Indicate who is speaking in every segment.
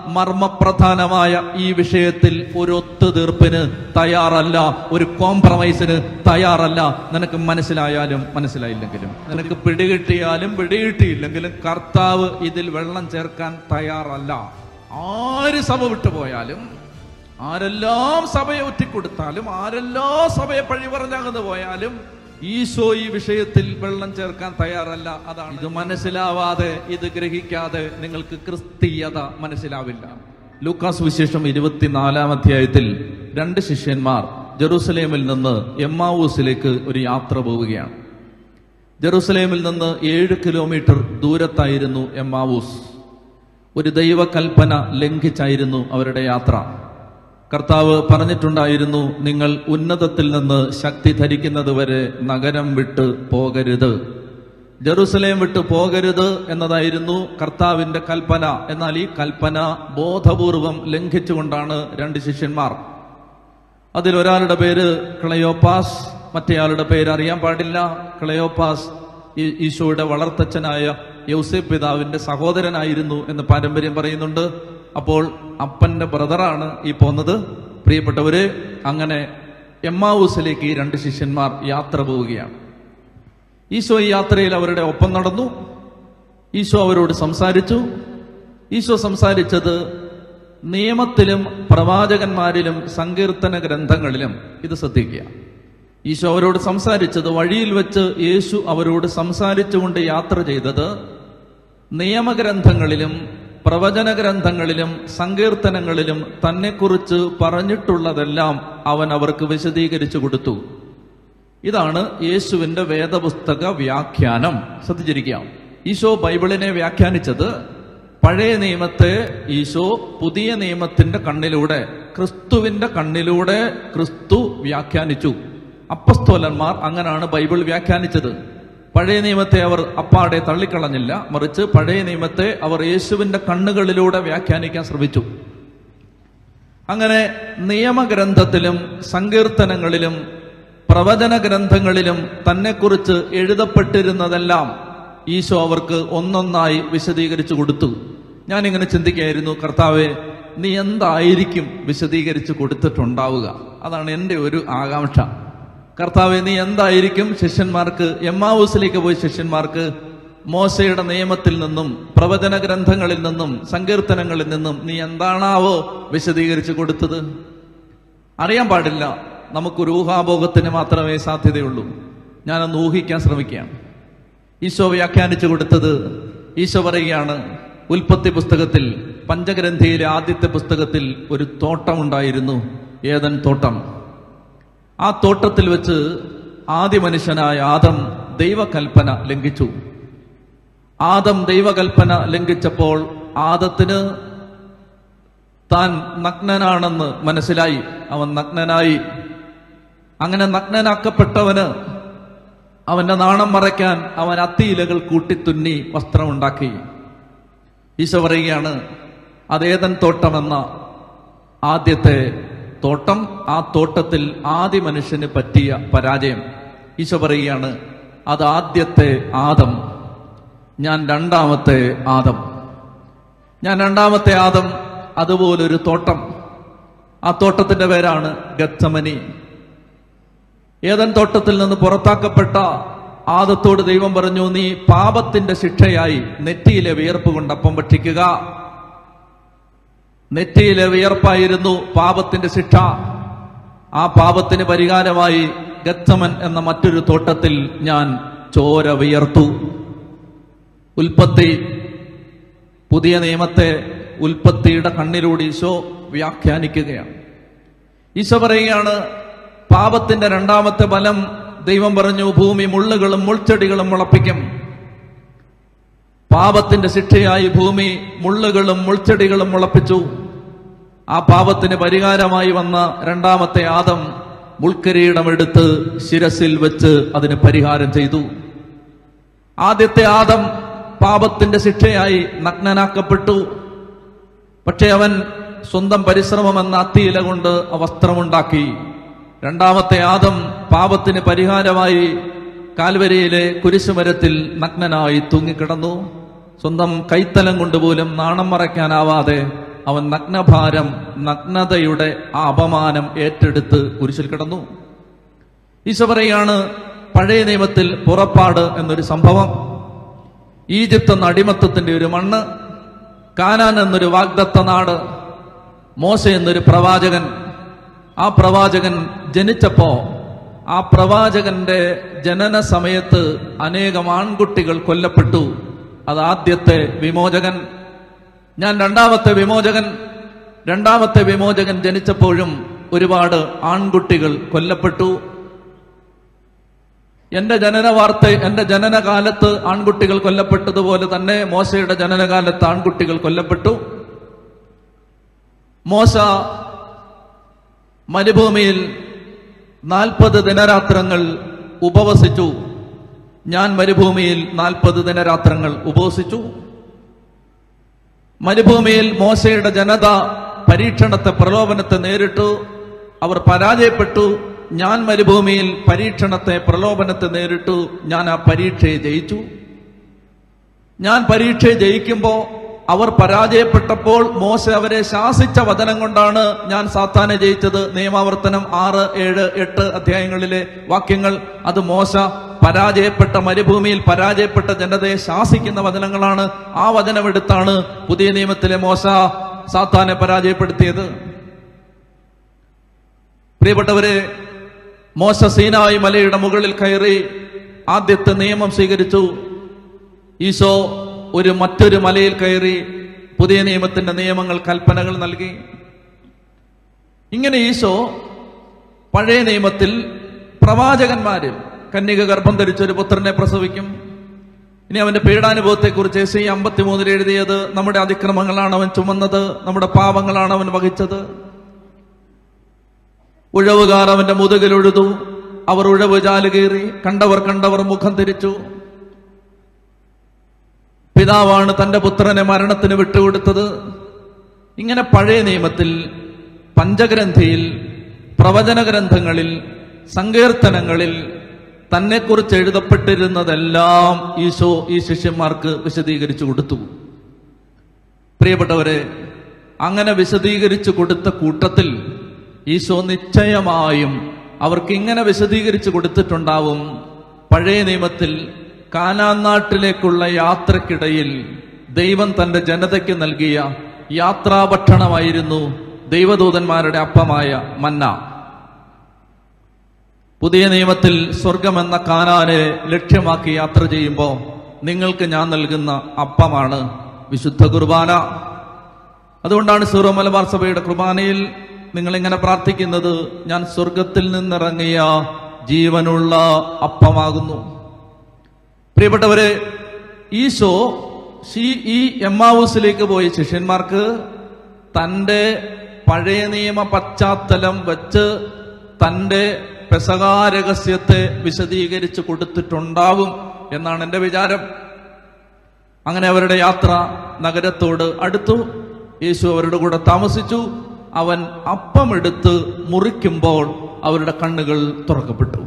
Speaker 1: മർമ്മപ്രധാനമായ ഈ വിഷയത്തിൽ ഒരു ഒത്തുതീർപ്പിന് തയ്യാറല്ല ഒരു കോംപ്രമൈസിന് തയ്യാറല്ല നിനക്ക് മനസ്സിലായാലും മനസ്സിലായില്ലെങ്കിലും നിനക്ക് പിടികിട്ടിയാലും പിടികിട്ടിയില്ലെങ്കിലും കർത്താവ് ഇതിൽ വെള്ളം ചേർക്കാൻ തയ്യാറല്ല ആര് സഭ വിട്ടുപോയാലും ആരെല്ലാം സഭയെ ഒറ്റിക്കൊടുത്താലും ആരെല്ലാം സഭയെ പഴി പറഞ്ഞകന്നു പോയാലും ഈശോ ഈ വിഷയത്തിൽ വെള്ളം ചേർക്കാൻ തയ്യാറല്ല അതാണ് ഇത് മനസ്സിലാവാതെ ഇത് ഗ്രഹിക്കാതെ നിങ്ങൾക്ക് ക്രിസ്തീയത മനസ്സിലാവില്ല ലൂക്കാസ് വിശേഷം ഇരുപത്തിനാലാം അധ്യായത്തിൽ രണ്ട് ശിഷ്യന്മാർ ജെറൂസലേമിൽ നിന്ന് എമ്മാവൂസിലേക്ക് ഒരു യാത്ര പോവുകയാണ് ജെറൂസലേമിൽ നിന്ന് ഏഴ് കിലോമീറ്റർ ദൂരത്തായിരുന്നു എമ്മാവൂസ് ഒരു ദൈവകൽപ്പന ലംഘിച്ചായിരുന്നു അവരുടെ യാത്ര കർത്താവ് പറഞ്ഞിട്ടുണ്ടായിരുന്നു നിങ്ങൾ ഉന്നതത്തിൽ നിന്ന് ശക്തി ധരിക്കുന്നത് വരെ നഗരം വിട്ട് പോകരുത് ജെറുസലേം വിട്ട് പോകരുത് എന്നതായിരുന്നു കർത്താവിന്റെ കൽപ്പന എന്നാൽ ഈ കൽപ്പന ബോധപൂർവം ലംഘിച്ചുകൊണ്ടാണ് രണ്ട് ശിഷ്യന്മാർ അതിൽ ഒരാളുടെ പേര് ക്ലയോപ്പാസ് മറ്റേയാളുടെ പേര് അറിയാൻ പാടില്ല ക്ലയോപ്പാസ് ഈ- ഈശോയുടെ വളർത്തച്ഛനായ യൗസേപ്പ് പിതാവിന്റെ സഹോദരനായിരുന്നു എന്ന് പാരമ്പര്യം പറയുന്നുണ്ട് അപ്പോൾ അപ്പന്റെ ബ്രദറാണ് ഈ പോന്നത് പ്രിയപ്പെട്ടവര് അങ്ങനെ എമ്മാവൂസിലേക്ക് ഈ രണ്ട് ശിഷ്യന്മാർ യാത്ര പോവുകയാണ് ഈശോ ഈ യാത്രയിൽ അവരുടെ ഒപ്പം നടന്നു ഈശോ അവരോട് സംസാരിച്ചു ഈശോ സംസാരിച്ചത് നിയമത്തിലും പ്രവാചകന്മാരിലും സങ്കീർത്തന ഗ്രന്ഥങ്ങളിലും ഇത് ശ്രദ്ധിക്കുക ഈശോ അവരോട് സംസാരിച്ചത് വഴിയിൽ വെച്ച് യേശു അവരോട് സംസാരിച്ചുകൊണ്ട് യാത്ര ചെയ്തത് നിയമഗ്രന്ഥങ്ങളിലും പ്രവചന ഗ്രന്ഥങ്ങളിലും സങ്കീർത്തനങ്ങളിലും തന്നെക്കുറിച്ച് പറഞ്ഞിട്ടുള്ളതെല്ലാം അവൻ അവർക്ക് വിശദീകരിച്ചു കൊടുത്തു ഇതാണ് യേശുവിന്റെ വേദപുസ്തക വ്യാഖ്യാനം ശ്രദ്ധിച്ചിരിക്കാം ഈശോ ബൈബിളിനെ വ്യാഖ്യാനിച്ചത് പഴയ നിയമത്തെ ഈശോ പുതിയ നിയമത്തിന്റെ കണ്ണിലൂടെ ക്രിസ്തുവിന്റെ കണ്ണിലൂടെ ക്രിസ്തു വ്യാഖ്യാനിച്ചു അപ്പസ്തോലന്മാർ അങ്ങനാണ് ബൈബിൾ വ്യാഖ്യാനിച്ചത് പഴയ നിയമത്തെ അവർ അപ്പാടെ തള്ളിക്കളഞ്ഞില്ല മറിച്ച് പഴയ നിയമത്തെ അവർ യേശുവിന്റെ കണ്ണുകളിലൂടെ വ്യാഖ്യാനിക്കാൻ ശ്രമിച്ചു അങ്ങനെ നിയമഗ്രന്ഥത്തിലും സങ്കീർത്തനങ്ങളിലും പ്രവചന ഗ്രന്ഥങ്ങളിലും തന്നെക്കുറിച്ച് എഴുതപ്പെട്ടിരുന്നതെല്ലാം ഈശോ അവർക്ക് ഒന്നൊന്നായി വിശദീകരിച്ചു കൊടുത്തു ഞാനിങ്ങനെ ചിന്തിക്കുകയായിരുന്നു കർത്താവെ നീ എന്തായിരിക്കും വിശദീകരിച്ചു കൊടുത്തിട്ടുണ്ടാവുക അതാണ് എൻ്റെ ഒരു ആകാംക്ഷ കർത്താവെ നീ എന്തായിരിക്കും ശിഷ്യന്മാർക്ക് എമ്മാവൂസിലേക്ക് പോയ ശിഷ്യന്മാർക്ക് മോശയുടെ നിയമത്തിൽ നിന്നും പ്രവചന ഗ്രന്ഥങ്ങളിൽ നിന്നും സങ്കീർത്തനങ്ങളിൽ നിന്നും നീ എന്താണാവോ വിശദീകരിച്ചു കൊടുത്തത് അറിയാൻ പാടില്ല നമുക്കൊരു ഊഹാഭോഗത്തിന് മാത്രമേ സാധ്യതയുള്ളൂ ഞാനൊന്ന് ഊഹിക്കാൻ ശ്രമിക്കുകയാണ് ഈശോ വ്യാഖ്യാനിച്ചു കൊടുത്തത് ഈശോ പറയുകയാണ് ഉൽപ്പത്തി പുസ്തകത്തിൽ പഞ്ചഗ്രന്ഥിയിലെ ആദ്യത്തെ പുസ്തകത്തിൽ ഒരു തോട്ടമുണ്ടായിരുന്നു ഏതൻ തോട്ടം ആ തോട്ടത്തിൽ വെച്ച് ആദ്യ മനുഷ്യനായ ആദം ദൈവകൽപ്പന ലംഘിച്ചു ആദം ദൈവകൽപ്പന ലംഘിച്ചപ്പോൾ ആദത്തിന് താൻ നഗ്നനാണെന്ന് മനസ്സിലായി അവൻ നഗ്നനായി അങ്ങനെ നഗ്നനാക്കപ്പെട്ടവന് അവന്റെ നാണം മറയ്ക്കാൻ അവൻ അത്തിയിലകൾ കൂട്ടിത്തുന്നി വസ്ത്രമുണ്ടാക്കി ഈശോ പറയുകയാണ് അതേതൻ തോട്ടമെന്ന ആദ്യത്തെ തോട്ടം ആ തോട്ടത്തിൽ ആദ്യ മനുഷ്യന് പറ്റിയ പരാജയം ഈശോ പറയുകയാണ് അത് ആദ്യത്തെ ആദം ഞാൻ രണ്ടാമത്തെ ആദം ഞാൻ രണ്ടാമത്തെ ആദം അതുപോലൊരു തോട്ടം ആ തോട്ടത്തിന്റെ പേരാണ് ഗത്തമനി ഏതൻ തോട്ടത്തിൽ നിന്ന് പുറത്താക്കപ്പെട്ട ആദത്തോട് ദൈവം പറഞ്ഞു നീ പാപത്തിന്റെ ശിക്ഷയായി നെറ്റിയിലെ വിയർപ്പ് കൊണ്ട് അപ്പം ഭക്ഷിക്കുക നെറ്റിയിലെ വിയർപ്പായിരുന്നു പാപത്തിന്റെ ശിക്ഷ ആ പാപത്തിന് പരിഹാരമായി ഗത്തമൻ എന്ന മറ്റൊരു തോട്ടത്തിൽ ഞാൻ ചോര വിയർത്തു ഉൽപ്പത്തി പുതിയ നിയമത്തെ ഉൽപ്പത്തിയുടെ കണ്ണിലൂടെ ഈശോ വ്യാഖ്യാനിക്കുകയാണ് ഈശോ പറയുകയാണ് പാപത്തിന്റെ രണ്ടാമത്തെ ഫലം ദൈവം പറഞ്ഞു ഭൂമി മുള്ളുകളും മുൾച്ചെടികളും മുളപ്പിക്കും പാപത്തിന്റെ ശിക്ഷയായി ഭൂമി മുള്ളുകളും മുൾച്ചെടികളും മുളപ്പിച്ചു ആ പാപത്തിന് പരിഹാരമായി വന്ന രണ്ടാമത്തെ ആദം മുൾക്കിരീടമെടുത്ത് ശിരസിൽ വെച്ച് അതിന് പരിഹാരം ചെയ്തു ആദ്യത്തെ ആദം പാപത്തിന്റെ ശിക്ഷയായി നഗ്നനാക്കപ്പെട്ടു പക്ഷെ അവൻ സ്വന്തം പരിശ്രമം എന്ന അത്തിയില കൊണ്ട് ആ വസ്ത്രമുണ്ടാക്കി രണ്ടാമത്തെ ആദം പാപത്തിന് പരിഹാരമായി കാൽവരിയിലെ കുരിശുമരത്തിൽ നഗ്നനായി തൂങ്ങിക്കിടന്നു സ്വന്തം കൈത്തലം കൊണ്ടുപോലും നാണം മറയ്ക്കാനാവാതെ അവൻ നഗ്നഭാരം നഗ്നതയുടെ ആ അപമാനം ഏറ്റെടുത്ത് കുരിശിൽ കിടന്നു ഈശോ പറയാണ് പഴയ നിയമത്തിൽ പുറപ്പാട് എന്നൊരു സംഭവം ഈജിപ്ത് എന്ന അടിമത്തത്തിന്റെ ഒരു മണ്ണ് കാനാൻ എന്നൊരു വാഗ്ദത്ത നാട് മോശ എന്നൊരു പ്രവാചകൻ ആ പ്രവാചകൻ ജനിച്ചപ്പോ ആ പ്രവാചകന്റെ ജനന സമയത്ത് അനേകം ആൺകുട്ടികൾ കൊല്ലപ്പെട്ടു അത് ആദ്യത്തെ വിമോചകൻ ഞാൻ രണ്ടാമത്തെ വിമോചകൻ രണ്ടാമത്തെ വിമോചകൻ ജനിച്ചപ്പോഴും ഒരുപാട് ആൺകുട്ടികൾ കൊല്ലപ്പെട്ടു എന്റെ ജനന വാർത്ത എന്റെ ജനനകാലത്ത് ആൺകുട്ടികൾ കൊല്ലപ്പെട്ടതുപോലെ തന്നെ മോശയുടെ ജനനകാലത്ത് ആൺകുട്ടികൾ കൊല്ലപ്പെട്ടു മോശ മരുഭൂമിയിൽ നാൽപ്പത് ദിനരാത്രങ്ങൾ ഉപവസിച്ചു ഞാൻ മരുഭൂമിയിൽ നാൽപ്പത് ദിനരാത്രങ്ങൾ ഉപവസിച്ചു മരുഭൂമിയിൽ മോശയുടെ ജനത പരീക്ഷണത്തെ പ്രലോഭനത്തെ നേരിട്ടു അവർ പരാജയപ്പെട്ടു ഞാൻ മരുഭൂമിയിൽ പരീക്ഷണത്തെ പ്രലോഭനത്തെ നേരിട്ടു ഞാൻ ആ പരീക്ഷയെ ജയിച്ചു ഞാൻ പരീക്ഷയെ ജയിക്കുമ്പോൾ അവർ പരാജയപ്പെട്ടപ്പോൾ മോശ അവരെ ശാസിച്ച വചനം കൊണ്ടാണ് ഞാൻ സാത്താനെ ജയിച്ചത് നിയമാവർത്തനം ആറ് ഏഴ് എട്ട് അധ്യായങ്ങളിലെ വാക്യങ്ങൾ അത് മോശ പരാജയപ്പെട്ട മരുഭൂമിയിൽ പരാജയപ്പെട്ട ജനതയെ ശാസിക്കുന്ന വചനങ്ങളാണ് ആ വചനമെടുത്താണ് പുതിയ നിയമത്തിലെ മോശ സാത്താനെ പരാജയപ്പെടുത്തിയത് പ്രിയപ്പെട്ടവരെ മോശ സീനായി മലയുടെ മുകളിൽ കയറി ആദ്യത്തെ നിയമം സ്വീകരിച്ചു ഈശോ ഒരു മറ്റൊരു മലയിൽ കയറി പുതിയ നിയമത്തിന്റെ നിയമങ്ങൾ കൽപ്പനകൾ നൽകി ഇങ്ങനെ ഈശോ പഴയ നിയമത്തിൽ പ്രവാചകന്മാരിൽ കന്യക ഗർഭം ധരിച്ച ഒരു പുത്രനെ പ്രസവിക്കും ഇനി അവന്റെ പീഡാനുഭവത്തെക്കുറിച്ച് എസ് ഐ അമ്പത്തിമൂന്നിൽ എഴുതിയത് നമ്മുടെ അതിക്രമങ്ങളാണ് അവൻ ചുമന്നത് നമ്മുടെ പാപങ്ങളാണ് അവൻ വഹിച്ചത് ഉഴവുകാർ അവന്റെ മുതുകിലൊഴുതു അവർ ഉഴവ് ചാലുകേറി കണ്ടവർ കണ്ടവർ മുഖം തിരിച്ചു പിതാവാണ് തന്റെ പുത്രനെ മരണത്തിന് വിട്ടുകൊടുത്തത് ഇങ്ങനെ പഴയ നിയമത്തിൽ പഞ്ചഗ്രന്ഥിയിൽ പ്രവചന ഗ്രന്ഥങ്ങളിൽ സങ്കീർത്തനങ്ങളിൽ തന്നെക്കുറിച്ച് എഴുതപ്പെട്ടിരുന്നതെല്ലാം ഈശോ ഈ ശിഷ്യന്മാർക്ക് വിശദീകരിച്ചു കൊടുത്തു പ്രിയപ്പെട്ടവരെ അങ്ങനെ വിശദീകരിച്ചു കൊടുത്ത കൂട്ടത്തിൽ ഈശോ നിശ്ചയമായും അവർക്ക് ഇങ്ങനെ വിശദീകരിച്ചു കൊടുത്തിട്ടുണ്ടാവും പഴയ നിയമത്തിൽ കാനാൻ നാട്ടിലേക്കുള്ള യാത്രക്കിടയിൽ ദൈവം തന്റെ ജനതയ്ക്ക് നൽകിയ യാത്രാഭക്ഷണമായിരുന്നു ദൈവദൂതന്മാരുടെ അപ്പമായ മന്ന പുതിയ നിയമത്തിൽ സ്വർഗമെന്ന കാനാനെ ലക്ഷ്യമാക്കി യാത്ര ചെയ്യുമ്പോൾ നിങ്ങൾക്ക് ഞാൻ നൽകുന്ന അപ്പമാണ് വിശുദ്ധ കുർബാന അതുകൊണ്ടാണ് സീറോ മലബാർ സഭയുടെ കുർബാനയിൽ നിങ്ങൾ ഇങ്ങനെ പ്രാർത്ഥിക്കുന്നത് ഞാൻ സ്വർഗത്തിൽ നിന്നിറങ്ങിയ ജീവനുള്ള അപ്പമാകുന്നു പ്രിയപ്പെട്ടവരെ ഈശോ ഷീ ഈ എമ്മാവൂസിലേക്ക് പോയ ശിഷ്യന്മാർക്ക് തൻ്റെ പഴയ നിയമ പശ്ചാത്തലം വെച്ച് തൻ്റെ പെസകാ രഹസ്യത്തെ വിശദീകരിച്ച് കൊടുത്തിട്ടുണ്ടാവും എന്നാണ് എൻ്റെ വിചാരം അങ്ങനെ അവരുടെ യാത്ര നഗരത്തോട് അടുത്തു യേശു അവരുടെ കൂടെ താമസിച്ചു അവൻ അപ്പമെടുത്ത് മുറിക്കുമ്പോൾ അവരുടെ കണ്ണുകൾ തുറക്കപ്പെട്ടു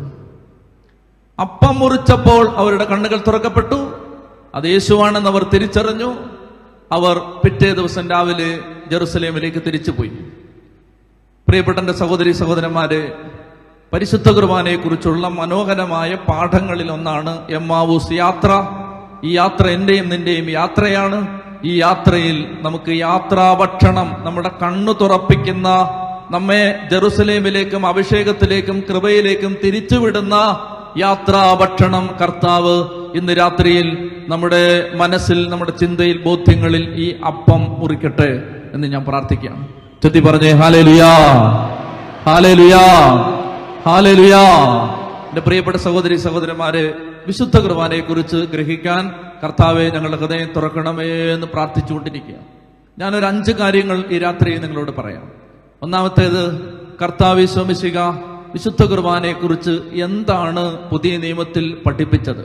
Speaker 1: അപ്പം മുറിച്ചപ്പോൾ അവരുടെ കണ്ണുകൾ തുറക്കപ്പെട്ടു അത് യേശുവാണെന്ന് അവർ തിരിച്ചറിഞ്ഞു അവർ പിറ്റേ ദിവസം രാവിലെ ജെറുസലേമിലേക്ക് തിരിച്ചുപോയി പ്രിയപ്പെട്ട എൻ്റെ സഹോദരി സഹോദരന്മാരെ പരിശുദ്ധ കുർബാനയെ കുറിച്ചുള്ള മനോഹരമായ പാഠങ്ങളിൽ ഒന്നാണ് എമ്മാവൂസ് യാത്ര ഈ യാത്ര എന്റെയും നിന്റെയും യാത്രയാണ് ഈ യാത്രയിൽ നമുക്ക് യാത്രാഭക്ഷണം നമ്മുടെ കണ്ണു തുറപ്പിക്കുന്ന നമ്മെ ജെറുസലേമിലേക്കും അഭിഷേകത്തിലേക്കും കൃപയിലേക്കും തിരിച്ചുവിടുന്ന യാത്രാഭക്ഷണം കർത്താവ് ഇന്ന് രാത്രിയിൽ നമ്മുടെ മനസ്സിൽ നമ്മുടെ ചിന്തയിൽ ബോധ്യങ്ങളിൽ ഈ അപ്പം മുറിക്കട്ടെ എന്ന് ഞാൻ പ്രാർത്ഥിക്കാം ചൊത്തി പറഞ്ഞേ ഹാലേ ലുയാ ഹാലേ ലുയാ ഹാലേ ലുയാ എന്റെ പ്രിയപ്പെട്ട സഹോദരി സഹോദരന്മാരെ വിശുദ്ധ കുർബാനയെ കുറിച്ച് ഗ്രഹിക്കാൻ കർത്താവെ ഞങ്ങളുടെ ഹൃദയം തുറക്കണമേ എന്ന് പ്രാർത്ഥിച്ചുകൊണ്ടിരിക്കുക ഞാനൊരു അഞ്ച് കാര്യങ്ങൾ ഈ രാത്രി നിങ്ങളോട് പറയാം ഒന്നാമത്തേത് കർത്താവ് സ്വമിശിക വിശുദ്ധ കുർബാനയെ കുറിച്ച് എന്താണ് പുതിയ നിയമത്തിൽ പഠിപ്പിച്ചത്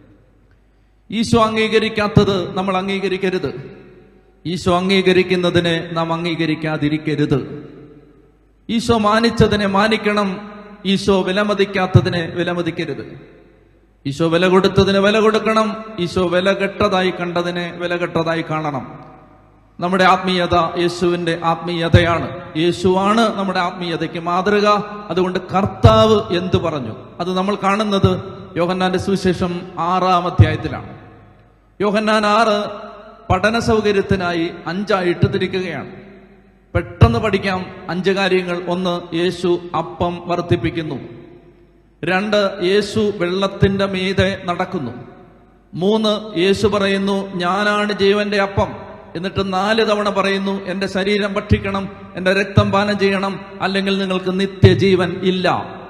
Speaker 1: ഈശോ അംഗീകരിക്കാത്തത് നമ്മൾ അംഗീകരിക്കരുത് ഈശോ അംഗീകരിക്കുന്നതിനെ നാം അംഗീകരിക്കാതിരിക്കരുത് ഈശോ മാനിച്ചതിനെ മാനിക്കണം ഈശോ വിലമതിക്കാത്തതിനെ വിലമതിക്കരുത് ഈശോ വില കൊടുത്തതിന് വില കൊടുക്കണം ഈശോ വില കെട്ടതായി കണ്ടതിനെ വില കെട്ടതായി കാണണം നമ്മുടെ ആത്മീയത യേശുവിന്റെ ആത്മീയതയാണ് യേശുവാണ് നമ്മുടെ ആത്മീയതയ്ക്ക് മാതൃക അതുകൊണ്ട് കർത്താവ് എന്തു പറഞ്ഞു അത് നമ്മൾ കാണുന്നത് യോഹന്നാന്റെ സുവിശേഷം ആറാം അധ്യായത്തിലാണ് യോഹന്നാൻ ആറ് പഠന സൗകര്യത്തിനായി അഞ്ചായിട്ട് തിരിക്കുകയാണ് പെട്ടെന്ന് പഠിക്കാം അഞ്ച് കാര്യങ്ങൾ ഒന്ന് യേശു അപ്പം വർദ്ധിപ്പിക്കുന്നു രണ്ട് യേശു വെള്ളത്തിന്റെ മീതെ നടക്കുന്നു മൂന്ന് യേശു പറയുന്നു ഞാനാണ് ജീവന്റെ അപ്പം എന്നിട്ട് നാല് തവണ പറയുന്നു എന്റെ ശരീരം ഭക്ഷിക്കണം എന്റെ രക്തം പാനം ചെയ്യണം അല്ലെങ്കിൽ നിങ്ങൾക്ക് നിത്യജീവൻ ഇല്ല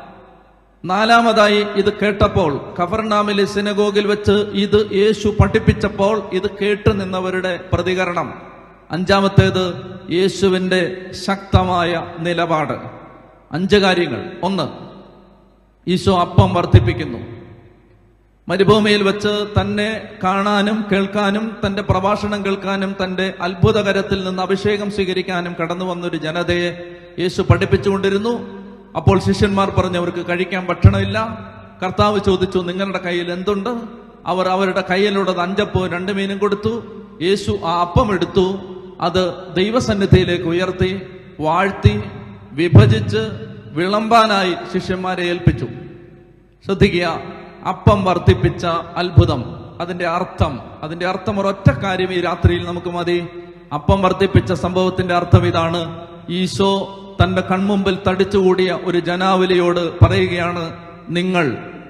Speaker 1: നാലാമതായി ഇത് കേട്ടപ്പോൾ ഖബർനാമിലെ സിനഗോഗിൽ വെച്ച് ഇത് യേശു പഠിപ്പിച്ചപ്പോൾ ഇത് കേട്ടു നിന്നവരുടെ പ്രതികരണം അഞ്ചാമത്തേത് യേശുവിന്റെ ശക്തമായ നിലപാട് അഞ്ച് കാര്യങ്ങൾ ഒന്ന് ഈശോ അപ്പം വർദ്ധിപ്പിക്കുന്നു മരുഭൂമിയിൽ വെച്ച് തന്നെ കാണാനും കേൾക്കാനും തന്റെ പ്രഭാഷണം കേൾക്കാനും തന്റെ അത്ഭുതകരത്തിൽ നിന്ന് അഭിഷേകം സ്വീകരിക്കാനും കടന്നു വന്നൊരു ജനതയെ യേശു പഠിപ്പിച്ചുകൊണ്ടിരുന്നു അപ്പോൾ ശിഷ്യന്മാർ പറഞ്ഞു അവർക്ക് കഴിക്കാൻ ഭക്ഷണമില്ല കർത്താവ് ചോദിച്ചു നിങ്ങളുടെ കയ്യിൽ എന്തുണ്ട് അവർ അവരുടെ കയ്യിലുള്ളത് അഞ്ചപ്പോ രണ്ട് മീനും കൊടുത്തു യേശു ആ അപ്പം എടുത്തു അത് ദൈവസന്നിധിയിലേക്ക് ഉയർത്തി വാഴ്ത്തി വിഭജിച്ച് വിളമ്പാനായി ശിഷ്യന്മാരെ ഏൽപ്പിച്ചു ശ്രദ്ധിക്കുക അപ്പം വർദ്ധിപ്പിച്ച അത്ഭുതം അതിന്റെ അർത്ഥം അതിന്റെ അർത്ഥം ഒരൊറ്റ കാര്യം ഈ രാത്രിയിൽ നമുക്ക് മതി അപ്പം വർദ്ധിപ്പിച്ച സംഭവത്തിന്റെ അർത്ഥം ഇതാണ് ഈശോ തന്റെ കൺമുമ്പിൽ തടിച്ചുകൂടിയ ഒരു ജനാവലിയോട് പറയുകയാണ് നിങ്ങൾ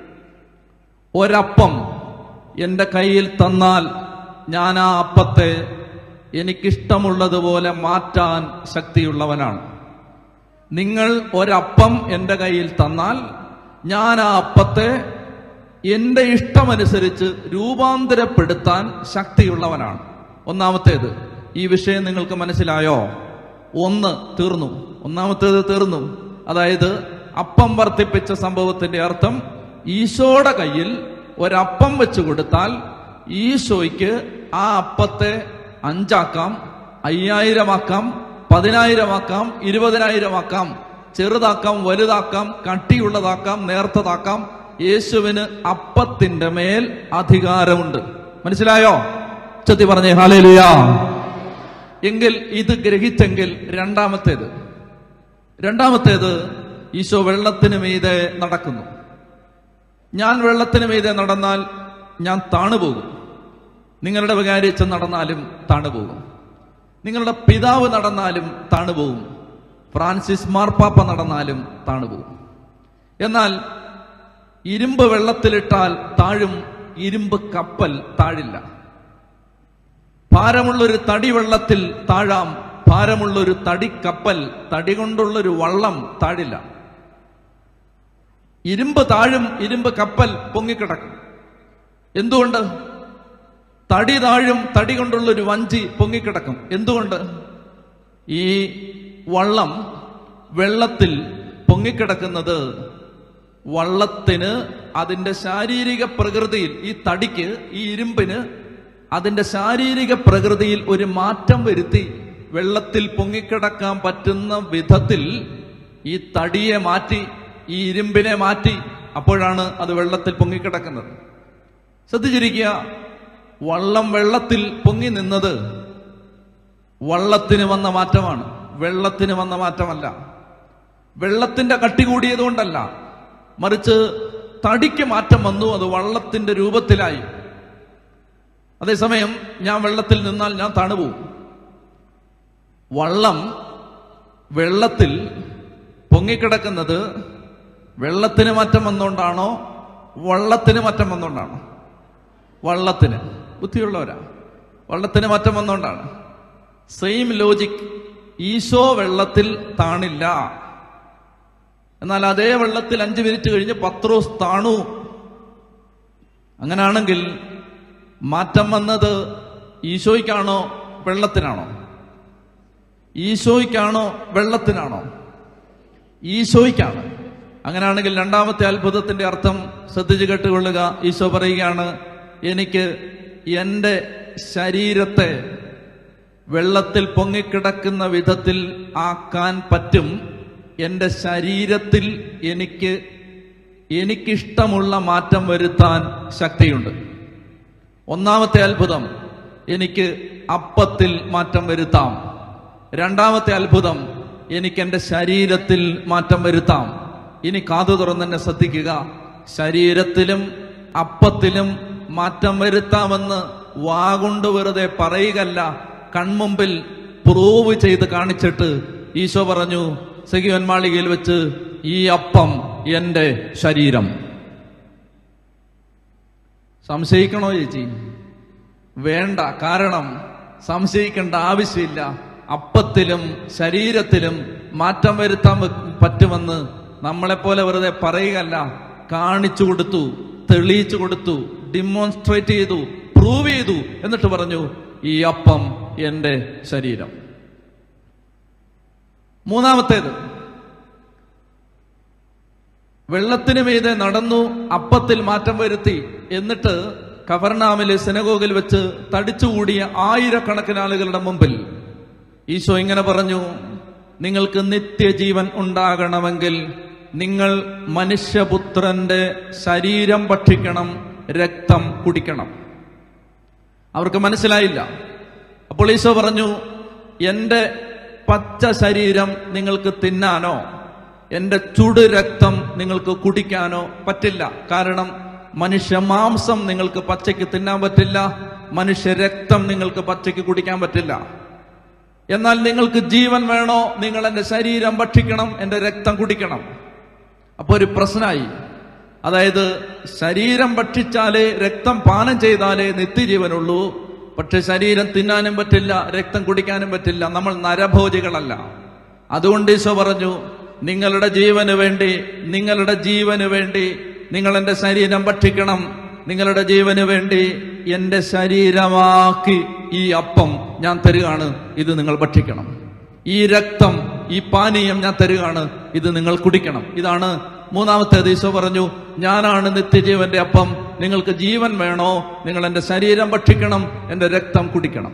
Speaker 1: ഒരപ്പം എന്റെ കയ്യിൽ തന്നാൽ ഞാൻ ആ അപ്പത്തെ എനിക്കിഷ്ടമുള്ളതുപോലെ മാറ്റാൻ ശക്തിയുള്ളവനാണ് നിങ്ങൾ ഒരപ്പം എൻ്റെ കയ്യിൽ തന്നാൽ ഞാൻ ആ അപ്പത്തെ എന്റെ ഇഷ്ടമനുസരിച്ച് രൂപാന്തരപ്പെടുത്താൻ ശക്തിയുള്ളവനാണ് ഒന്നാമത്തേത് ഈ വിഷയം നിങ്ങൾക്ക് മനസ്സിലായോ ഒന്ന് തീർന്നു ഒന്നാമത്തേത് തീർന്നു അതായത് അപ്പം വർദ്ധിപ്പിച്ച സംഭവത്തിന്റെ അർത്ഥം ഈശോയുടെ കയ്യിൽ ഒരപ്പം വെച്ച് കൊടുത്താൽ ഈശോയ്ക്ക് ആ അപ്പത്തെ അഞ്ചാക്കാം അയ്യായിരമാക്കാം പതിനായിരമാക്കാം ഇരുപതിനായിരമാക്കാം ചെറുതാക്കാം വലുതാക്കാം കട്ടിയുള്ളതാക്കാം നേർത്തതാക്കാം യേശുവിന് അപ്പത്തിന്റെ മേൽ അധികാരമുണ്ട് മനസ്സിലായോ ചത്തി പറഞ്ഞേ ഹാലേലുയാ എങ്കിൽ ഇത് ഗ്രഹിച്ചെങ്കിൽ രണ്ടാമത്തേത് രണ്ടാമത്തേത് ഈശോ വെള്ളത്തിന് മീതെ നടക്കുന്നു ഞാൻ വെള്ളത്തിന് മീതെ നടന്നാൽ ഞാൻ താണുപോകും നിങ്ങളുടെ വികാരിച്ച് നടന്നാലും താണുപോകും നിങ്ങളുടെ പിതാവ് നടന്നാലും താണുപോകും ഫ്രാൻസിസ് മാർപ്പാപ്പ നടന്നാലും താണുപോകും എന്നാൽ ഇരുമ്പ് വെള്ളത്തിലിട്ടാൽ താഴും ഇരുമ്പ് കപ്പൽ താഴില്ല ഭാരമുള്ളൊരു തടി വെള്ളത്തിൽ താഴാം ഭാരമുള്ളൊരു തടി കപ്പൽ തടി കൊണ്ടുള്ളൊരു വള്ളം താഴില്ല ഇരുമ്പ് താഴും ഇരുമ്പ് കപ്പൽ പൊങ്ങിക്കിടക്കും എന്തുകൊണ്ട് തടി താഴും തടി കൊണ്ടുള്ളൊരു വഞ്ചി പൊങ്ങിക്കിടക്കും എന്തുകൊണ്ട് ഈ വള്ളം വെള്ളത്തിൽ പൊങ്ങിക്കിടക്കുന്നത് വള്ളത്തിന് അതിന്റെ ശാരീരിക പ്രകൃതിയിൽ ഈ തടിക്ക് ഈ ഇരുമ്പിന് അതിന്റെ ശാരീരിക പ്രകൃതിയിൽ ഒരു മാറ്റം വരുത്തി വെള്ളത്തിൽ പൊങ്ങിക്കിടക്കാൻ പറ്റുന്ന വിധത്തിൽ ഈ തടിയെ മാറ്റി ഈ ഇരുമ്പിനെ മാറ്റി അപ്പോഴാണ് അത് വെള്ളത്തിൽ പൊങ്ങിക്കിടക്കുന്നത് ശ്രദ്ധിച്ചിരിക്കുക വള്ളം വെള്ളത്തിൽ പൊങ്ങി നിന്നത് വള്ളത്തിന് വന്ന മാറ്റമാണ് വെള്ളത്തിന് വന്ന മാറ്റമല്ല വെള്ളത്തിന്റെ കട്ടി കൂടിയതുകൊണ്ടല്ല മറിച്ച് തടിക്ക് മാറ്റം വന്നു അത് വള്ളത്തിന്റെ രൂപത്തിലായി അതേസമയം ഞാൻ വെള്ളത്തിൽ നിന്നാൽ ഞാൻ തണുപോകും വള്ളം വെള്ളത്തിൽ പൊങ്ങിക്കിടക്കുന്നത് വെള്ളത്തിന് മാറ്റം വന്നുകൊണ്ടാണോ വള്ളത്തിന് മാറ്റം വന്നുകൊണ്ടാണോ വള്ളത്തിന് ബുദ്ധിയുള്ളവരാ വള്ളത്തിന് മാറ്റം വന്നുകൊണ്ടാണ് സെയിം ലോജിക് ഈശോ വെള്ളത്തിൽ താണില്ല എന്നാൽ അതേ വെള്ളത്തിൽ അഞ്ച് മിനിറ്റ് കഴിഞ്ഞ് പത്രോസ് താണു അങ്ങനാണെങ്കിൽ മാറ്റം വന്നത് ഈശോയ്ക്കാണോ വെള്ളത്തിനാണോ ഈശോയ്ക്കാണോ വെള്ളത്തിനാണോ ഈശോയ്ക്കാണ് അങ്ങനെയാണെങ്കിൽ രണ്ടാമത്തെ അത്ഭുതത്തിന്റെ അർത്ഥം ശ്രദ്ധിച്ചു കേട്ടുകൊള്ളുക ഈശോ പറയുകയാണ് എനിക്ക് എൻ്റെ ശരീരത്തെ വെള്ളത്തിൽ പൊങ്ങിക്കിടക്കുന്ന വിധത്തിൽ ആക്കാൻ പറ്റും എൻ്റെ ശരീരത്തിൽ എനിക്ക് എനിക്കിഷ്ടമുള്ള മാറ്റം വരുത്താൻ ശക്തിയുണ്ട് ഒന്നാമത്തെ അത്ഭുതം എനിക്ക് അപ്പത്തിൽ മാറ്റം വരുത്താം രണ്ടാമത്തെ അത്ഭുതം എനിക്ക് എൻ്റെ ശരീരത്തിൽ മാറ്റം വരുത്താം ഇനി കാതു തുറന്നെന്നെ ശ്രദ്ധിക്കുക ശരീരത്തിലും അപ്പത്തിലും മാറ്റം വരുത്താമെന്ന് വാഗൊണ്ട് വെറുതെ പറയുകല്ല കൺമുമ്പിൽ പ്രൂവ് ചെയ്ത് കാണിച്ചിട്ട് ഈശോ പറഞ്ഞു സഖിവൻ മാളികയിൽ വെച്ച് ഈ അപ്പം എൻ്റെ ശരീരം സംശയിക്കണോ ചേച്ചി വേണ്ട കാരണം സംശയിക്കേണ്ട ആവശ്യമില്ല അപ്പത്തിലും ശരീരത്തിലും മാറ്റം വരുത്താൻ വ- പറ്റുമെന്ന് നമ്മളെപ്പോലെ വെറുതെ പറയുകയല്ല കാണിച്ചു കൊടുത്തു തെളിയിച്ചു കൊടുത്തു ഡിമോൺസ്ട്രേറ്റ് ചെയ്തു പ്രൂവ് ചെയ്തു എന്നിട്ട് പറഞ്ഞു ഈ അപ്പം എന്റെ ശരീരം മൂന്നാമത്തേത് വെള്ളത്തിന് മീതെ നടന്നു അപ്പത്തിൽ മാറ്റം വരുത്തി എന്നിട്ട് കവർണാമിലെ സെനഗോഗിൽ വെച്ച് തടിച്ചുകൂടിയ ആയിരക്കണക്കിന് ആളുകളുടെ മുമ്പിൽ ഈശോ ഇങ്ങനെ പറഞ്ഞു നിങ്ങൾക്ക് നിത്യജീവൻ ഉണ്ടാകണമെങ്കിൽ നിങ്ങൾ മനുഷ്യപുത്രന്റെ ശരീരം ഭക്ഷിക്കണം രക്തം കുടിക്കണം അവർക്ക് മനസ്സിലായില്ല അപ്പോൾ ഈശോ പറഞ്ഞു എന്റെ പച്ച ശരീരം നിങ്ങൾക്ക് തിന്നാനോ എന്റെ ചുടു രക്തം നിങ്ങൾക്ക് കുടിക്കാനോ പറ്റില്ല കാരണം മനുഷ്യ മാംസം നിങ്ങൾക്ക് പച്ചയ്ക്ക് തിന്നാൻ പറ്റില്ല മനുഷ്യ രക്തം നിങ്ങൾക്ക് പച്ചയ്ക്ക് കുടിക്കാൻ പറ്റില്ല എന്നാൽ നിങ്ങൾക്ക് ജീവൻ വേണോ നിങ്ങൾ എന്റെ ശരീരം ഭക്ഷിക്കണം എന്റെ രക്തം കുടിക്കണം അപ്പൊ ഒരു പ്രശ്നമായി അതായത് ശരീരം ഭക്ഷിച്ചാലേ രക്തം പാനം ചെയ്താലേ നിത്യജീവനുള്ളൂ പക്ഷെ ശരീരം തിന്നാനും പറ്റില്ല രക്തം കുടിക്കാനും പറ്റില്ല നമ്മൾ നരഭോജികളല്ല അതുകൊണ്ട് ഈശോ പറഞ്ഞു നിങ്ങളുടെ ജീവന് വേണ്ടി നിങ്ങളുടെ ജീവന് വേണ്ടി നിങ്ങൾ എന്റെ ശരീരം ഭക്ഷിക്കണം നിങ്ങളുടെ ജീവന് വേണ്ടി എന്റെ ശരീരമാക്കി ഈ അപ്പം ഞാൻ തരികയാണ് ഇത് നിങ്ങൾ ഭക്ഷിക്കണം ഈ രക്തം ഈ പാനീയം ഞാൻ തരികയാണ് ഇത് നിങ്ങൾ കുടിക്കണം ഇതാണ് മൂന്നാമത്തെ ഈശോ പറഞ്ഞു ഞാനാണ് നിത്യജീവന്റെ അപ്പം നിങ്ങൾക്ക് ജീവൻ വേണോ നിങ്ങൾ എന്റെ ശരീരം ഭക്ഷിക്കണം എന്റെ രക്തം കുടിക്കണം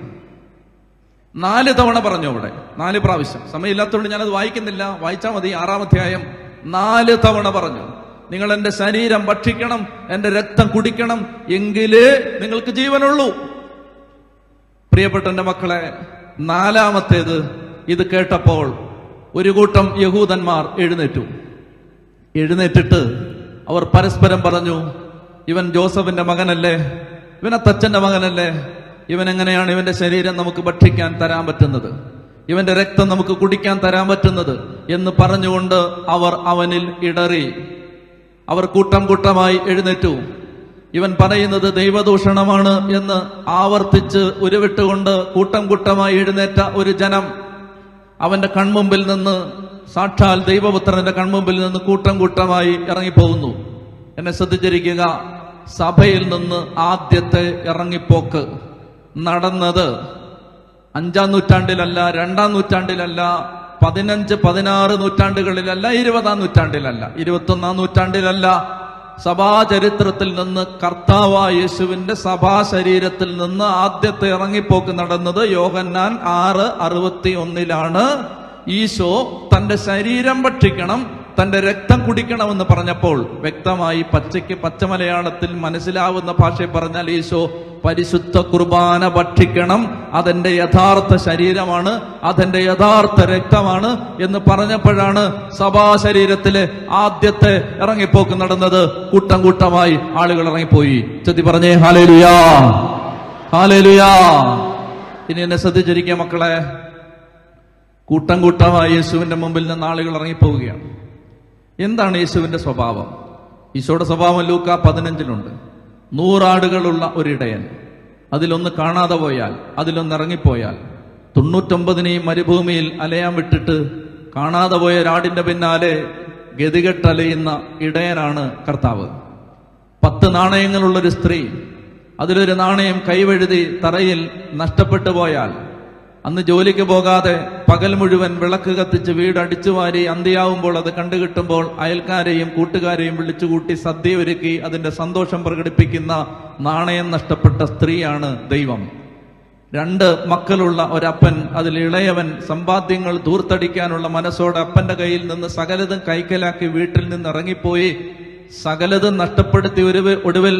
Speaker 1: നാല് തവണ പറഞ്ഞു അവിടെ നാല് പ്രാവശ്യം സമയമില്ലാത്തതുകൊണ്ട് ഞാനത് വായിക്കുന്നില്ല വായിച്ചാൽ മതി ആറാം അധ്യായം നാല് തവണ പറഞ്ഞു നിങ്ങൾ എന്റെ ശരീരം ഭക്ഷിക്കണം എന്റെ രക്തം കുടിക്കണം എങ്കിലേ നിങ്ങൾക്ക് ജീവനുള്ളൂ പ്രിയപ്പെട്ട എന്റെ മക്കളെ നാലാമത്തേത് ഇത് കേട്ടപ്പോൾ ഒരു കൂട്ടം യഹൂദന്മാർ എഴുന്നേറ്റു എഴുന്നേറ്റിട്ട് അവർ പരസ്പരം പറഞ്ഞു ഇവൻ ജോസഫിന്റെ മകനല്ലേ ഇവൻ തച്ചന്റെ മകനല്ലേ ഇവൻ എങ്ങനെയാണ് ഇവന്റെ ശരീരം നമുക്ക് ഭക്ഷിക്കാൻ തരാൻ പറ്റുന്നത് ഇവന്റെ രക്തം നമുക്ക് കുടിക്കാൻ തരാൻ പറ്റുന്നത് എന്ന് പറഞ്ഞുകൊണ്ട് അവർ അവനിൽ ഇടറി അവർ കൂട്ടം കൂട്ടമായി എഴുന്നേറ്റു ഇവൻ പറയുന്നത് ദൈവദൂഷണമാണ് എന്ന് ആവർത്തിച്ച് ഉരുവിട്ടുകൊണ്ട് കൂട്ടം കൂട്ടമായി എഴുന്നേറ്റ ഒരു ജനം അവന്റെ കൺമുമ്പിൽ നിന്ന് സാക്ഷാൽ ദൈവപുത്രന്റെ കൺമുമ്പിൽ നിന്ന് കൂട്ടം കൂട്ടമായി ഇറങ്ങിപ്പോകുന്നു എന്നെ ശ്രദ്ധിച്ചിരിക്കുക സഭയിൽ നിന്ന് ആദ്യത്തെ ഇറങ്ങിപ്പോക്ക് നടന്നത് അഞ്ചാം നൂറ്റാണ്ടിലല്ല രണ്ടാം നൂറ്റാണ്ടിലല്ല പതിനഞ്ച് പതിനാറ് നൂറ്റാണ്ടുകളിലല്ല ഇരുപതാം നൂറ്റാണ്ടിലല്ല ഇരുപത്തൊന്നാം നൂറ്റാണ്ടിലല്ല സഭാചരിത്രത്തിൽ നിന്ന് കർത്താവായ യേശുവിന്റെ സഭാ ശരീരത്തിൽ നിന്ന് ആദ്യത്തെ ഇറങ്ങിപ്പോക്ക് നടന്നത് യോഹന്നാൻ ആറ് അറുപത്തി ഒന്നിലാണ് ഈശോ തന്റെ ശരീരം ഭക്ഷിക്കണം തന്റെ രക്തം കുടിക്കണമെന്ന് പറഞ്ഞപ്പോൾ വ്യക്തമായി പച്ചയ്ക്ക് പച്ചമലയാളത്തിൽ മനസ്സിലാവുന്ന ഭാഷയിൽ പറഞ്ഞാൽ ഈശോ പരിശുദ്ധ കുർബാന ഭക്ഷിക്കണം അതെന്റെ യഥാർത്ഥ ശരീരമാണ് അതെന്റെ യഥാർത്ഥ രക്തമാണ് എന്ന് പറഞ്ഞപ്പോഴാണ് സഭാ ശരീരത്തിലെ ആദ്യത്തെ ഇറങ്ങിപ്പോക്ക് നടന്നത് കൂട്ടം കൂട്ടമായി ആളുകൾ ഇറങ്ങിപ്പോയി ചെത്തി പറഞ്ഞേ ഹാലേലുയാ ഹാലേലുയാ ഇനി എന്നെ ശ്രദ്ധിച്ചിരിക്കുക മക്കളെ കൂട്ടം കൂട്ടമായി യേശുവിന്റെ മുമ്പിൽ നിന്ന് ആളുകൾ ഇറങ്ങിപ്പോവുകയാണ് എന്താണ് യേശുവിന്റെ സ്വഭാവം ഈശോയുടെ സ്വഭാവം ലൂക്ക പതിനഞ്ചിലുണ്ട് നൂറാടുകളുള്ള ഒരിടയൻ അതിലൊന്ന് കാണാതെ പോയാൽ അതിലൊന്ന് ഇറങ്ങിപ്പോയാൽ തൊണ്ണൂറ്റൊമ്പതിനെയും മരുഭൂമിയിൽ അലയാൻ വിട്ടിട്ട് കാണാതെ പോയ ഒരാടിന്റെ പിന്നാലെ ഗതികെട്ടലയുന്ന ഇടയനാണ് കർത്താവ് പത്ത് നാണയങ്ങളുള്ളൊരു സ്ത്രീ അതിലൊരു നാണയം കൈവഴുതി തറയിൽ നഷ്ടപ്പെട്ടു പോയാൽ അന്ന് ജോലിക്ക് പോകാതെ പകൽ മുഴുവൻ വിളക്ക് കത്തിച്ച് വീട് അടിച്ചുവാരി അന്തിയാവുമ്പോൾ അത് കണ്ടുകിട്ടുമ്പോൾ അയൽക്കാരെയും കൂട്ടുകാരെയും വിളിച്ചുകൂട്ടി സദ്യ ഒരുക്കി അതിന്റെ സന്തോഷം പ്രകടിപ്പിക്കുന്ന നാണയം നഷ്ടപ്പെട്ട സ്ത്രീയാണ് ദൈവം രണ്ട് മക്കളുള്ള ഒരപ്പൻ അതിൽ ഇളയവൻ സമ്പാദ്യങ്ങൾ ദൂർത്തടിക്കാനുള്ള മനസ്സോടെ അപ്പന്റെ കയ്യിൽ നിന്ന് സകലതും കൈക്കലാക്കി വീട്ടിൽ നിന്ന് ഇറങ്ങിപ്പോയി സകലതും നഷ്ടപ്പെടുത്തി ഒരു ഒടുവിൽ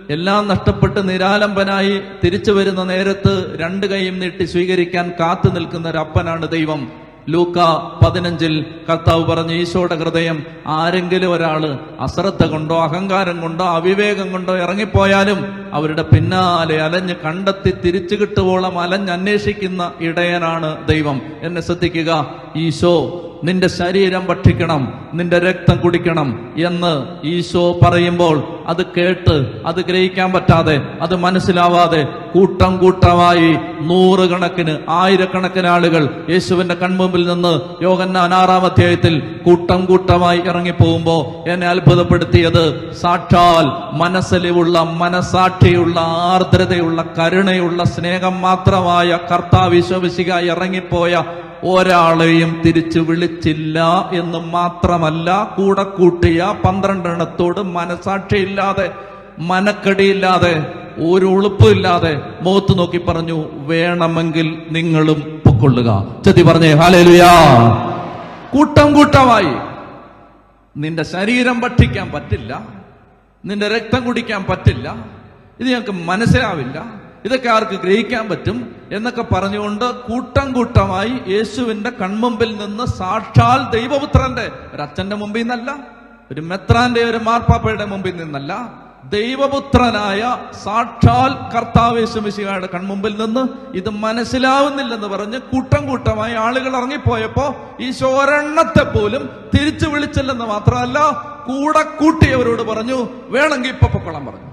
Speaker 1: എല്ലാം നഷ്ടപ്പെട്ട് നിരാലംബനായി തിരിച്ചു വരുന്ന നേരത്ത് രണ്ട് കൈയും നീട്ടി സ്വീകരിക്കാൻ കാത്തു നിൽക്കുന്ന ഒരു അപ്പനാണ് ദൈവം ലൂക്ക പതിനഞ്ചിൽ കർത്താവ് പറഞ്ഞു ഈശോയുടെ ഹൃദയം ആരെങ്കിലും ഒരാള് അശ്രദ്ധ കൊണ്ടോ അഹങ്കാരം കൊണ്ടോ അവിവേകം കൊണ്ടോ ഇറങ്ങിപ്പോയാലും അവരുടെ പിന്നാലെ അലഞ്ഞ് കണ്ടെത്തി തിരിച്ചു കിട്ടുവോളം അലഞ്ഞ് അന്വേഷിക്കുന്ന ഇടയനാണ് ദൈവം എന്നെ ശ്രദ്ധിക്കുക ഈശോ നിന്റെ ശരീരം ഭക്ഷിക്കണം നിന്റെ രക്തം കുടിക്കണം എന്ന് ഈശോ പറയുമ്പോൾ അത് കേട്ട് അത് ഗ്രഹിക്കാൻ പറ്റാതെ അത് മനസ്സിലാവാതെ കൂട്ടം കൂട്ടമായി നൂറുകണക്കിന് ആയിരക്കണക്കിന് ആളുകൾ യേശുവിന്റെ കൺമുമ്പിൽ നിന്ന് യോഹന്നാൻ ആറാം അധ്യായത്തിൽ കൂട്ടം കൂട്ടമായി ഇറങ്ങിപ്പോകുമ്പോ എന്നെ അത്ഭുതപ്പെടുത്തിയത് സാക്ഷാൽ മനസ്സിലുള്ള മനസാക്ഷിയുള്ള ആർദ്രതയുള്ള കരുണയുള്ള സ്നേഹം മാത്രമായ കർത്താവ് വിശ്വസിക ഇറങ്ങിപ്പോയ ഒരാളെയും തിരിച്ചു വിളിച്ചില്ല എന്ന് മാത്രമല്ല കൂടെ കൂട്ടിയ പന്ത്രണ്ടെണ്ണത്തോട് മനസാക്ഷിയില്ലാതെ മനക്കടിയില്ലാതെ ഒരു ഉളുപ്പില്ലാതെ മുഖത്ത് നോക്കി പറഞ്ഞു വേണമെങ്കിൽ നിങ്ങളും പൊക്കൊള്ളുക ചെത്തി പറഞ്ഞേ ഹാലേലുയാ കൂട്ടം കൂട്ടമായി നിന്റെ ശരീരം ഭക്ഷിക്കാൻ പറ്റില്ല നിന്റെ രക്തം കുടിക്കാൻ പറ്റില്ല ഇത് ഞങ്ങൾക്ക് മനസ്സിലാവില്ല ഇതൊക്കെ ആർക്ക് ഗ്രഹിക്കാൻ പറ്റും എന്നൊക്കെ പറഞ്ഞുകൊണ്ട് കൂട്ടം കൂട്ടമായി യേശുവിന്റെ കൺമുമ്പിൽ നിന്ന് സാക്ഷാൽ ദൈവപുത്രന്റെ ഒരു അച്ഛന്റെ മുമ്പിൽ നിന്നല്ല ഒരു മെത്രാന്റെ ഒരു മാർപ്പാപ്പയുടെ മുമ്പിൽ നിന്നല്ല ദൈവപുത്രനായ സാക്ഷാൽ കർത്താവ് യേശുമിശിഹായുടെ കൺമുമ്പിൽ നിന്ന് ഇത് മനസ്സിലാവുന്നില്ലെന്ന് പറഞ്ഞ് കൂട്ടം കൂട്ടമായി ആളുകൾ ഇറങ്ങിപ്പോയപ്പോ ഈശോ ഒരെണ്ണത്തെ പോലും തിരിച്ചു വിളിച്ചില്ലെന്ന് മാത്രമല്ല കൂടെ കൂട്ടിയവരോട് പറഞ്ഞു വേണമെങ്കിൽ ഇപ്പൊ പൊക്കോളാൻ പറഞ്ഞു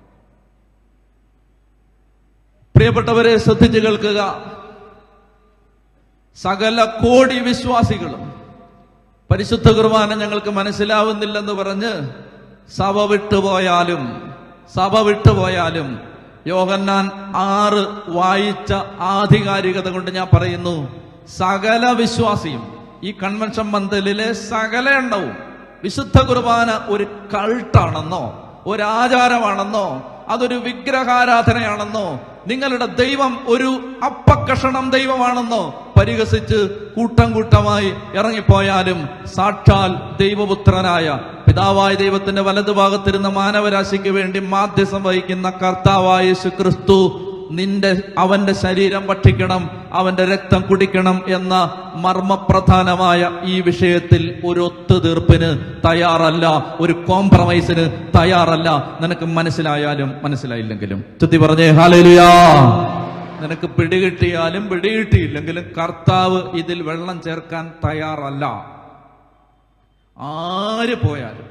Speaker 1: പ്രിയപ്പെട്ടവരെ ശ്രദ്ധിച്ചു കേൾക്കുക സകല കോടി വിശ്വാസികളും പരിശുദ്ധ കുർബാന ഞങ്ങൾക്ക് മനസ്സിലാവുന്നില്ലെന്ന് പറഞ്ഞ് സഭ വിട്ടുപോയാലും സഭ വിട്ടുപോയാലും യോഹന്നാൻ ആറ് വായിച്ച ആധികാരികത കൊണ്ട് ഞാൻ പറയുന്നു സകല വിശ്വാസിയും ഈ കൺവെൻഷൻ മന്ദിലിലെ സകല എണ്ണവും വിശുദ്ധ കുർബാന ഒരു കൾട്ടാണെന്നോ ഒരു ആചാരമാണെന്നോ അതൊരു വിഗ്രഹാരാധനയാണെന്നോ നിങ്ങളുടെ ദൈവം ഒരു അപ്പക്കഷണം ദൈവമാണെന്നോ പരിഹസിച്ച് കൂട്ടം കൂട്ടമായി ഇറങ്ങിപ്പോയാലും സാക്ഷാൽ ദൈവപുത്രനായ പിതാവായ ദൈവത്തിന്റെ വലതുഭാഗത്തിരുന്ന മാനവരാശിക്ക് വേണ്ടി മാധ്യസം വഹിക്കുന്ന കർത്താവായ യേശു ക്രിസ്തു നിന്റെ അവന്റെ ശരീരം ഭക്ഷിക്കണം അവന്റെ രക്തം കുടിക്കണം എന്ന മർമ്മപ്രധാനമായ ഈ വിഷയത്തിൽ ഒരു ഒത്തുതീർപ്പിന് തയ്യാറല്ല ഒരു കോംപ്രമൈസിന് തയ്യാറല്ല നിനക്ക് മനസ്സിലായാലും മനസ്സിലായില്ലെങ്കിലും ചുത്തി പറഞ്ഞേ ഹാലേലുയാ നിനക്ക് പിടികിട്ടിയാലും പിടികിട്ടിയില്ലെങ്കിലും കർത്താവ് ഇതിൽ വെള്ളം ചേർക്കാൻ തയ്യാറല്ല ആര് പോയാലും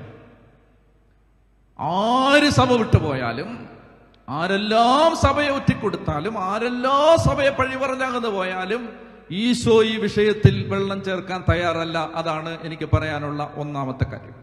Speaker 1: ആര് സഭ വിട്ടു പോയാലും ആരെല്ലാം സഭയെ ഒറ്റിക്കൊടുത്താലും ആരെല്ലാം സഭയെ പഴി പറഞ്ഞാകുന്നു പോയാലും ഈശോ ഈ വിഷയത്തിൽ വെള്ളം ചേർക്കാൻ തയ്യാറല്ല അതാണ് എനിക്ക് പറയാനുള്ള ഒന്നാമത്തെ കാര്യം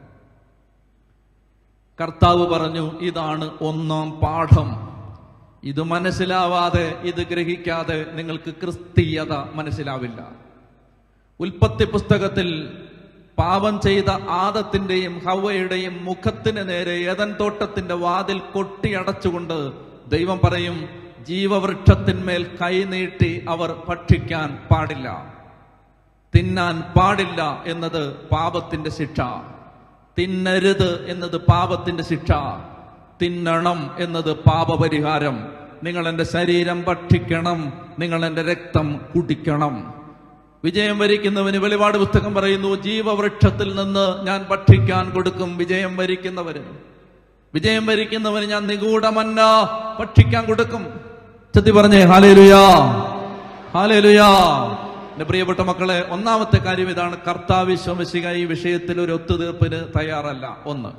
Speaker 1: കർത്താവ് പറഞ്ഞു ഇതാണ് ഒന്നാം പാഠം ഇത് മനസ്സിലാവാതെ ഇത് ഗ്രഹിക്കാതെ നിങ്ങൾക്ക് ക്രിസ്തീയത മനസ്സിലാവില്ല ഉൽപ്പത്തി പുസ്തകത്തിൽ പാപം ചെയ്ത ആദത്തിന്റെയും ഹവയുടെയും മുഖത്തിന് നേരെ ഏതൻ തോട്ടത്തിന്റെ വാതിൽ കൊട്ടിയടച്ചുകൊണ്ട് ദൈവം പറയും ജീവവൃക്ഷത്തിന്മേൽ കൈനീട്ടി അവർ ഭക്ഷിക്കാൻ പാടില്ല തിന്നാൻ പാടില്ല എന്നത് പാപത്തിന്റെ ശിക്ഷ തിന്നരുത് എന്നത് പാപത്തിന്റെ ശിക്ഷ തിന്നണം എന്നത് പാപപരിഹാരം നിങ്ങൾ എൻ്റെ ശരീരം ഭക്ഷിക്കണം നിങ്ങൾ എൻ്റെ രക്തം കുടിക്കണം വിജയം വരിക്കുന്നവന് വെളിപാട് പുസ്തകം പറയുന്നു ജീവവൃക്ഷത്തിൽ നിന്ന് ഞാൻ ഭക്ഷിക്കാൻ കൊടുക്കും വിജയം വരിക്കുന്നവന് വിജയം വരിക്കുന്നവന് ഞാൻ നിഗൂഢമന്ന ഭക്ഷിക്കാൻ കൊടുക്കും ചെത്തി പറഞ്ഞേ ഹാലേലുയാ ഹാലേലുയാ എന്റെ പ്രിയപ്പെട്ട മക്കളെ ഒന്നാമത്തെ കാര്യം ഇതാണ് കർത്താവ് വിശ്വസിക ഈ വിഷയത്തിൽ ഒരു ഒത്തുതീർപ്പിന് തയ്യാറല്ല ഒന്ന്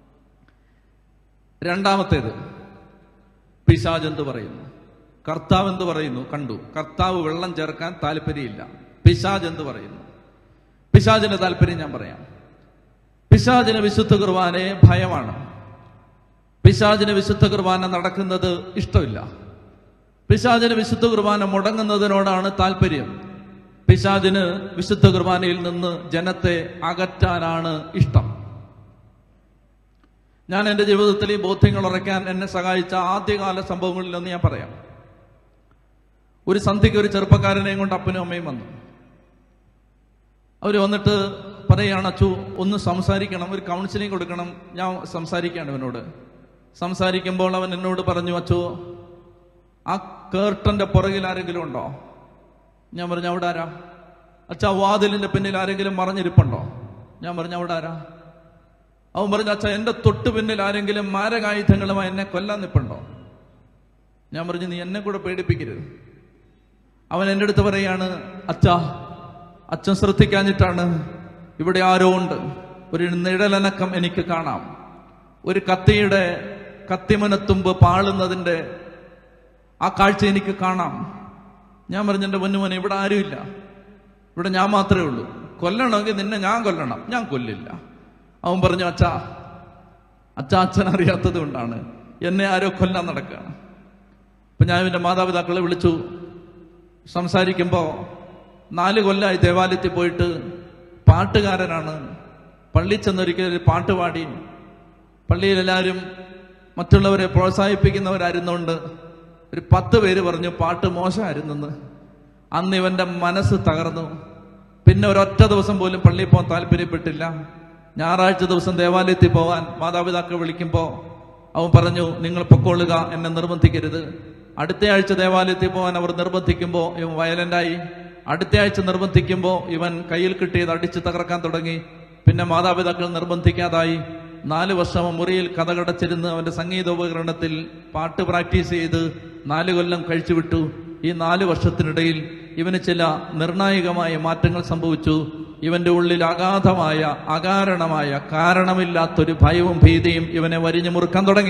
Speaker 1: രണ്ടാമത്തേത് പിശാജ് എന്ത് പറയുന്നു കർത്താവ് എന്ത് പറയുന്നു കണ്ടു കർത്താവ് വെള്ളം ചേർക്കാൻ താല്പര്യമില്ല പിശാജ് എന്ത് പറയുന്നു പിശാജിന്റെ താല്പര്യം ഞാൻ പറയാം പിശാജിന് വിശുദ്ധ കുർബാനയെ ഭയമാണ് പിശാജിന് വിശുദ്ധ കുർബാന നടക്കുന്നത് ഇഷ്ടമില്ല പിശാജിന് വിശുദ്ധ കുർബാന മുടങ്ങുന്നതിനോടാണ് താല്പര്യം പിശാജിന് വിശുദ്ധ കുർബാനയിൽ നിന്ന് ജനത്തെ അകറ്റാനാണ് ഇഷ്ടം ഞാൻ എൻ്റെ ജീവിതത്തിൽ ഈ ബോധ്യങ്ങൾ ഉറയ്ക്കാൻ എന്നെ സഹായിച്ച ആദ്യകാല സംഭവങ്ങളിലൊന്ന് ഞാൻ പറയാം ഒരു സന്ധ്യയ്ക്ക് ഒരു ചെറുപ്പക്കാരനെയും കൊണ്ട് അപ്പനും അമ്മയും വന്നു അവർ വന്നിട്ട് പറയുകയാണ് അച്ചു ഒന്ന് സംസാരിക്കണം ഒരു കൗൺസിലിംഗ് കൊടുക്കണം ഞാൻ സംസാരിക്കുകയാണ് ഇവനോട് സംസാരിക്കുമ്പോൾ അവൻ എന്നോട് പറഞ്ഞു അച്ചോ ആ കേർട്ടന്റെ പുറകിൽ ആരെങ്കിലും ഉണ്ടോ ഞാൻ പറഞ്ഞു അവിടെ ആരാ അച്ഛാ വാതിലിന്റെ പിന്നിൽ ആരെങ്കിലും മറഞ്ഞിരിപ്പുണ്ടോ ഞാൻ പറഞ്ഞു അവിടെ ആരാ അവൻ പറഞ്ഞു അച്ഛാ എന്റെ തൊട്ടു പിന്നിൽ ആരെങ്കിലും മാരകായുധങ്ങളുമായി എന്നെ കൊല്ലാൻ നിപ്പുണ്ടോ ഞാൻ പറഞ്ഞു നീ എന്നെ കൂടെ പേടിപ്പിക്കരുത് അവൻ എൻ്റെ അടുത്ത് പറയാണ് അച്ഛാ അച്ഛൻ ശ്രദ്ധിക്കാഞ്ഞിട്ടാണ് ഇവിടെ ആരോ ഉണ്ട് ഒരു നിഴലനക്കം എനിക്ക് കാണാം ഒരു കത്തിയുടെ കത്തിമനത്തുമ്പ് പാളുന്നതിന്റെ ആ കാഴ്ച എനിക്ക് കാണാം ഞാൻ പറഞ്ഞു എൻ്റെ പൊന്നുമോനെ ഇവിടെ ആരുമില്ല ഇവിടെ ഞാൻ മാത്രമേ ഉള്ളൂ കൊല്ലണമെങ്കിൽ നിന്നെ ഞാൻ കൊല്ലണം ഞാൻ കൊല്ലില്ല അവൻ പറഞ്ഞു അച്ഛാ അച്ഛാ അച്ഛൻ അറിയാത്തത് കൊണ്ടാണ് എന്നെ ആരോ കൊല്ലാൻ നടക്കുകയാണ് അപ്പൊ ഞാൻ എൻ്റെ മാതാപിതാക്കളെ വിളിച്ചു സംസാരിക്കുമ്പോൾ നാല് കൊല്ലമായി ദേവാലയത്തിൽ പോയിട്ട് പാട്ടുകാരനാണ് പള്ളി ചെന്നൊരിക്കൽ ഒരു പാട്ട് പാടി പള്ളിയിൽ എല്ലാവരും മറ്റുള്ളവരെ പ്രോത്സാഹിപ്പിക്കുന്നവരായിരുന്നുകൊണ്ട് ഒരു പത്ത് പേര് പറഞ്ഞു പാട്ട് മോശമായിരുന്നെന്ന് അന്ന് ഇവന്റെ മനസ്സ് തകർന്നു പിന്നെ ഒരൊറ്റ ദിവസം പോലും പള്ളിയിൽ പോകാൻ താല്പര്യപ്പെട്ടില്ല ഞായറാഴ്ച ദിവസം ദേവാലയത്തിൽ പോകാൻ മാതാപിതാക്കൾ വിളിക്കുമ്പോൾ അവൻ പറഞ്ഞു നിങ്ങൾ പൊക്കോളുക എന്നെ നിർബന്ധിക്കരുത് അടുത്ത ആഴ്ച ദേവാലയത്തിൽ പോകാൻ അവർ നിർബന്ധിക്കുമ്പോൾ ഇവൻ വയലന്റായി അടുത്ത ആഴ്ച നിർബന്ധിക്കുമ്പോൾ ഇവൻ കയ്യിൽ കിട്ടിയത് അടിച്ചു തകർക്കാൻ തുടങ്ങി പിന്നെ മാതാപിതാക്കൾ നിർബന്ധിക്കാതായി നാല് വർഷം അവൻ മുറിയിൽ കഥകടച്ചിരുന്ന് അവന്റെ സംഗീതോപകരണത്തിൽ പാട്ട് പ്രാക്ടീസ് ചെയ്ത് നാല് കൊല്ലം കഴിച്ചു വിട്ടു ഈ നാല് വർഷത്തിനിടയിൽ ഇവന് ചില നിർണായകമായ മാറ്റങ്ങൾ സംഭവിച്ചു ഇവന്റെ ഉള്ളിൽ അഗാധമായ അകാരണമായ കാരണമില്ലാത്തൊരു ഭയവും ഭീതിയും ഇവനെ വരിഞ്ഞു മുറുക്കാൻ തുടങ്ങി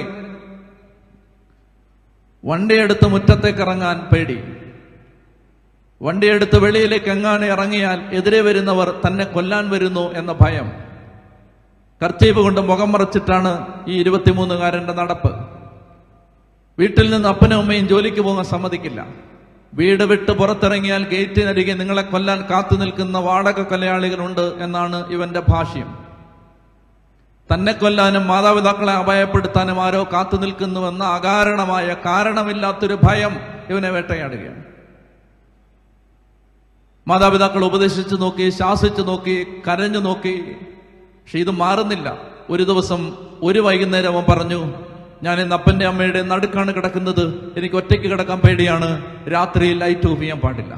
Speaker 1: വണ്ടിയെടുത്ത് മുറ്റത്തേക്ക് ഇറങ്ങാൻ പേടി വണ്ടിയെടുത്ത് വെളിയിലേക്ക് എങ്ങാനും ഇറങ്ങിയാൽ എതിരെ വരുന്നവർ തന്നെ കൊല്ലാൻ വരുന്നു എന്ന ഭയം കർച്ചീപ്പ് കൊണ്ട് മുഖം മറച്ചിട്ടാണ് ഈ ഇരുപത്തിമൂന്നുകാരന്റെ നടപ്പ് വീട്ടിൽ നിന്ന് അപ്പനും അമ്മയും ജോലിക്ക് പോകാൻ സമ്മതിക്കില്ല വീട് വിട്ട് പുറത്തിറങ്ങിയാൽ ഗേറ്റിനരികെ നിങ്ങളെ കൊല്ലാൻ കാത്തു നിൽക്കുന്ന വാടക കൊലയാളികളുണ്ട് എന്നാണ് ഇവന്റെ ഭാഷ്യം തന്നെ കൊല്ലാനും മാതാപിതാക്കളെ അപായപ്പെടുത്താനും ആരോ കാത്തു നിൽക്കുന്നുവെന്ന അകാരണമായ കാരണമില്ലാത്തൊരു ഭയം ഇവനെ വേട്ടയാടുകയാണ് മാതാപിതാക്കൾ ഉപദേശിച്ചു നോക്കി ശാസിച്ചു നോക്കി കരഞ്ഞു നോക്കി പക്ഷെ ഇത് മാറുന്നില്ല ഒരു ദിവസം ഒരു വൈകുന്നേരം അവൻ പറഞ്ഞു ഞാൻ ഇന്ന് അപ്പന്റെ അമ്മയുടെ നടുക്കാണ് കിടക്കുന്നത് എനിക്ക് ഒറ്റയ്ക്ക് കിടക്കാൻ പേടിയാണ് രാത്രി ലൈറ്റ് ഓഫ് ചെയ്യാൻ പാടില്ല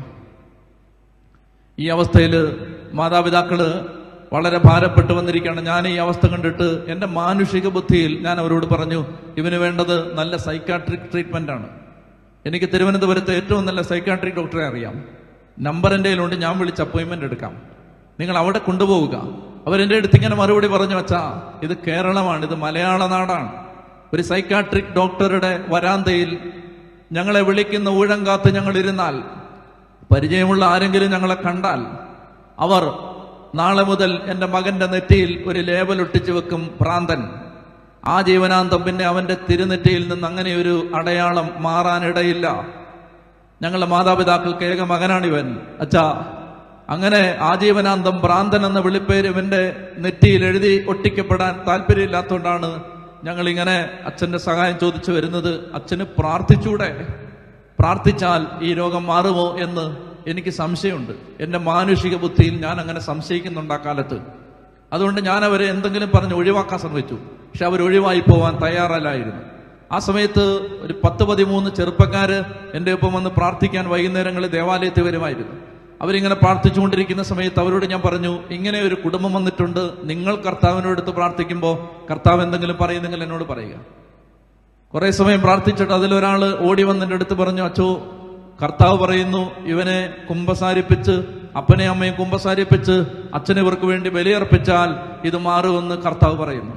Speaker 1: ഈ അവസ്ഥയിൽ മാതാപിതാക്കള് വളരെ ഭാരപ്പെട്ടു വന്നിരിക്കുകയാണ് ഞാൻ ഈ അവസ്ഥ കണ്ടിട്ട് എൻ്റെ മാനുഷിക ബുദ്ധിയിൽ ഞാൻ അവരോട് പറഞ്ഞു ഇവന് വേണ്ടത് നല്ല സൈക്കാട്രിക് ട്രീറ്റ്മെന്റ് ആണ് എനിക്ക് തിരുവനന്തപുരത്ത് ഏറ്റവും നല്ല സൈക്കാട്രിക് ഡോക്ടറെ അറിയാം നമ്പർ എൻ്റെ കയ്യിലുണ്ട് ഞാൻ വിളിച്ച് അപ്പോയിന്റ്മെന്റ് എടുക്കാം നിങ്ങൾ അവിടെ കൊണ്ടുപോവുക അവരെന്റെ അടുത്ത് ഇങ്ങനെ മറുപടി പറഞ്ഞു വച്ചാ ഇത് കേരളമാണ് ഇത് മലയാള നാടാണ് ഒരു സൈക്കാട്രിക് ഡോക്ടറുടെ വരാന്തയിൽ ഞങ്ങളെ വിളിക്കുന്ന ഊഴം കാത്ത് ഞങ്ങൾ ഇരുന്നാൽ പരിചയമുള്ള ആരെങ്കിലും ഞങ്ങളെ കണ്ടാൽ അവർ നാളെ മുതൽ എൻ്റെ മകന്റെ നെറ്റിയിൽ ഒരു ലേബൽ ഒട്ടിച്ചു വെക്കും ഭ്രാന്തൻ ആ ജീവനാന്തം പിന്നെ അവന്റെ തിരുനെറ്റിയിൽ നിന്ന് അങ്ങനെ ഒരു അടയാളം മാറാനിടയില്ല ഞങ്ങളുടെ മാതാപിതാക്കൾക്ക് ഏക മകനാണിവൻ അച്ഛാ അങ്ങനെ ആജീവനാന്തം ഭ്രാന്തൻ എന്ന വിളിപ്പേര് ഇവന്റെ നെറ്റിയിൽ എഴുതി ഒട്ടിക്കപ്പെടാൻ താല്പര്യമില്ലാത്തതുകൊണ്ടാണ് ഞങ്ങൾ ഇങ്ങനെ അച്ഛന്റെ സഹായം ചോദിച്ചു വരുന്നത് അച്ഛന് പ്രാർത്ഥിച്ചൂടെ പ്രാർത്ഥിച്ചാൽ ഈ രോഗം മാറുമോ എന്ന് എനിക്ക് സംശയമുണ്ട് എൻ്റെ മാനുഷിക ബുദ്ധിയിൽ ഞാൻ അങ്ങനെ സംശയിക്കുന്നുണ്ട് ആ കാലത്ത് അതുകൊണ്ട് ഞാൻ അവരെ എന്തെങ്കിലും പറഞ്ഞ് ഒഴിവാക്കാൻ ശ്രമിച്ചു പക്ഷെ അവർ ഒഴിവായി പോവാൻ തയ്യാറല്ലായിരുന്നു ആ സമയത്ത് ഒരു പത്ത് പതിമൂന്ന് ചെറുപ്പക്കാര് എൻ്റെ ഒപ്പം വന്ന് പ്രാർത്ഥിക്കാൻ വൈകുന്നേരങ്ങളിൽ ദേവാലയത്തിൽ വരുമായിരുന്നു അവരിങ്ങനെ പ്രാർത്ഥിച്ചുകൊണ്ടിരിക്കുന്ന സമയത്ത് അവരോട് ഞാൻ പറഞ്ഞു ഇങ്ങനെ ഒരു കുടുംബം വന്നിട്ടുണ്ട് നിങ്ങൾ കർത്താവിനോട് അടുത്ത് പ്രാർത്ഥിക്കുമ്പോൾ കർത്താവ് എന്തെങ്കിലും പറയുന്നെങ്കിൽ എന്നോട് പറയുക കുറെ സമയം പ്രാർത്ഥിച്ചിട്ട് അതിലൊരാള് ഓടി വന്നെന്റെ അടുത്ത് പറഞ്ഞു അച്ചോ കർത്താവ് പറയുന്നു ഇവനെ കുമ്പസാരിപ്പിച്ച് അപ്പനെ അമ്മയും കുമ്പസാരിപ്പിച്ച് അച്ഛനെ ഇവർക്ക് വേണ്ടി ബലിയർപ്പിച്ചാൽ ഇത് മാറുമെന്ന് കർത്താവ് പറയുന്നു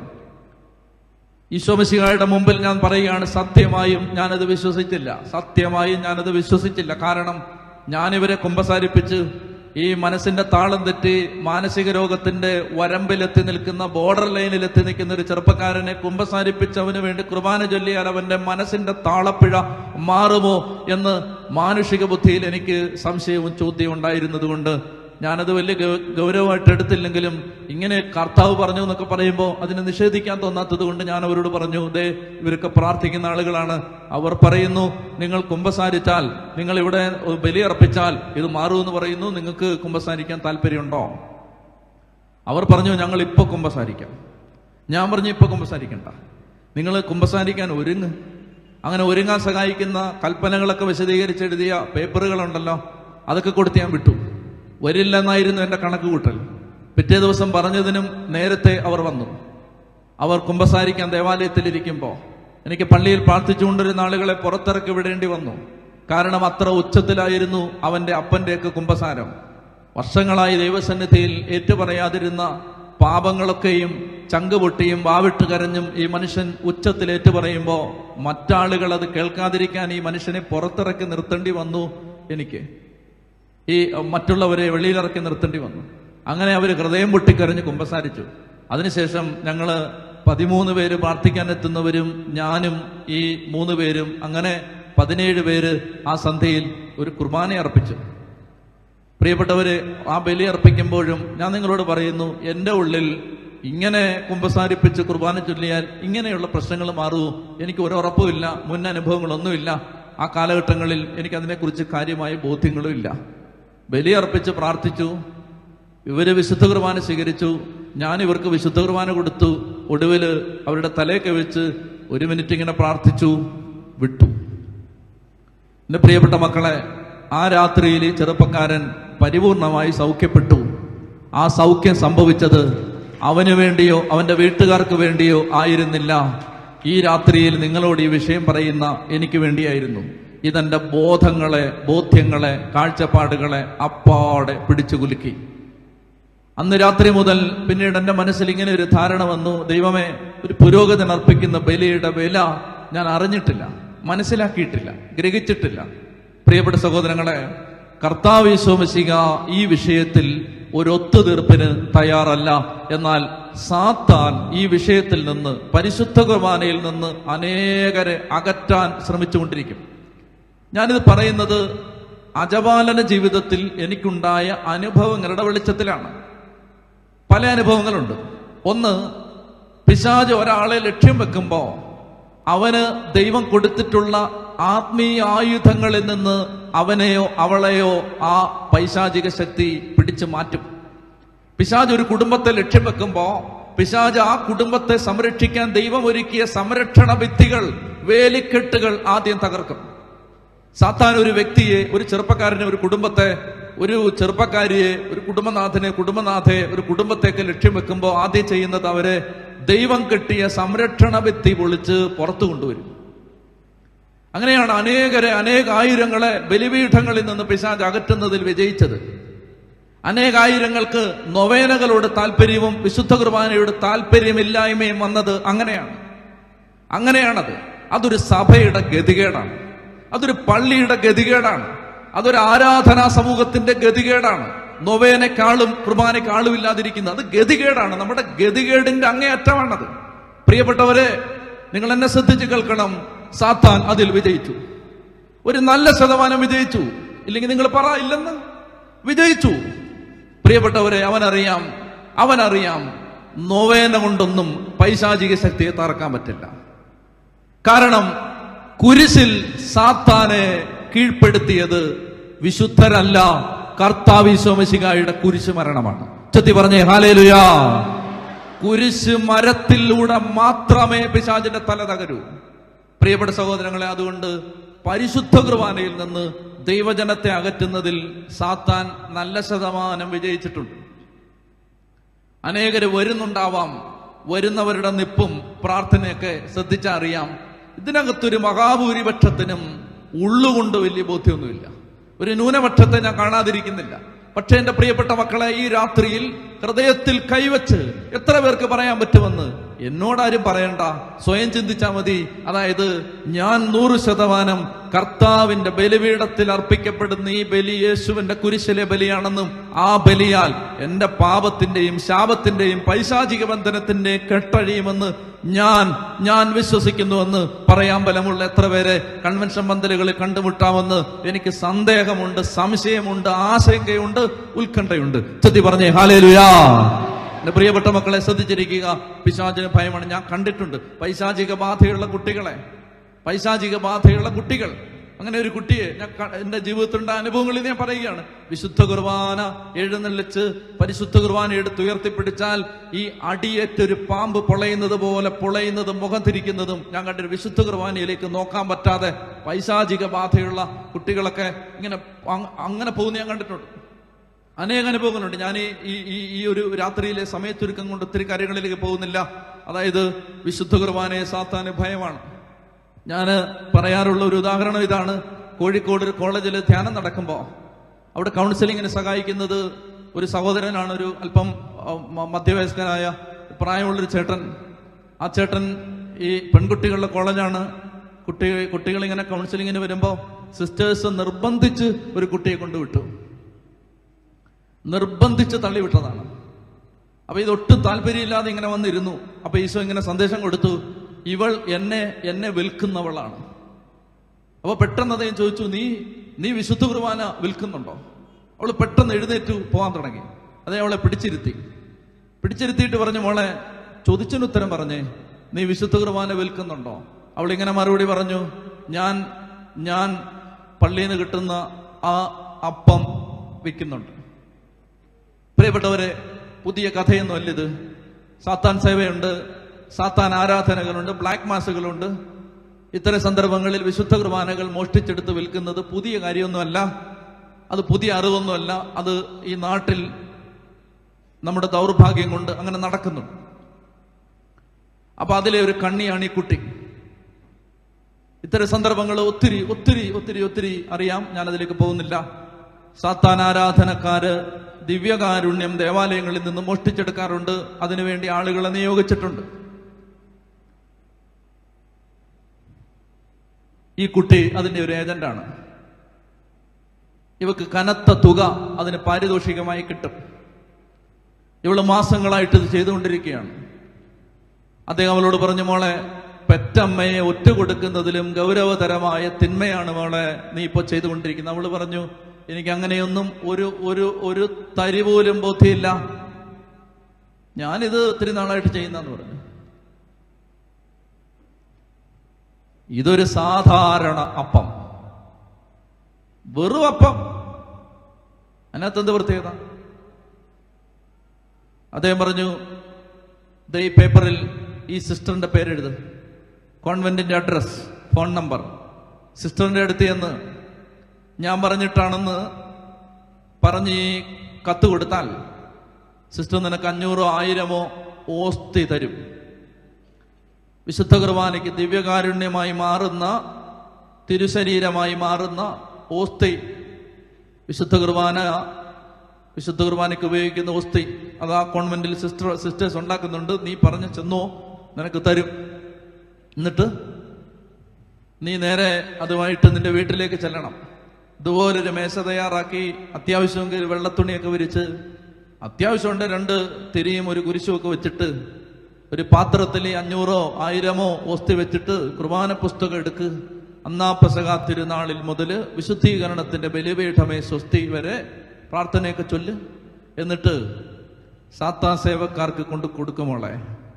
Speaker 1: ഈശോമശിഹായുടെ മുമ്പിൽ ഞാൻ പറയുകയാണ് സത്യമായും ഞാനത് വിശ്വസിച്ചില്ല സത്യമായും ഞാനത് വിശ്വസിച്ചില്ല കാരണം ഞാനിവരെ കുമ്പസാരിപ്പിച്ച് ഈ മനസ്സിന്റെ താളം തെറ്റി മാനസിക രോഗത്തിന്റെ വരമ്പിലെത്തി നിൽക്കുന്ന ബോർഡർ ലൈനിൽ എത്തി നിൽക്കുന്ന ഒരു ചെറുപ്പക്കാരനെ കുമ്പസാരിപ്പിച്ച് അവന് വേണ്ടി കുർബാന ചൊല്ലിയാൽ അവന്റെ മനസ്സിന്റെ താളപ്പിഴ മാറുമോ എന്ന് മാനുഷിക ബുദ്ധിയിൽ എനിക്ക് സംശയവും ചോദ്യവും ഉണ്ടായിരുന്നത് കൊണ്ട് ഞാനത് വലിയ ഗൗ- ഗൗരവമായിട്ട് എടുത്തില്ലെങ്കിലും ഇങ്ങനെ കർത്താവ് പറഞ്ഞു എന്നൊക്കെ പറയുമ്പോൾ അതിനെ നിഷേധിക്കാൻ തോന്നാത്തത് കൊണ്ട് ഞാൻ അവരോട് പറഞ്ഞു ദേ ഇവരൊക്കെ പ്രാർത്ഥിക്കുന്ന ആളുകളാണ് അവർ പറയുന്നു നിങ്ങൾ കുമ്പസാരിച്ചാൽ നിങ്ങൾ ഇവിടെ ബലിയർപ്പിച്ചാൽ ഇത് മാറുമെന്ന് പറയുന്നു നിങ്ങൾക്ക് കുമ്പസാരിക്കാൻ താല്പര്യമുണ്ടോ അവർ പറഞ്ഞു ഞങ്ങൾ ഇപ്പൊ കുമ്പസാരിക്കാം ഞാൻ പറഞ്ഞു ഇപ്പൊ കുമ്പസാരിക്കണ്ട നിങ്ങൾ കുമ്പസാരിക്കാൻ ഒരുങ്ങ് അങ്ങനെ ഒരുങ്ങാൻ സഹായിക്കുന്ന കൽപ്പനകളൊക്കെ വിശദീകരിച്ചെഴുതിയ പേപ്പറുകളുണ്ടല്ലോ അതൊക്കെ കൊടുത്ത് ഞാൻ വിട്ടു വരില്ലെന്നായിരുന്നു എൻ്റെ കണക്ക് കൂട്ടൽ പിറ്റേ ദിവസം പറഞ്ഞതിനും നേരത്തെ അവർ വന്നു അവർ കുമ്പസാരിക്കാൻ ദേവാലയത്തിലിരിക്കുമ്പോൾ എനിക്ക് പള്ളിയിൽ പ്രാർത്ഥിച്ചുകൊണ്ടിരുന്ന ആളുകളെ പുറത്തിറക്കി വിടേണ്ടി വന്നു കാരണം അത്ര ഉച്ചത്തിലായിരുന്നു അവന്റെ അപ്പന്റെയൊക്കെ കുമ്പസാരം വർഷങ്ങളായി ദൈവസന്നിധിയിൽ ഏറ്റുപറയാതിരുന്ന പാപങ്ങളൊക്കെയും ചങ്ക് പൊട്ടിയും വാവിട്ട് കരഞ്ഞും ഈ മനുഷ്യൻ ഉച്ചത്തിൽ ഏറ്റുപറയുമ്പോൾ മറ്റാളുകൾ അത് കേൾക്കാതിരിക്കാൻ ഈ മനുഷ്യനെ പുറത്തിറക്കി നിർത്തേണ്ടി വന്നു എനിക്ക് ഈ മറ്റുള്ളവരെ വെളിയിലിറക്കി നിർത്തേണ്ടി വന്നു അങ്ങനെ അവർ ഹൃദയം പൊട്ടിക്കരഞ്ഞ് കുമ്പസാരിച്ചു അതിനുശേഷം ഞങ്ങൾ പതിമൂന്ന് പേര് പ്രാർത്ഥിക്കാൻ എത്തുന്നവരും ഞാനും ഈ മൂന്ന് പേരും അങ്ങനെ പതിനേഴ് പേര് ആ സന്ധ്യയിൽ ഒരു കുർബാന അർപ്പിച്ചു പ്രിയപ്പെട്ടവര് ആ ബലി അർപ്പിക്കുമ്പോഴും ഞാൻ നിങ്ങളോട് പറയുന്നു എൻ്റെ ഉള്ളിൽ ഇങ്ങനെ കുമ്പസാരിപ്പിച്ച് കുർബാന ചൊല്ലിയാൽ ഇങ്ങനെയുള്ള പ്രശ്നങ്ങൾ മാറുമോ എനിക്ക് ഒരു ഉറപ്പുമില്ല മുൻ അനുഭവങ്ങളൊന്നുമില്ല ആ കാലഘട്ടങ്ങളിൽ എനിക്ക് അതിനെക്കുറിച്ച് കാര്യമായ ബോധ്യങ്ങളും ഇല്ല ബലി അർപ്പിച്ച് പ്രാർത്ഥിച്ചു ഇവര് വിശുദ്ധ കുർബാന സ്വീകരിച്ചു ഞാൻ ഇവർക്ക് വിശുദ്ധ കുർബാന കൊടുത്തു ഒടുവിൽ അവരുടെ തലയൊക്കെ വെച്ച് ഒരു മിനിറ്റ് ഇങ്ങനെ പ്രാർത്ഥിച്ചു വിട്ടു എന്റെ പ്രിയപ്പെട്ട മക്കളെ ആ രാത്രിയിൽ ഈ ചെറുപ്പക്കാരൻ പരിപൂർണമായി സൗഖ്യപ്പെട്ടു ആ സൗഖ്യം സംഭവിച്ചത് അവന് വേണ്ടിയോ അവന്റെ വീട്ടുകാർക്ക് വേണ്ടിയോ ആയിരുന്നില്ല ഈ രാത്രിയിൽ നിങ്ങളോട് ഈ വിഷയം പറയുന്ന എനിക്ക് വേണ്ടിയായിരുന്നു ഇതെന്റെ ബോധങ്ങളെ ബോധ്യങ്ങളെ കാഴ്ചപ്പാടുകളെ അപ്പാടെ പിടിച്ചു കുലുക്കി അന്ന് രാത്രി മുതൽ പിന്നീട് എന്റെ മനസ്സിൽ ഇങ്ങനെ ഒരു ധാരണ വന്നു ദൈവമേ ഒരു പുരോഗതി അർപ്പിക്കുന്ന ബലിയുടെ വില ഞാൻ അറിഞ്ഞിട്ടില്ല മനസ്സിലാക്കിയിട്ടില്ല ഗ്രഹിച്ചിട്ടില്ല പ്രിയപ്പെട്ട സഹോദരങ്ങളെ കർത്താവ് യേശോമശിക ഈ വിഷയത്തിൽ ഒരു ഒത്തുതീർപ്പിന് തയ്യാറല്ല എന്നാൽ സാത്താൻ ഈ വിഷയത്തിൽ നിന്ന് പരിശുദ്ധ കുർബാനയിൽ നിന്ന് അനേകരെ അകറ്റാൻ ശ്രമിച്ചുകൊണ്ടിരിക്കും ഞാനിത് പറയുന്നത് അജപാലന ജീവിതത്തിൽ എനിക്കുണ്ടായ അനുഭവങ്ങളുടെ വെളിച്ചത്തിലാണ് പല അനുഭവങ്ങളുണ്ട് ഒന്ന് പിശാജ് ഒരാളെ ലക്ഷ്യം വെക്കുമ്പോൾ അവന് ദൈവം കൊടുത്തിട്ടുള്ള ആത്മീയ ആയുധങ്ങളിൽ നിന്ന് അവനെയോ അവളെയോ ആ പൈശാചിക ശക്തി പിടിച്ചു മാറ്റും പിശാജ് ഒരു കുടുംബത്തെ ലക്ഷ്യം വെക്കുമ്പോ പിശാജ് ആ കുടുംബത്തെ സംരക്ഷിക്കാൻ ദൈവം ഒരുക്കിയ സംരക്ഷണ ഭിത്തികൾ വേലിക്കെട്ടുകൾ ആദ്യം തകർക്കും സാത്താൻ ഒരു വ്യക്തിയെ ഒരു ചെറുപ്പക്കാരനെ ഒരു കുടുംബത്തെ ഒരു ചെറുപ്പക്കാരിയെ ഒരു കുടുംബനാഥനെ കുടുംബനാഥയെ ഒരു കുടുംബത്തേക്ക് ലക്ഷ്യം വെക്കുമ്പോൾ ആദ്യം ചെയ്യുന്നത് അവരെ ദൈവം കെട്ടിയ സംരക്ഷണ ഭിത്തി പൊളിച്ച് പുറത്തു കൊണ്ടുവരും അങ്ങനെയാണ് അനേകരെ അനേകായിരങ്ങളെ ബലിപീഠങ്ങളിൽ നിന്ന് പിശാജ് അകറ്റുന്നതിൽ വിജയിച്ചത് അനേകായിരങ്ങൾക്ക് നൊവേനകളോട് താല്പര്യവും വിശുദ്ധ കുർബാനയോട് താല്പര്യമില്ലായ്മയും വന്നത് അങ്ങനെയാണ് അങ്ങനെയാണത് അതൊരു സഭയുടെ ഗതികേടാണ് അതൊരു പള്ളിയുടെ ഗതികേടാണ് അതൊരു ആരാധനാ സമൂഹത്തിന്റെ ഗതികേടാണ് നൊവേനക്കാളും കുർബാനക്കാളും ഇല്ലാതിരിക്കുന്നത് അത് ഗതികേടാണ് നമ്മുടെ ഗതികേടിന്റെ അങ്ങേയറ്റമാണത് പ്രിയപ്പെട്ടവരെ നിങ്ങൾ എന്നെ ശ്രദ്ധിച്ച് കേൾക്കണം സാത്താൻ അതിൽ വിജയിച്ചു ഒരു നല്ല ശതമാനം വിജയിച്ചു ഇല്ലെങ്കിൽ നിങ്ങൾ പറ ഇല്ലെന്ന് വിജയിച്ചു പ്രിയപ്പെട്ടവരെ അവനറിയാം അവനറിയാം നൊവേന കൊണ്ടൊന്നും പൈശാചിക ശക്തിയെ തറക്കാൻ പറ്റില്ല കാരണം കുരിശിൽ സാത്താനെ കീഴ്പ്പെടുത്തിയത് വിശുദ്ധരല്ല കർത്താവിശോമശികായുടെ കുരിശ് മരണമാണ് ചെത്തി പറഞ്ഞേ ഹാലേലുയാ കുരിശ് മരത്തിലൂടെ മാത്രമേ പിശാചിന്റെ തല തകരൂ പ്രിയപ്പെട്ട സഹോദരങ്ങളെ അതുകൊണ്ട് പരിശുദ്ധ കുർബാനയിൽ നിന്ന് ദൈവജനത്തെ അകറ്റുന്നതിൽ സാത്താൻ നല്ല ശതമാനം വിജയിച്ചിട്ടുണ്ട് അനേകര് വരുന്നുണ്ടാവാം വരുന്നവരുടെ നിപ്പും പ്രാർത്ഥനയൊക്കെ ശ്രദ്ധിച്ചറിയാം ഇതിനകത്തൊരു മഹാഭൂരിപക്ഷത്തിനും ഉള്ളുകൊണ്ട് വലിയ ബോധ്യമൊന്നുമില്ല ഒരു ന്യൂനപക്ഷത്തെ ഞാൻ കാണാതിരിക്കുന്നില്ല പക്ഷെ എന്റെ പ്രിയപ്പെട്ട മക്കളെ ഈ രാത്രിയിൽ ഹൃദയത്തിൽ കൈവച്ച് എത്ര പേർക്ക് പറയാൻ പറ്റുമെന്ന് എന്നോടാരും പറയണ്ട സ്വയം ചിന്തിച്ചാൽ മതി അതായത് ഞാൻ നൂറ് ശതമാനം കർത്താവിന്റെ ബലിപീഠത്തിൽ അർപ്പിക്കപ്പെടുന്ന ഈ ബലി യേശുവിന്റെ കുരിശിലെ ബലിയാണെന്നും ആ ബലിയാൽ എന്റെ പാപത്തിന്റെയും ശാപത്തിന്റെയും പൈശാചിക ബന്ധനത്തിന്റെ കെട്ടഴിയുമെന്ന് ഞാൻ ഞാൻ വിശ്വസിക്കുന്നുവെന്ന് പറയാൻ ബലമുള്ള എത്ര പേരെ കൺവെൻഷൻ പന്തലുകളിൽ കണ്ടുമുട്ടാമെന്ന് എനിക്ക് സന്ദേഹമുണ്ട് സംശയമുണ്ട് ആശങ്കയുണ്ട് ഉത്കണ്ഠയുണ്ട് ചെത്തി പറഞ്ഞേ ഹാലേലുയാ എന്റെ പ്രിയപ്പെട്ട മക്കളെ ശ്രദ്ധിച്ചിരിക്കുക പിശാചിന് ഭയമാണ് ഞാൻ കണ്ടിട്ടുണ്ട് പൈശാചിക ബാധയുള്ള കുട്ടികളെ പൈശാചിക ബാധയുള്ള കുട്ടികൾ അങ്ങനെ ഒരു കുട്ടിയെ ഞാൻ ക- എന്റെ ജീവിതത്തിലുണ്ട അനുഭവങ്ങളിൽ ഞാൻ പറയുകയാണ് വിശുദ്ധ കുർബാന എഴുന്നള്ളിച്ച് പരിശുദ്ധ കുർബാന എടുത്ത് ഉയർത്തിപ്പിടിച്ചാൽ ഈ അടിയേറ്റൊരു പാമ്പ് പൊളയുന്നത് പോലെ പൊളയുന്നതും മുഖം തിരിക്കുന്നതും ഞാൻ കണ്ടൊരു വിശുദ്ധ കുർബാനയിലേക്ക് നോക്കാൻ പറ്റാതെ പൈശാചിക ബാധയുള്ള കുട്ടികളൊക്കെ ഇങ്ങനെ അങ് അങ്ങനെ പോകുന്ന ഞാൻ കണ്ടിട്ടുണ്ട് അനേക അനുഭവങ്ങളുണ്ട് ഞാൻ ഈ ഈ- ഈ ഈ ഒരു രാത്രിയിലെ സമയത്തുരുക്കം കൊണ്ട് ഒത്തിരി കാര്യങ്ങളിലേക്ക് പോകുന്നില്ല അതായത് വിശുദ്ധ കുർബാനയെ സാത്താന് ഭയമാണ് ഞാൻ പറയാറുള്ള ഒരു ഉദാഹരണം ഇതാണ് കോഴിക്കോട് ഒരു കോളേജിൽ ധ്യാനം നടക്കുമ്പോൾ അവിടെ കൗൺസിലിങ്ങിന് സഹായിക്കുന്നത് ഒരു സഹോദരനാണ് ഒരു അല്പം ആ, മ- മധ്യവയസ്കനായ പ്രായമുള്ളൊരു ചേട്ടൻ ആ ചേട്ടൻ ഈ പെൺകുട്ടികളുടെ കോളേജാണ് കുട്ടി കുട്ടികൾ ഇങ്ങനെ കൗൺസിലിങ്ങിന് വരുമ്പോൾ സിസ്റ്റേഴ്സ് നിർബന്ധിച്ച് ഒരു കുട്ടിയെ കൊണ്ടുവിട്ടു നിർബന്ധിച്ച് തള്ളിവിട്ടതാണ് അപ്പൊ ഇതൊട്ടും താല്പര്യമില്ലാതെ ഇങ്ങനെ വന്നിരുന്നു അപ്പൊ ഈശോ ഇങ്ങനെ സന്ദേശം കൊടുത്തു ഇവൾ എന്നെ എന്നെ വിൽക്കുന്നവളാണ് അപ്പൊ പെട്ടെന്ന് അദ്ദേഹം ചോദിച്ചു നീ നീ വിശുദ്ധ കുർബാന വിൽക്കുന്നുണ്ടോ അവൾ പെട്ടെന്ന് എഴുന്നേറ്റു പോകാൻ തുടങ്ങി അതേ അവളെ പിടിച്ചിരുത്തി പിടിച്ചിരുത്തിയിട്ട് പറഞ്ഞു മോളെ ചോദിച്ചതിന് ഉത്തരം പറഞ്ഞേ നീ വിശുദ്ധ കുർബാന വിൽക്കുന്നുണ്ടോ അവൾ ഇങ്ങനെ മറുപടി പറഞ്ഞു ഞാൻ ഞാൻ പള്ളിയിൽ നിന്ന് കിട്ടുന്ന ആ അപ്പം വിൽക്കുന്നുണ്ട് പ്രിയപ്പെട്ടവരെ പുതിയ കഥയൊന്നും ഇത് സാത്താൻ സേവയുണ്ട് സാത്താൻ ആരാധനകളുണ്ട് ബ്ലാക്ക് മാസുകളുണ്ട് ഇത്തരം സന്ദർഭങ്ങളിൽ വിശുദ്ധ കുർബാനകൾ മോഷ്ടിച്ചെടുത്ത് വിൽക്കുന്നത് പുതിയ കാര്യമൊന്നുമല്ല അത് പുതിയ അറിവൊന്നുമല്ല അത് ഈ നാട്ടിൽ നമ്മുടെ ദൗർഭാഗ്യം കൊണ്ട് അങ്ങനെ നടക്കുന്നുണ്ട് അപ്പൊ അതിലെ ഒരു കണ്ണിയാണ് ഈ കുട്ടി ഇത്തരം സന്ദർഭങ്ങൾ ഒത്തിരി ഒത്തിരി ഒത്തിരി ഒത്തിരി അറിയാം ഞാൻ അതിലേക്ക് പോകുന്നില്ല സാത്താൻ ആരാധനക്കാര് ദിവ്യകാരുണ്യം ദേവാലയങ്ങളിൽ നിന്ന് മോഷ്ടിച്ചെടുക്കാറുണ്ട് അതിനുവേണ്ടി ആളുകളെ നിയോഗിച്ചിട്ടുണ്ട് ഈ കുട്ടി അതിന്റെ ഒരു ഏജന്റാണ് ഇവക്ക് കനത്ത തുക അതിന് പാരിതോഷികമായി കിട്ടും ഇവള് മാസങ്ങളായിട്ട് ഇത് ചെയ്തുകൊണ്ടിരിക്കുകയാണ് അദ്ദേഹം അവളോട് പറഞ്ഞു മോളെ പെറ്റമ്മയെ ഒറ്റ കൊടുക്കുന്നതിലും ഗൗരവതരമായ തിന്മയാണ് മോളെ നീ ഇപ്പോൾ ചെയ്തുകൊണ്ടിരിക്കുന്നത് അവള് പറഞ്ഞു എനിക്ക് അങ്ങനെയൊന്നും ഒരു ഒരു ഒരു തരി പോലും ബോധ്യമില്ല ഞാനിത് ഒത്തിരി നാളായിട്ട് ചെയ്യുന്നെന്ന് പറഞ്ഞു ഇതൊരു സാധാരണ അപ്പം വെറും അപ്പം അതിനകത്ത് എന്ത് പ്രത്യേകത അദ്ദേഹം പറഞ്ഞു ദേ ഈ പേപ്പറിൽ ഈ സിസ്റ്ററിന്റെ പേരെഴുത് കോൺവെന്റിന്റെ അഡ്രസ് ഫോൺ നമ്പർ സിസ്റ്ററിന്റെ അടുത്ത് ചെന്ന് ഞാൻ പറഞ്ഞിട്ടാണെന്ന് പറഞ്ഞ് ഈ കത്ത് കൊടുത്താൽ സിസ്റ്റർ നിനക്ക് അഞ്ഞൂറോ ആയിരമോ ഓസ്തി തരും വിശുദ്ധ കുർബാനയ്ക്ക് ദിവ്യകാരുണ്യമായി മാറുന്ന തിരുശരീരമായി മാറുന്ന ഓസ്തി വിശുദ്ധ കുർബാന വിശുദ്ധ കുർബാനയ്ക്ക് ഉപയോഗിക്കുന്ന ഓസ്തി അത് ആ കോൺവെന്റിൽ സിസ്റ്റർ സിസ്റ്റേഴ്സ് ഉണ്ടാക്കുന്നുണ്ട് നീ പറഞ്ഞു ചെന്നോ നിനക്ക് തരും എന്നിട്ട് നീ നേരെ അതുമായിട്ട് നിന്റെ വീട്ടിലേക്ക് ചെല്ലണം ഇതുപോലൊരു മേശ തയ്യാറാക്കി അത്യാവശ്യമെങ്കിൽ വെള്ളത്തുണിയൊക്കെ വിരിച്ച് അത്യാവശ്യമുണ്ട് രണ്ട് തിരിയും ഒരു കുരിശും ഒക്കെ വെച്ചിട്ട് ഒരു പാത്രത്തിൽ അഞ്ഞൂറോ ആയിരമോ ഓസ്തി വെച്ചിട്ട് കുർബാന പുസ്തകം എടുക്ക് അന്നാ പെസക തിരുനാളിൽ മുതൽ വിശുദ്ധീകരണത്തിന്റെ ബലിപീഠമേ സ്വസ്തി വരെ പ്രാർത്ഥനയൊക്കെ ചൊല്ല് എന്നിട്ട് സാത്താ സേവക്കാർക്ക് കൊണ്ട് കൊടുക്കുമോളെ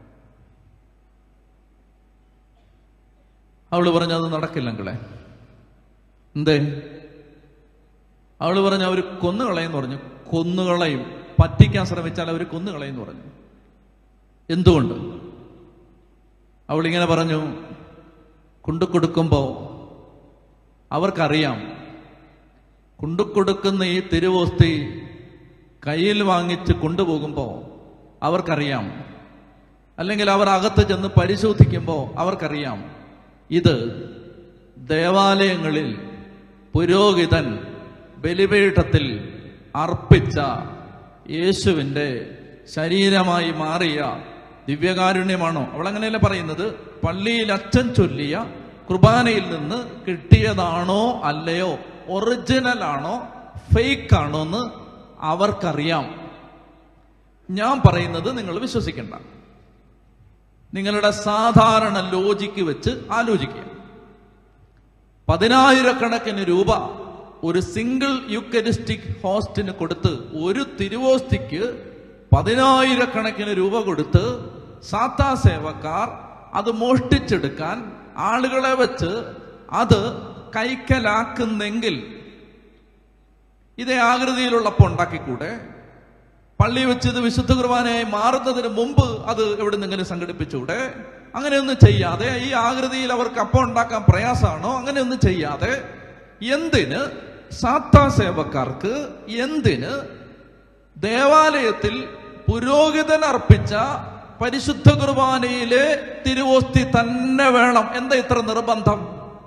Speaker 1: അവള് പറഞ്ഞു അത് നടക്കില്ലെങ്കിലേ എന്തേ അവള് പറഞ്ഞു അവർ കൊന്നുകളയെന്ന് പറഞ്ഞു കൊന്നുകളയും പറ്റിക്കാൻ ശ്രമിച്ചാൽ അവർ കൊന്നുകളയെന്ന് പറഞ്ഞു എന്തുകൊണ്ട് അവളിങ്ങനെ പറഞ്ഞു കൊണ്ടുകൊടുക്കുമ്പോൾ അവർക്കറിയാം കൊണ്ടുകൊടുക്കുന്ന ഈ തിരുവോസ്തി കയ്യിൽ വാങ്ങിച്ച് കൊണ്ടുപോകുമ്പോൾ അവർക്കറിയാം അല്ലെങ്കിൽ അവർ അകത്ത് ചെന്ന് പരിശോധിക്കുമ്പോൾ അവർക്കറിയാം ഇത് ദേവാലയങ്ങളിൽ പുരോഹിതൻ ബലിപീഠത്തിൽ അർപ്പിച്ച യേശുവിൻ്റെ ശരീരമായി മാറിയ ദിവ്യകാരുണ്യമാണോ അവൾ അങ്ങനെയല്ല പറയുന്നത് പള്ളിയിൽ അച്ഛൻ ചൊല്ലിയ കുർബാനയിൽ നിന്ന് കിട്ടിയതാണോ അല്ലയോ ഒറിജിനൽ ആണോ ഫേക്ക് ആണോ എന്ന് അവർക്കറിയാം ഞാൻ പറയുന്നത് നിങ്ങൾ വിശ്വസിക്കണ്ട നിങ്ങളുടെ സാധാരണ ലോജിക്ക് വെച്ച് ആലോചിക്കുക പതിനായിരക്കണക്കിന് രൂപ ഒരു സിംഗിൾ യുക്കരിസ്റ്റിക് ഹോസ്റ്റിന് കൊടുത്ത് ഒരു തിരുവോസ്തിക്ക് പതിനായിരക്കണക്കിന് രൂപ കൊടുത്ത് സാത്താ സേവക്കാർ അത് മോഷ്ടിച്ചെടുക്കാൻ ആളുകളെ വെച്ച് അത് കൈക്കലാക്കുന്നെങ്കിൽ ഇതേ ആകൃതിയിലുള്ള അപ്പം ഉണ്ടാക്കിക്കൂടെ പള്ളി വെച്ച് ഇത് വിശുദ്ധ കുർബാനയായി മാറുന്നതിന് മുമ്പ് അത് എവിടെ നിന്നെങ്കിലും സംഘടിപ്പിച്ചുകൂടെ അങ്ങനെയൊന്നും ചെയ്യാതെ ഈ ആകൃതിയിൽ അവർക്ക് അപ്പം ഉണ്ടാക്കാൻ പ്രയാസമാണോ അങ്ങനെയൊന്നും ചെയ്യാതെ എന്തിന് സാത്താ സേവക്കാർക്ക് എന്തിന് ദേവാലയത്തിൽ പുരോഹിതൻ അർപ്പിച്ച പരിശുദ്ധ കുർബാനയിലെ തിരുവോസ്തി തന്നെ വേണം എന്താ ഇത്ര നിർബന്ധം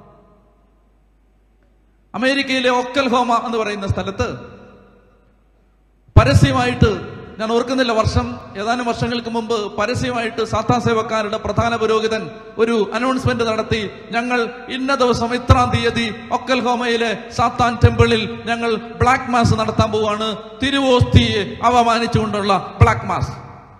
Speaker 1: അമേരിക്കയിലെ ഒക്കൽഹോമ എന്ന് പറയുന്ന സ്ഥലത്ത് പരസ്യമായിട്ട് ഞാൻ ഓർക്കുന്നില്ല വർഷം ഏതാനും വർഷങ്ങൾക്ക് മുമ്പ് പരസ്യമായിട്ട് സാത്താ സേവക്കാരുടെ പ്രധാന പുരോഹിതൻ ഒരു അനൗൺസ്മെന്റ് നടത്തി ഞങ്ങൾ ഇന്ന ദിവസം ഇത്രാം തീയതി ഒക്കൽഹോമയിലെ സാത്താൻ ടെമ്പിളിൽ ഞങ്ങൾ ബ്ലാക്ക് മാസ് നടത്താൻ പോവാണ് തിരുവോസ്തിയെ അവമാനിച്ചുകൊണ്ടുള്ള ബ്ലാക്ക് മാസ്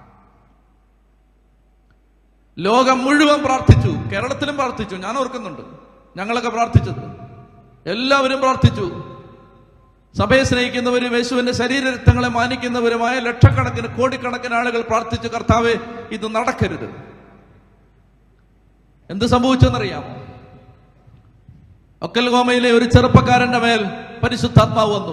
Speaker 1: ലോകം മുഴുവൻ പ്രാർത്ഥിച്ചു കേരളത്തിലും പ്രാർത്ഥിച്ചു ഞാൻ ഓർക്കുന്നുണ്ട് ഞങ്ങളൊക്കെ പ്രാർത്ഥിച്ചത് എല്ലാവരും പ്രാർത്ഥിച്ചു സഭയെ സ്നേഹിക്കുന്നവരും യേശുവിന്റെ ശരീരരക്തങ്ങളെ മാനിക്കുന്നവരുമായ ലക്ഷക്കണക്കിന് കോടിക്കണക്കിന് ആളുകൾ പ്രാർത്ഥിച്ചു കർത്താവെ ഇത് നടക്കരുത് എന്ത് സംഭവിച്ചെന്നറിയാമോ ഒക്കൽഗോമയിലെ ഒരു ചെറുപ്പക്കാരന്റെ മേൽ പരിശുദ്ധാത്മാവ് വന്നു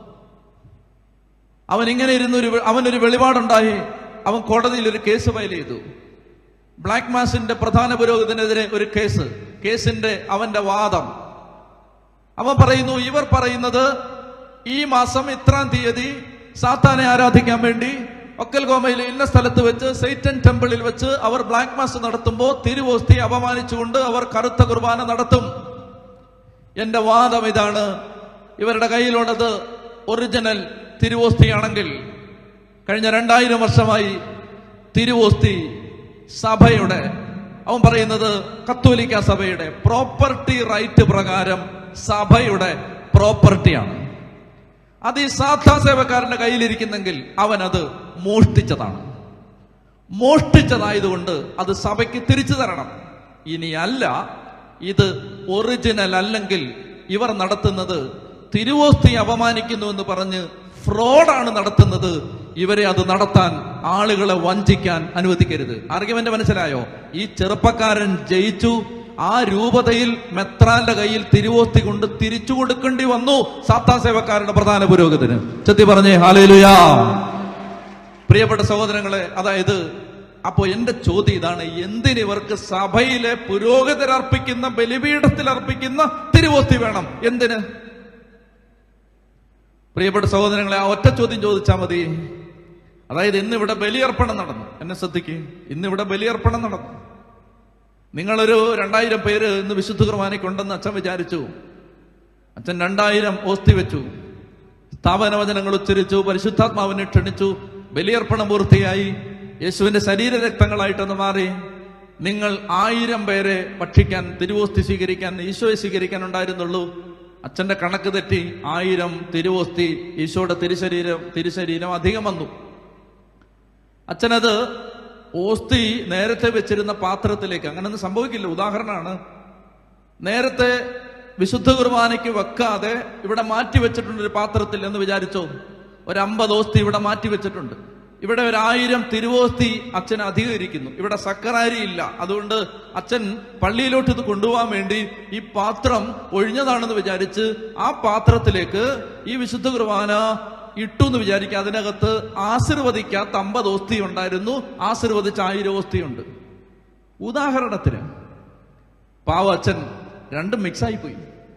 Speaker 1: അവൻ ഇങ്ങനെ ഇരുന്ന് ഒരു അവനൊരു വെളിപാടുണ്ടായി അവൻ കോടതിയിൽ ഒരു കേസ് ഫയൽ ചെയ്തു ബ്ലാക്ക് മാസിന്റെ പ്രധാന പുരോഹിതനെതിരെ ഒരു കേസ് കേസിന്റെ അവന്റെ വാദം അവൻ പറയുന്നു ഇവർ പറയുന്നത് ഈ മാസം ഇത്രാം തീയതി സാത്താനെ ആരാധിക്കാൻ വേണ്ടി ഒക്കൽഗോമയിലെ ഇന്ന സ്ഥലത്ത് വെച്ച് സൈറ്റൻ ടെമ്പിളിൽ വെച്ച് അവർ ബ്ലാക്ക് മാസ് നടത്തുമ്പോൾ തിരുവോസ്തി അപമാനിച്ചുകൊണ്ട് അവർ കറുത്ത കുർബാന നടത്തും എന്റെ വാദം ഇതാണ് ഇവരുടെ കയ്യിലുള്ളത് ഒറിജിനൽ തിരുവോസ്തിയാണെങ്കിൽ കഴിഞ്ഞ രണ്ടായിരം വർഷമായി തിരുവോസ്തി സഭയുടെ അവൻ പറയുന്നത് കത്തോലിക്ക സഭയുടെ പ്രോപ്പർട്ടി റൈറ്റ് പ്രകാരം സഭയുടെ പ്രോപ്പർട്ടിയാണ് അത് ഈ സാധാ സേവക്കാരന്റെ കയ്യിലിരിക്കുന്നെങ്കിൽ അവൻ അത് മോഷ്ടിച്ചതാണ് മോഷ്ടിച്ചതായതുകൊണ്ട് അത് സഭയ്ക്ക് തിരിച്ചു തരണം ഇനി അല്ല ഇത് ഒറിജിനൽ അല്ലെങ്കിൽ ഇവർ നടത്തുന്നത് തിരുവോസ്തി അപമാനിക്കുന്നു എന്ന് പറഞ്ഞ് ഫ്രോഡാണ് നടത്തുന്നത് ഇവരെ അത് നടത്താൻ ആളുകളെ വഞ്ചിക്കാൻ അനുവദിക്കരുത് ആർഗ്യുമെന്റ് മനസ്സിലായോ ഈ ചെറുപ്പക്കാരൻ ജയിച്ചു ആ രൂപതയിൽ മെത്രാന്റെ കയ്യിൽ തിരുവോസ്തി കൊണ്ട് തിരിച്ചു കൊടുക്കേണ്ടി വന്നു സാത്താ സേവക്കാരുടെ പ്രധാന പുരോഗതിന് ചെത്തി പറഞ്ഞേ ഹാലേലുയാ പ്രിയപ്പെട്ട സഹോദരങ്ങളെ അതായത് അപ്പോ എന്റെ ചോദ്യം ഇതാണ് എന്തിന് ഇവർക്ക് സഭയിലെ പുരോഗതിരർപ്പിക്കുന്ന ബലിപീഠത്തിൽ അർപ്പിക്കുന്ന തിരുവോസ്തി വേണം എന്തിന് പ്രിയപ്പെട്ട സഹോദരങ്ങളെ ആ ഒറ്റ ചോദ്യം ചോദിച്ചാൽ മതി അതായത് ഇന്നിവിടെ ബലിയർപ്പണം നടന്നു എന്നെ ശ്രദ്ധിക്കുക ഇന്നിവിടെ ബലിയർപ്പണം നടന്നു നിങ്ങളൊരു രണ്ടായിരം പേര് ഇന്ന് വിശുദ്ധ കുർബാനയ്ക്കുണ്ടെന്ന് അച്ഛൻ വിചാരിച്ചു അച്ഛൻ രണ്ടായിരം ഓസ്തി വെച്ചു സ്ഥാപന വചനങ്ങൾ ഉച്ചരിച്ചു പരിശുദ്ധാത്മാവിനെ ക്ഷണിച്ചു ബലിയർപ്പണം പൂർത്തിയായി യേശുവിന്റെ ശരീരരക്തങ്ങളായിട്ടൊന്ന് മാറി നിങ്ങൾ ആയിരം പേരെ ഭക്ഷിക്കാൻ തിരുവോസ്തി സ്വീകരിക്കാൻ ഈശോയെ സ്വീകരിക്കാൻ ഉണ്ടായിരുന്നുള്ളൂ അച്ഛന്റെ കണക്ക് തെറ്റി ആയിരം തിരുവോസ്തി ഈശോയുടെ തിരുശരീരം തിരുശരീരം അധികം വന്നു അച്ഛനത് ഓസ്തി നേരത്തെ വെച്ചിരുന്ന പാത്രത്തിലേക്ക് അങ്ങനൊന്നും സംഭവിക്കില്ല ഉദാഹരണമാണ് നേരത്തെ വിശുദ്ധ കുർബാനയ്ക്ക് വെക്കാതെ ഇവിടെ മാറ്റി വെച്ചിട്ടുണ്ട് ഒരു പാത്രത്തിൽ എന്ന് വിചാരിച്ചോ ഒരു അമ്പത് ഓസ്തി ഇവിടെ മാറ്റി വെച്ചിട്ടുണ്ട് ഇവിടെ ഒരു ആയിരം തിരുവോസ്തി അച്ഛൻ അധികം ഇരിക്കുന്നു ഇവിടെ സക്കറാരി ഇല്ല അതുകൊണ്ട് അച്ഛൻ പള്ളിയിലോട്ട് ഇത് കൊണ്ടുപോകാൻ വേണ്ടി ഈ പാത്രം ഒഴിഞ്ഞതാണെന്ന് വിചാരിച്ച് ആ പാത്രത്തിലേക്ക് ഈ വിശുദ്ധ കുർബാന ഇട്ടു എന്ന് വിചാരിക്കുക അതിനകത്ത് ആശീർവദിക്കാത്ത അമ്പത് ഓസ്തി ഉണ്ടായിരുന്നു ആശീർവദിച്ച ആയിരം ഓസ്തിയുണ്ട് ഉദാഹരണത്തിന് പാവ അച്ഛൻ രണ്ടും മിക്സായി പോയി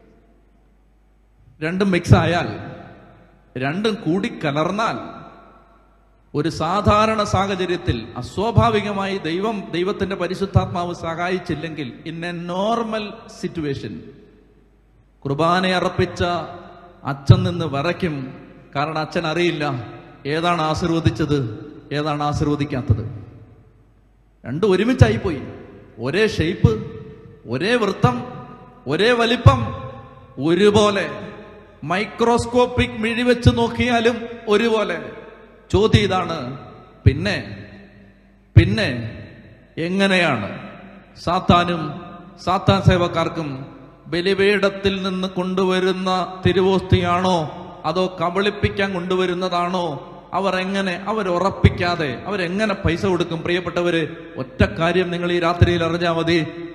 Speaker 1: രണ്ടും മിക്സ് ആയാൽ രണ്ടും കൂടി കലർന്നാൽ ഒരു സാധാരണ സാഹചര്യത്തിൽ അസ്വാഭാവികമായി ദൈവം ദൈവത്തിന്റെ പരിശുദ്ധാത്മാവ് സഹായിച്ചില്ലെങ്കിൽ ഇൻ എ നോർമൽ സിറ്റുവേഷൻ കുർബാന അർപ്പിച്ച അച്ഛൻ നിന്ന് വിറയ്ക്കും കാരണം അച്ഛൻ അറിയില്ല ഏതാണ് ആശീർവദിച്ചത് ഏതാണ് ആശീർവദിക്കാത്തത് രണ്ടും ഒരുമിച്ചായി പോയി ഒരേ ഷേപ്പ് ഒരേ വൃത്തം ഒരേ വലിപ്പം ഒരുപോലെ മൈക്രോസ്കോപ്പിക് മിഴിവെച്ച് നോക്കിയാലും ഒരുപോലെ ചോദ്യം ഇതാണ് പിന്നെ പിന്നെ എങ്ങനെയാണ് സാത്താനും സാത്താൻ സേവക്കാർക്കും ബലിപീഠത്തിൽ നിന്ന് കൊണ്ടുവരുന്ന തിരുവോസ്തിയാണോ അതോ കബളിപ്പിക്കാൻ കൊണ്ടുവരുന്നതാണോ അവർ എങ്ങനെ അവർ ഉറപ്പിക്കാതെ അവരെങ്ങനെ പൈസ കൊടുക്കും പ്രിയപ്പെട്ടവര് ഒറ്റ കാര്യം നിങ്ങൾ ഈ രാത്രിയിൽ അറിഞ്ഞാൽ മതി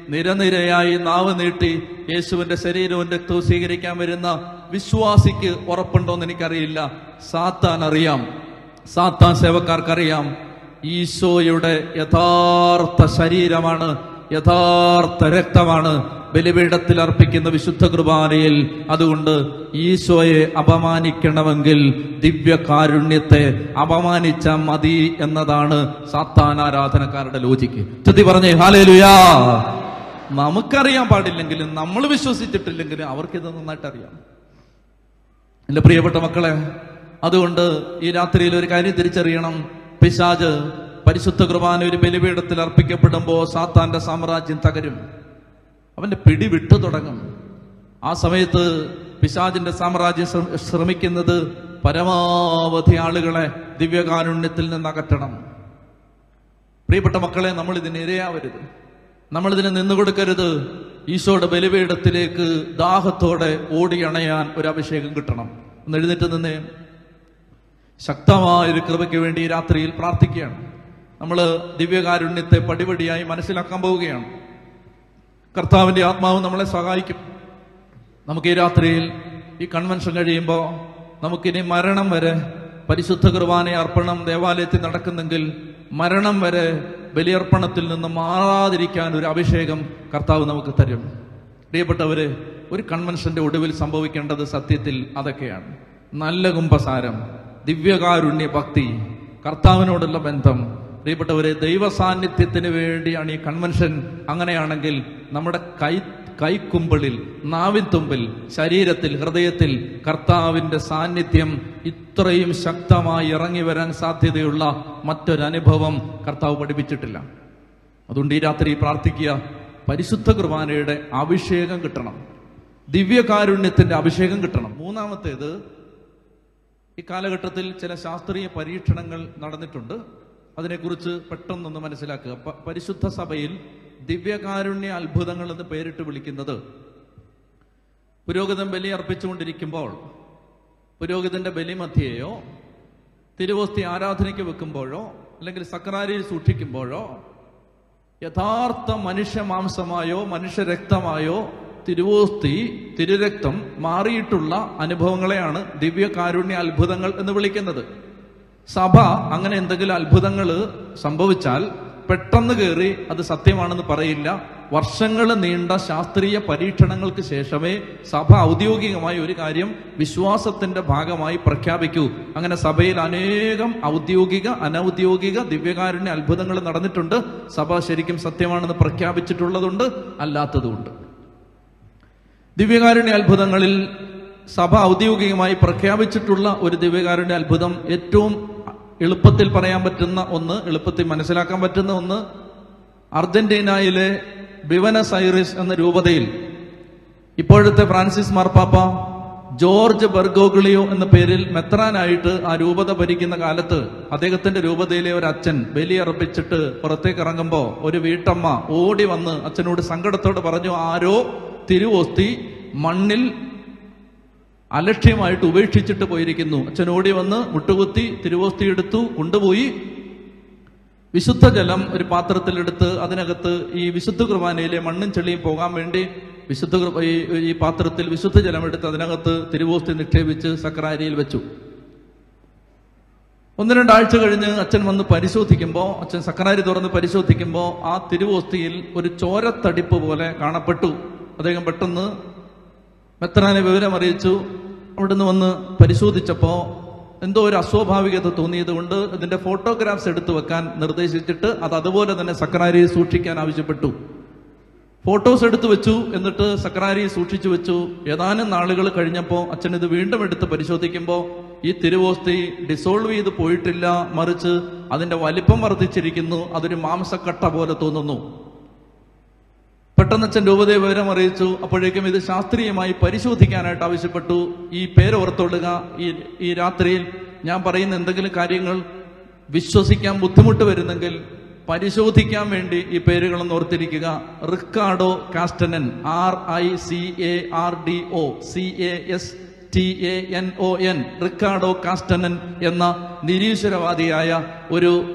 Speaker 1: നിരനിരയായി നാവ് നീട്ടി യേശുവിന്റെ ശരീരവും രക്തവും സ്വീകരിക്കാൻ വരുന്ന വിശ്വാസിക്ക് ഉറപ്പുണ്ടോന്ന് എനിക്കറിയില്ല സാത്താൻ അറിയാം സാത്താൻ സേവക്കാർക്കറിയാം ഈശോയുടെ യഥാർത്ഥ ശരീരമാണ് യഥാർത്ഥ രക്തമാണ് ബലിപീഠത്തിൽ അർപ്പിക്കുന്ന വിശുദ്ധ കുർബാനയിൽ അതുകൊണ്ട് ഈശോയെ അപമാനിക്കണമെങ്കിൽ ദിവ്യകാരുണ്യത്തെ അപമാനിച്ച മതി എന്നതാണ് സാത്താനാരാധനക്കാരുടെ ലോജിക്ക് ചുറ്റി പറഞ്ഞേ ഹാലേലുയാ നമുക്കറിയാൻ പാടില്ലെങ്കിലും നമ്മൾ വിശ്വസിച്ചിട്ടില്ലെങ്കിലും അവർക്കിത് നന്നായിട്ട് അറിയാം എന്റെ പ്രിയപ്പെട്ട മക്കളെ അതുകൊണ്ട് ഈ രാത്രിയിൽ ഒരു കാര്യം തിരിച്ചറിയണം പിശാജ് പരിശുദ്ധ കുർബാന ഒരു ബലിപീഠത്തിൽ അർപ്പിക്കപ്പെടുമ്പോൾ സാത്താന്റെ സാമ്രാജ്യം തകരും അവന്റെ പിടി വിട്ടു തുടങ്ങും ആ സമയത്ത് പിശാജിന്റെ സാമ്രാജ്യം ശ്ര- ശ്രമിക്കുന്നത് പരമാവധി ആളുകളെ ദിവ്യകാരുണ്യത്തിൽ നിന്ന് അകറ്റണം പ്രിയപ്പെട്ട മക്കളെ നമ്മൾ ഇതിന് ഇരയാവരുത് നമ്മൾ ഇതിന് നിന്നുകൊടുക്കരുത് ഈശോയുടെ ബലിപീഠത്തിലേക്ക് ദാഹത്തോടെ ഓടിയണയാൻ ഒരു അഭിഷേകം കിട്ടണം ഒന്ന് എഴുന്നേറ്റ് നിന്നേ ശക്തമായ ഒരു കൃപയ്ക്ക് വേണ്ടി ഈ രാത്രിയിൽ പ്രാർത്ഥിക്കുകയാണ് നമ്മൾ ദിവ്യകാരുണ്യത്തെ പടിപടിയായി മനസ്സിലാക്കാൻ പോവുകയാണ് കർത്താവിന്റെ ആത്മാവ് നമ്മളെ സഹായിക്കും നമുക്ക് ഈ രാത്രിയിൽ ഈ കൺവെൻഷൻ കഴിയുമ്പോൾ നമുക്കിനി മരണം വരെ പരിശുദ്ധ കുർബാന അർപ്പണം ദേവാലയത്തിൽ നടക്കുന്നെങ്കിൽ മരണം വരെ ബലിയർപ്പണത്തിൽ നിന്ന് മാറാതിരിക്കാൻ ഒരു അഭിഷേകം കർത്താവ് നമുക്ക് തരും പ്രിയപ്പെട്ടവര് ഒരു കൺവെൻഷന്റെ ഒടുവിൽ സംഭവിക്കേണ്ടത് സത്യത്തിൽ അതൊക്കെയാണ് നല്ല കുംഭസാരം ദിവ്യകാരുണ്യ ഭക്തി കർത്താവിനോടുള്ള ബന്ധം പ്രിയപ്പെട്ടവരെ ദൈവ സാന്നിധ്യത്തിന് വേണ്ടിയാണ് ഈ കൺവെൻഷൻ അങ്ങനെയാണെങ്കിൽ നമ്മുടെ കൈ കൈക്കുമ്പിളിൽ നാവിൻ തുമ്പിൽ ശരീരത്തിൽ ഹൃദയത്തിൽ കർത്താവിന്റെ സാന്നിധ്യം ഇത്രയും ശക്തമായി ഇറങ്ങി വരാൻ സാധ്യതയുള്ള മറ്റൊരനുഭവം കർത്താവ് പഠിപ്പിച്ചിട്ടില്ല അതുകൊണ്ട് ഈ രാത്രി പ്രാർത്ഥിക്കുക പരിശുദ്ധ കുർബാനയുടെ അഭിഷേകം കിട്ടണം ദിവ്യകാരുണ്യത്തിന്റെ അഭിഷേകം കിട്ടണം മൂന്നാമത്തേത് ഈ കാലഘട്ടത്തിൽ ചില ശാസ്ത്രീയ പരീക്ഷണങ്ങൾ നടന്നിട്ടുണ്ട് അതിനെക്കുറിച്ച് പെട്ടെന്നൊന്ന് മനസ്സിലാക്കുക പ- പരിശുദ്ധ സഭയിൽ ദിവ്യകാരുണ്യ അത്ഭുതങ്ങൾ എന്ന് പേരിട്ട് വിളിക്കുന്നത് പുരോഹിതൻ ബലി അർപ്പിച്ചുകൊണ്ടിരിക്കുമ്പോൾ പുരോഹിതന്റെ ബലിമധ്യയോ തിരുവോസ്തി ആരാധനയ്ക്ക് വെക്കുമ്പോഴോ അല്ലെങ്കിൽ സക്രാരിയിൽ സൂക്ഷിക്കുമ്പോഴോ യഥാർത്ഥ മനുഷ്യ മാംസമായോ മനുഷ്യ രക്തമായോ തിരുവോസ്തി തിരുരക്തം മാറിയിട്ടുള്ള അനുഭവങ്ങളെയാണ് ദിവ്യകാരുണ്യ അത്ഭുതങ്ങൾ എന്ന് വിളിക്കുന്നത് സഭ അങ്ങനെ എന്തെങ്കിലും അത്ഭുതങ്ങൾ സംഭവിച്ചാൽ പെട്ടെന്ന് കയറി അത് സത്യമാണെന്ന് പറയില്ല വർഷങ്ങൾ നീണ്ട ശാസ്ത്രീയ പരീക്ഷണങ്ങൾക്ക് ശേഷമേ സഭ ഔദ്യോഗികമായി ഒരു കാര്യം വിശ്വാസത്തിന്റെ ഭാഗമായി പ്രഖ്യാപിക്കൂ അങ്ങനെ സഭയിൽ അനേകം ഔദ്യോഗിക അനൗദ്യോഗിക ദിവ്യകാരുണ്യ അത്ഭുതങ്ങൾ നടന്നിട്ടുണ്ട് സഭ ശരിക്കും സത്യമാണെന്ന് പ്രഖ്യാപിച്ചിട്ടുള്ളതുണ്ട് അല്ലാത്തതുമുണ്ട് ദിവ്യകാരുണ്യ അത്ഭുതങ്ങളിൽ സഭ ഔദ്യോഗികമായി പ്രഖ്യാപിച്ചിട്ടുള്ള ഒരു ദിവ്യകാരുണ്യ അത്ഭുതം ഏറ്റവും എളുപ്പത്തിൽ പറയാൻ പറ്റുന്ന ഒന്ന് എളുപ്പത്തിൽ മനസ്സിലാക്കാൻ പറ്റുന്ന ഒന്ന് അർജന്റീനയിലെ ബിവനസ് ഐറിസ് എന്ന രൂപതയിൽ ഇപ്പോഴത്തെ ഫ്രാൻസിസ് മാർപ്പാപ്പ ജോർജ് ബെർഗോഗ്ലിയോ എന്ന പേരിൽ മെത്രാനായിട്ട് ആ രൂപത ഭരിക്കുന്ന കാലത്ത് അദ്ദേഹത്തിന്റെ രൂപതയിലെ ഒരു അച്ഛൻ ബലിയർപ്പിച്ചിട്ട് പുറത്തേക്ക് ഇറങ്ങുമ്പോൾ ഒരു വീട്ടമ്മ ഓടി വന്ന് അച്ഛനോട് സങ്കടത്തോട് പറഞ്ഞു ആരോ തിരുവോസ്തി മണ്ണിൽ അലക്ഷ്യമായിട്ട് ഉപേക്ഷിച്ചിട്ട് പോയിരിക്കുന്നു അച്ഛൻ ഓടി വന്ന് മുട്ടുകുത്തി തിരുവോസ്തി എടുത്തു കൊണ്ടുപോയി വിശുദ്ധ ജലം ഒരു പാത്രത്തിലെടുത്ത് അതിനകത്ത് ഈ വിശുദ്ധ കുർബാനയിലെ മണ്ണും ചെളിയും പോകാൻ വേണ്ടി വിശുദ്ധ കുർബ- ഈ ഈ പാത്രത്തിൽ വിശുദ്ധ ജലം എടുത്ത് അതിനകത്ത് തിരുവോസ്തി നിക്ഷേപിച്ച് സക്രാരിയിൽ വെച്ചു ഒന്ന് രണ്ടാഴ്ച കഴിഞ്ഞ് അച്ഛൻ വന്ന് പരിശോധിക്കുമ്പോൾ അച്ഛൻ സക്രാരി തുറന്ന് പരിശോധിക്കുമ്പോൾ ആ തിരുവോസ്തിയിൽ ഒരു ചോരത്തടിപ്പ് പോലെ കാണപ്പെട്ടു അദ്ദേഹം പെട്ടെന്ന് മെത്രാനെ വിവരം അറിയിച്ചു അവിടുന്ന് വന്ന് പരിശോധിച്ചപ്പോൾ എന്തോ ഒരു അസ്വാഭാവികത തോന്നിയത് കൊണ്ട് ഇതിന്റെ ഫോട്ടോഗ്രാഫ്സ് എടുത്തു വെക്കാൻ നിർദ്ദേശിച്ചിട്ട് അത് അതുപോലെ തന്നെ സക്രാരിയിൽ സൂക്ഷിക്കാൻ ആവശ്യപ്പെട്ടു ഫോട്ടോസ് എടുത്തു വെച്ചു എന്നിട്ട് സക്രാരി സൂക്ഷിച്ചു വെച്ചു ഏതാനും നാളുകൾ കഴിഞ്ഞപ്പോൾ അച്ഛൻ ഇത് വീണ്ടും എടുത്ത് പരിശോധിക്കുമ്പോൾ ഈ തിരുവോസ്തി ഡിസോൾവ് ചെയ്ത് പോയിട്ടില്ല മറിച്ച് അതിന്റെ വലിപ്പം വർദ്ധിച്ചിരിക്കുന്നു അതൊരു മാംസക്കട്ട പോലെ തോന്നുന്നു പെട്ടെന്ന് അച്ഛൻ രൂപതയെ വിവരം അറിയിച്ചു അപ്പോഴേക്കും ഇത് ശാസ്ത്രീയമായി പരിശോധിക്കാനായിട്ട് ആവശ്യപ്പെട്ടു ഈ പേര് ഓർത്തുകൊള്ളുക ഈ ഈ രാത്രിയിൽ ഞാൻ പറയുന്ന എന്തെങ്കിലും കാര്യങ്ങൾ വിശ്വസിക്കാൻ ബുദ്ധിമുട്ട് വരുന്നെങ്കിൽ പരിശോധിക്കാൻ വേണ്ടി ഈ പേരുകളൊന്ന് ഓർത്തിരിക്കുക Ricardo Castanon R I C A R D O C A S T A N O N Ricardo Castanon എന്ന നിരീശ്വരവാദിയായ ഒരു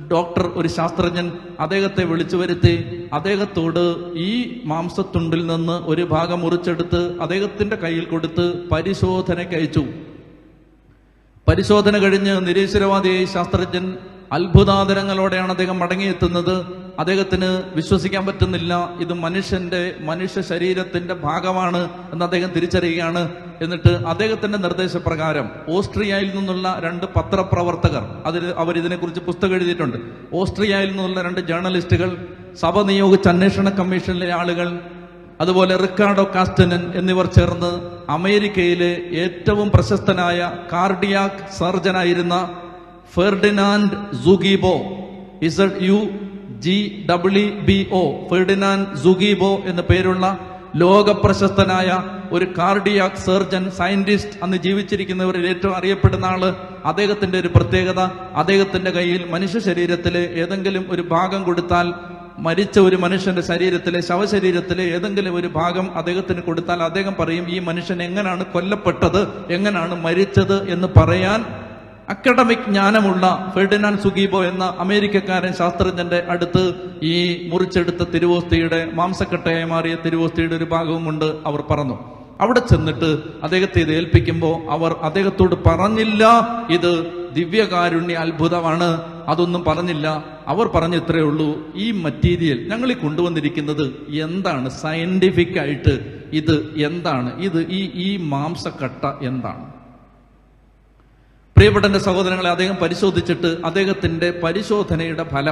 Speaker 1: ഡോക്ടർ ഒരു ശാസ്ത്രജ്ഞൻ അദ്ദേഹത്തെ വിളിച്ചു വരുത്തി അദ്ദേഹത്തോട് ഈ മാംസത്തുണ്ടിൽ നിന്ന് ഒരു ഭാഗം മുറിച്ചെടുത്ത് അദ്ദേഹത്തിന്റെ കയ്യിൽ കൊടുത്ത് പരിശോധനയ്ക്ക് അയച്ചു പരിശോധന കഴിഞ്ഞ് നിരീശ്വരവാദിയായി ശാസ്ത്രജ്ഞൻ അത്ഭുതാതരങ്ങളോടെയാണ് അദ്ദേഹം മടങ്ങിയെത്തുന്നത് അദ്ദേഹത്തിന് വിശ്വസിക്കാൻ പറ്റുന്നില്ല ഇത് മനുഷ്യന്റെ മനുഷ്യ ശരീരത്തിന്റെ ഭാഗമാണ് എന്ന് അദ്ദേഹം തിരിച്ചറിയുകയാണ് എന്നിട്ട് അദ്ദേഹത്തിന്റെ നിർദ്ദേശപ്രകാരം ഓസ്ട്രിയയിൽ നിന്നുള്ള രണ്ട് പത്രപ്രവർത്തകർ അതിൽ അവർ ഇതിനെക്കുറിച്ച് പുസ്തകം എഴുതിയിട്ടുണ്ട് ഓസ്ട്രിയയിൽ നിന്നുള്ള രണ്ട് ജേർണലിസ്റ്റുകൾ സഭ നിയോഗിച്ച അന്വേഷണ കമ്മീഷനിലെ ആളുകൾ അതുപോലെ റിക്കാർഡോ കാസ്റ്റനൻ എന്നിവർ ചേർന്ന് അമേരിക്കയിലെ ഏറ്റവും പ്രശസ്തനായ കാർഡിയാക് സർജനായിരുന്ന Ferdinand Zugibe Z U G W B O Ferdinand Zugibe എന്ന പേരുള്ള ലോക പ്രശസ്തനായ ഒരു കാർഡിയാക് സർജൻ സയന്റിസ്റ്റ് അന്ന് ജീവിച്ചിരിക്കുന്നവരിൽ ഏറ്റവും അറിയപ്പെടുന്ന ആള് അദ്ദേഹത്തിന്റെ ഒരു പ്രത്യേകത അദ്ദേഹത്തിന്റെ കയ്യിൽ മനുഷ്യ ശരീരത്തിലെ ഏതെങ്കിലും ഒരു ഭാഗം കൊടുത്താൽ മരിച്ച ഒരു മനുഷ്യന്റെ ശരീരത്തിലെ ശവശരീരത്തിലെ ഏതെങ്കിലും ഒരു ഭാഗം അദ്ദേഹത്തിന് കൊടുത്താൽ അദ്ദേഹം പറയും ഈ മനുഷ്യൻ എങ്ങനെയാണ് കൊല്ലപ്പെട്ടത് എങ്ങനെയാണ് മരിച്ചത് എന്ന് പറയാൻ അക്കഡമിക് ജ്ഞാനമുള്ള ഫെർഡിനാൻ സുഗീബോ എന്ന അമേരിക്കക്കാരൻ ശാസ്ത്രജ്ഞന്റെ അടുത്ത് ഈ മുറിച്ചെടുത്ത തിരുവോസ്തിയുടെ മാംസക്കട്ടയായി മാറിയ തിരുവോസ്തിയുടെ ഒരു ഭാഗവും കൊണ്ട് അവർ പറന്നു അവിടെ ചെന്നിട്ട് അദ്ദേഹത്തെ ഇത് ഏൽപ്പിക്കുമ്പോൾ അവർ അദ്ദേഹത്തോട് പറഞ്ഞില്ല ഇത് ദിവ്യകാരുണ്യ അത്ഭുതമാണ് അതൊന്നും പറഞ്ഞില്ല അവർ പറഞ്ഞു ഇത്രയേ ഉള്ളൂ ഈ മറ്റീരിയൽ ഞങ്ങൾ ഈ കൊണ്ടുവന്നിരിക്കുന്നത് എന്താണ് സയന്റിഫിക് ആയിട്ട് ഇത് എന്താണ് ഇത് ഈ ഈ മാംസക്കട്ട എന്താണ് പ്രിയപ്പെട്ട എന്റെ സഹോദരങ്ങളെ അദ്ദേഹം പരിശോധിച്ചിട്ട് അദ്ദേഹത്തിന്റെ പരിശോധനയുടെ ഫലം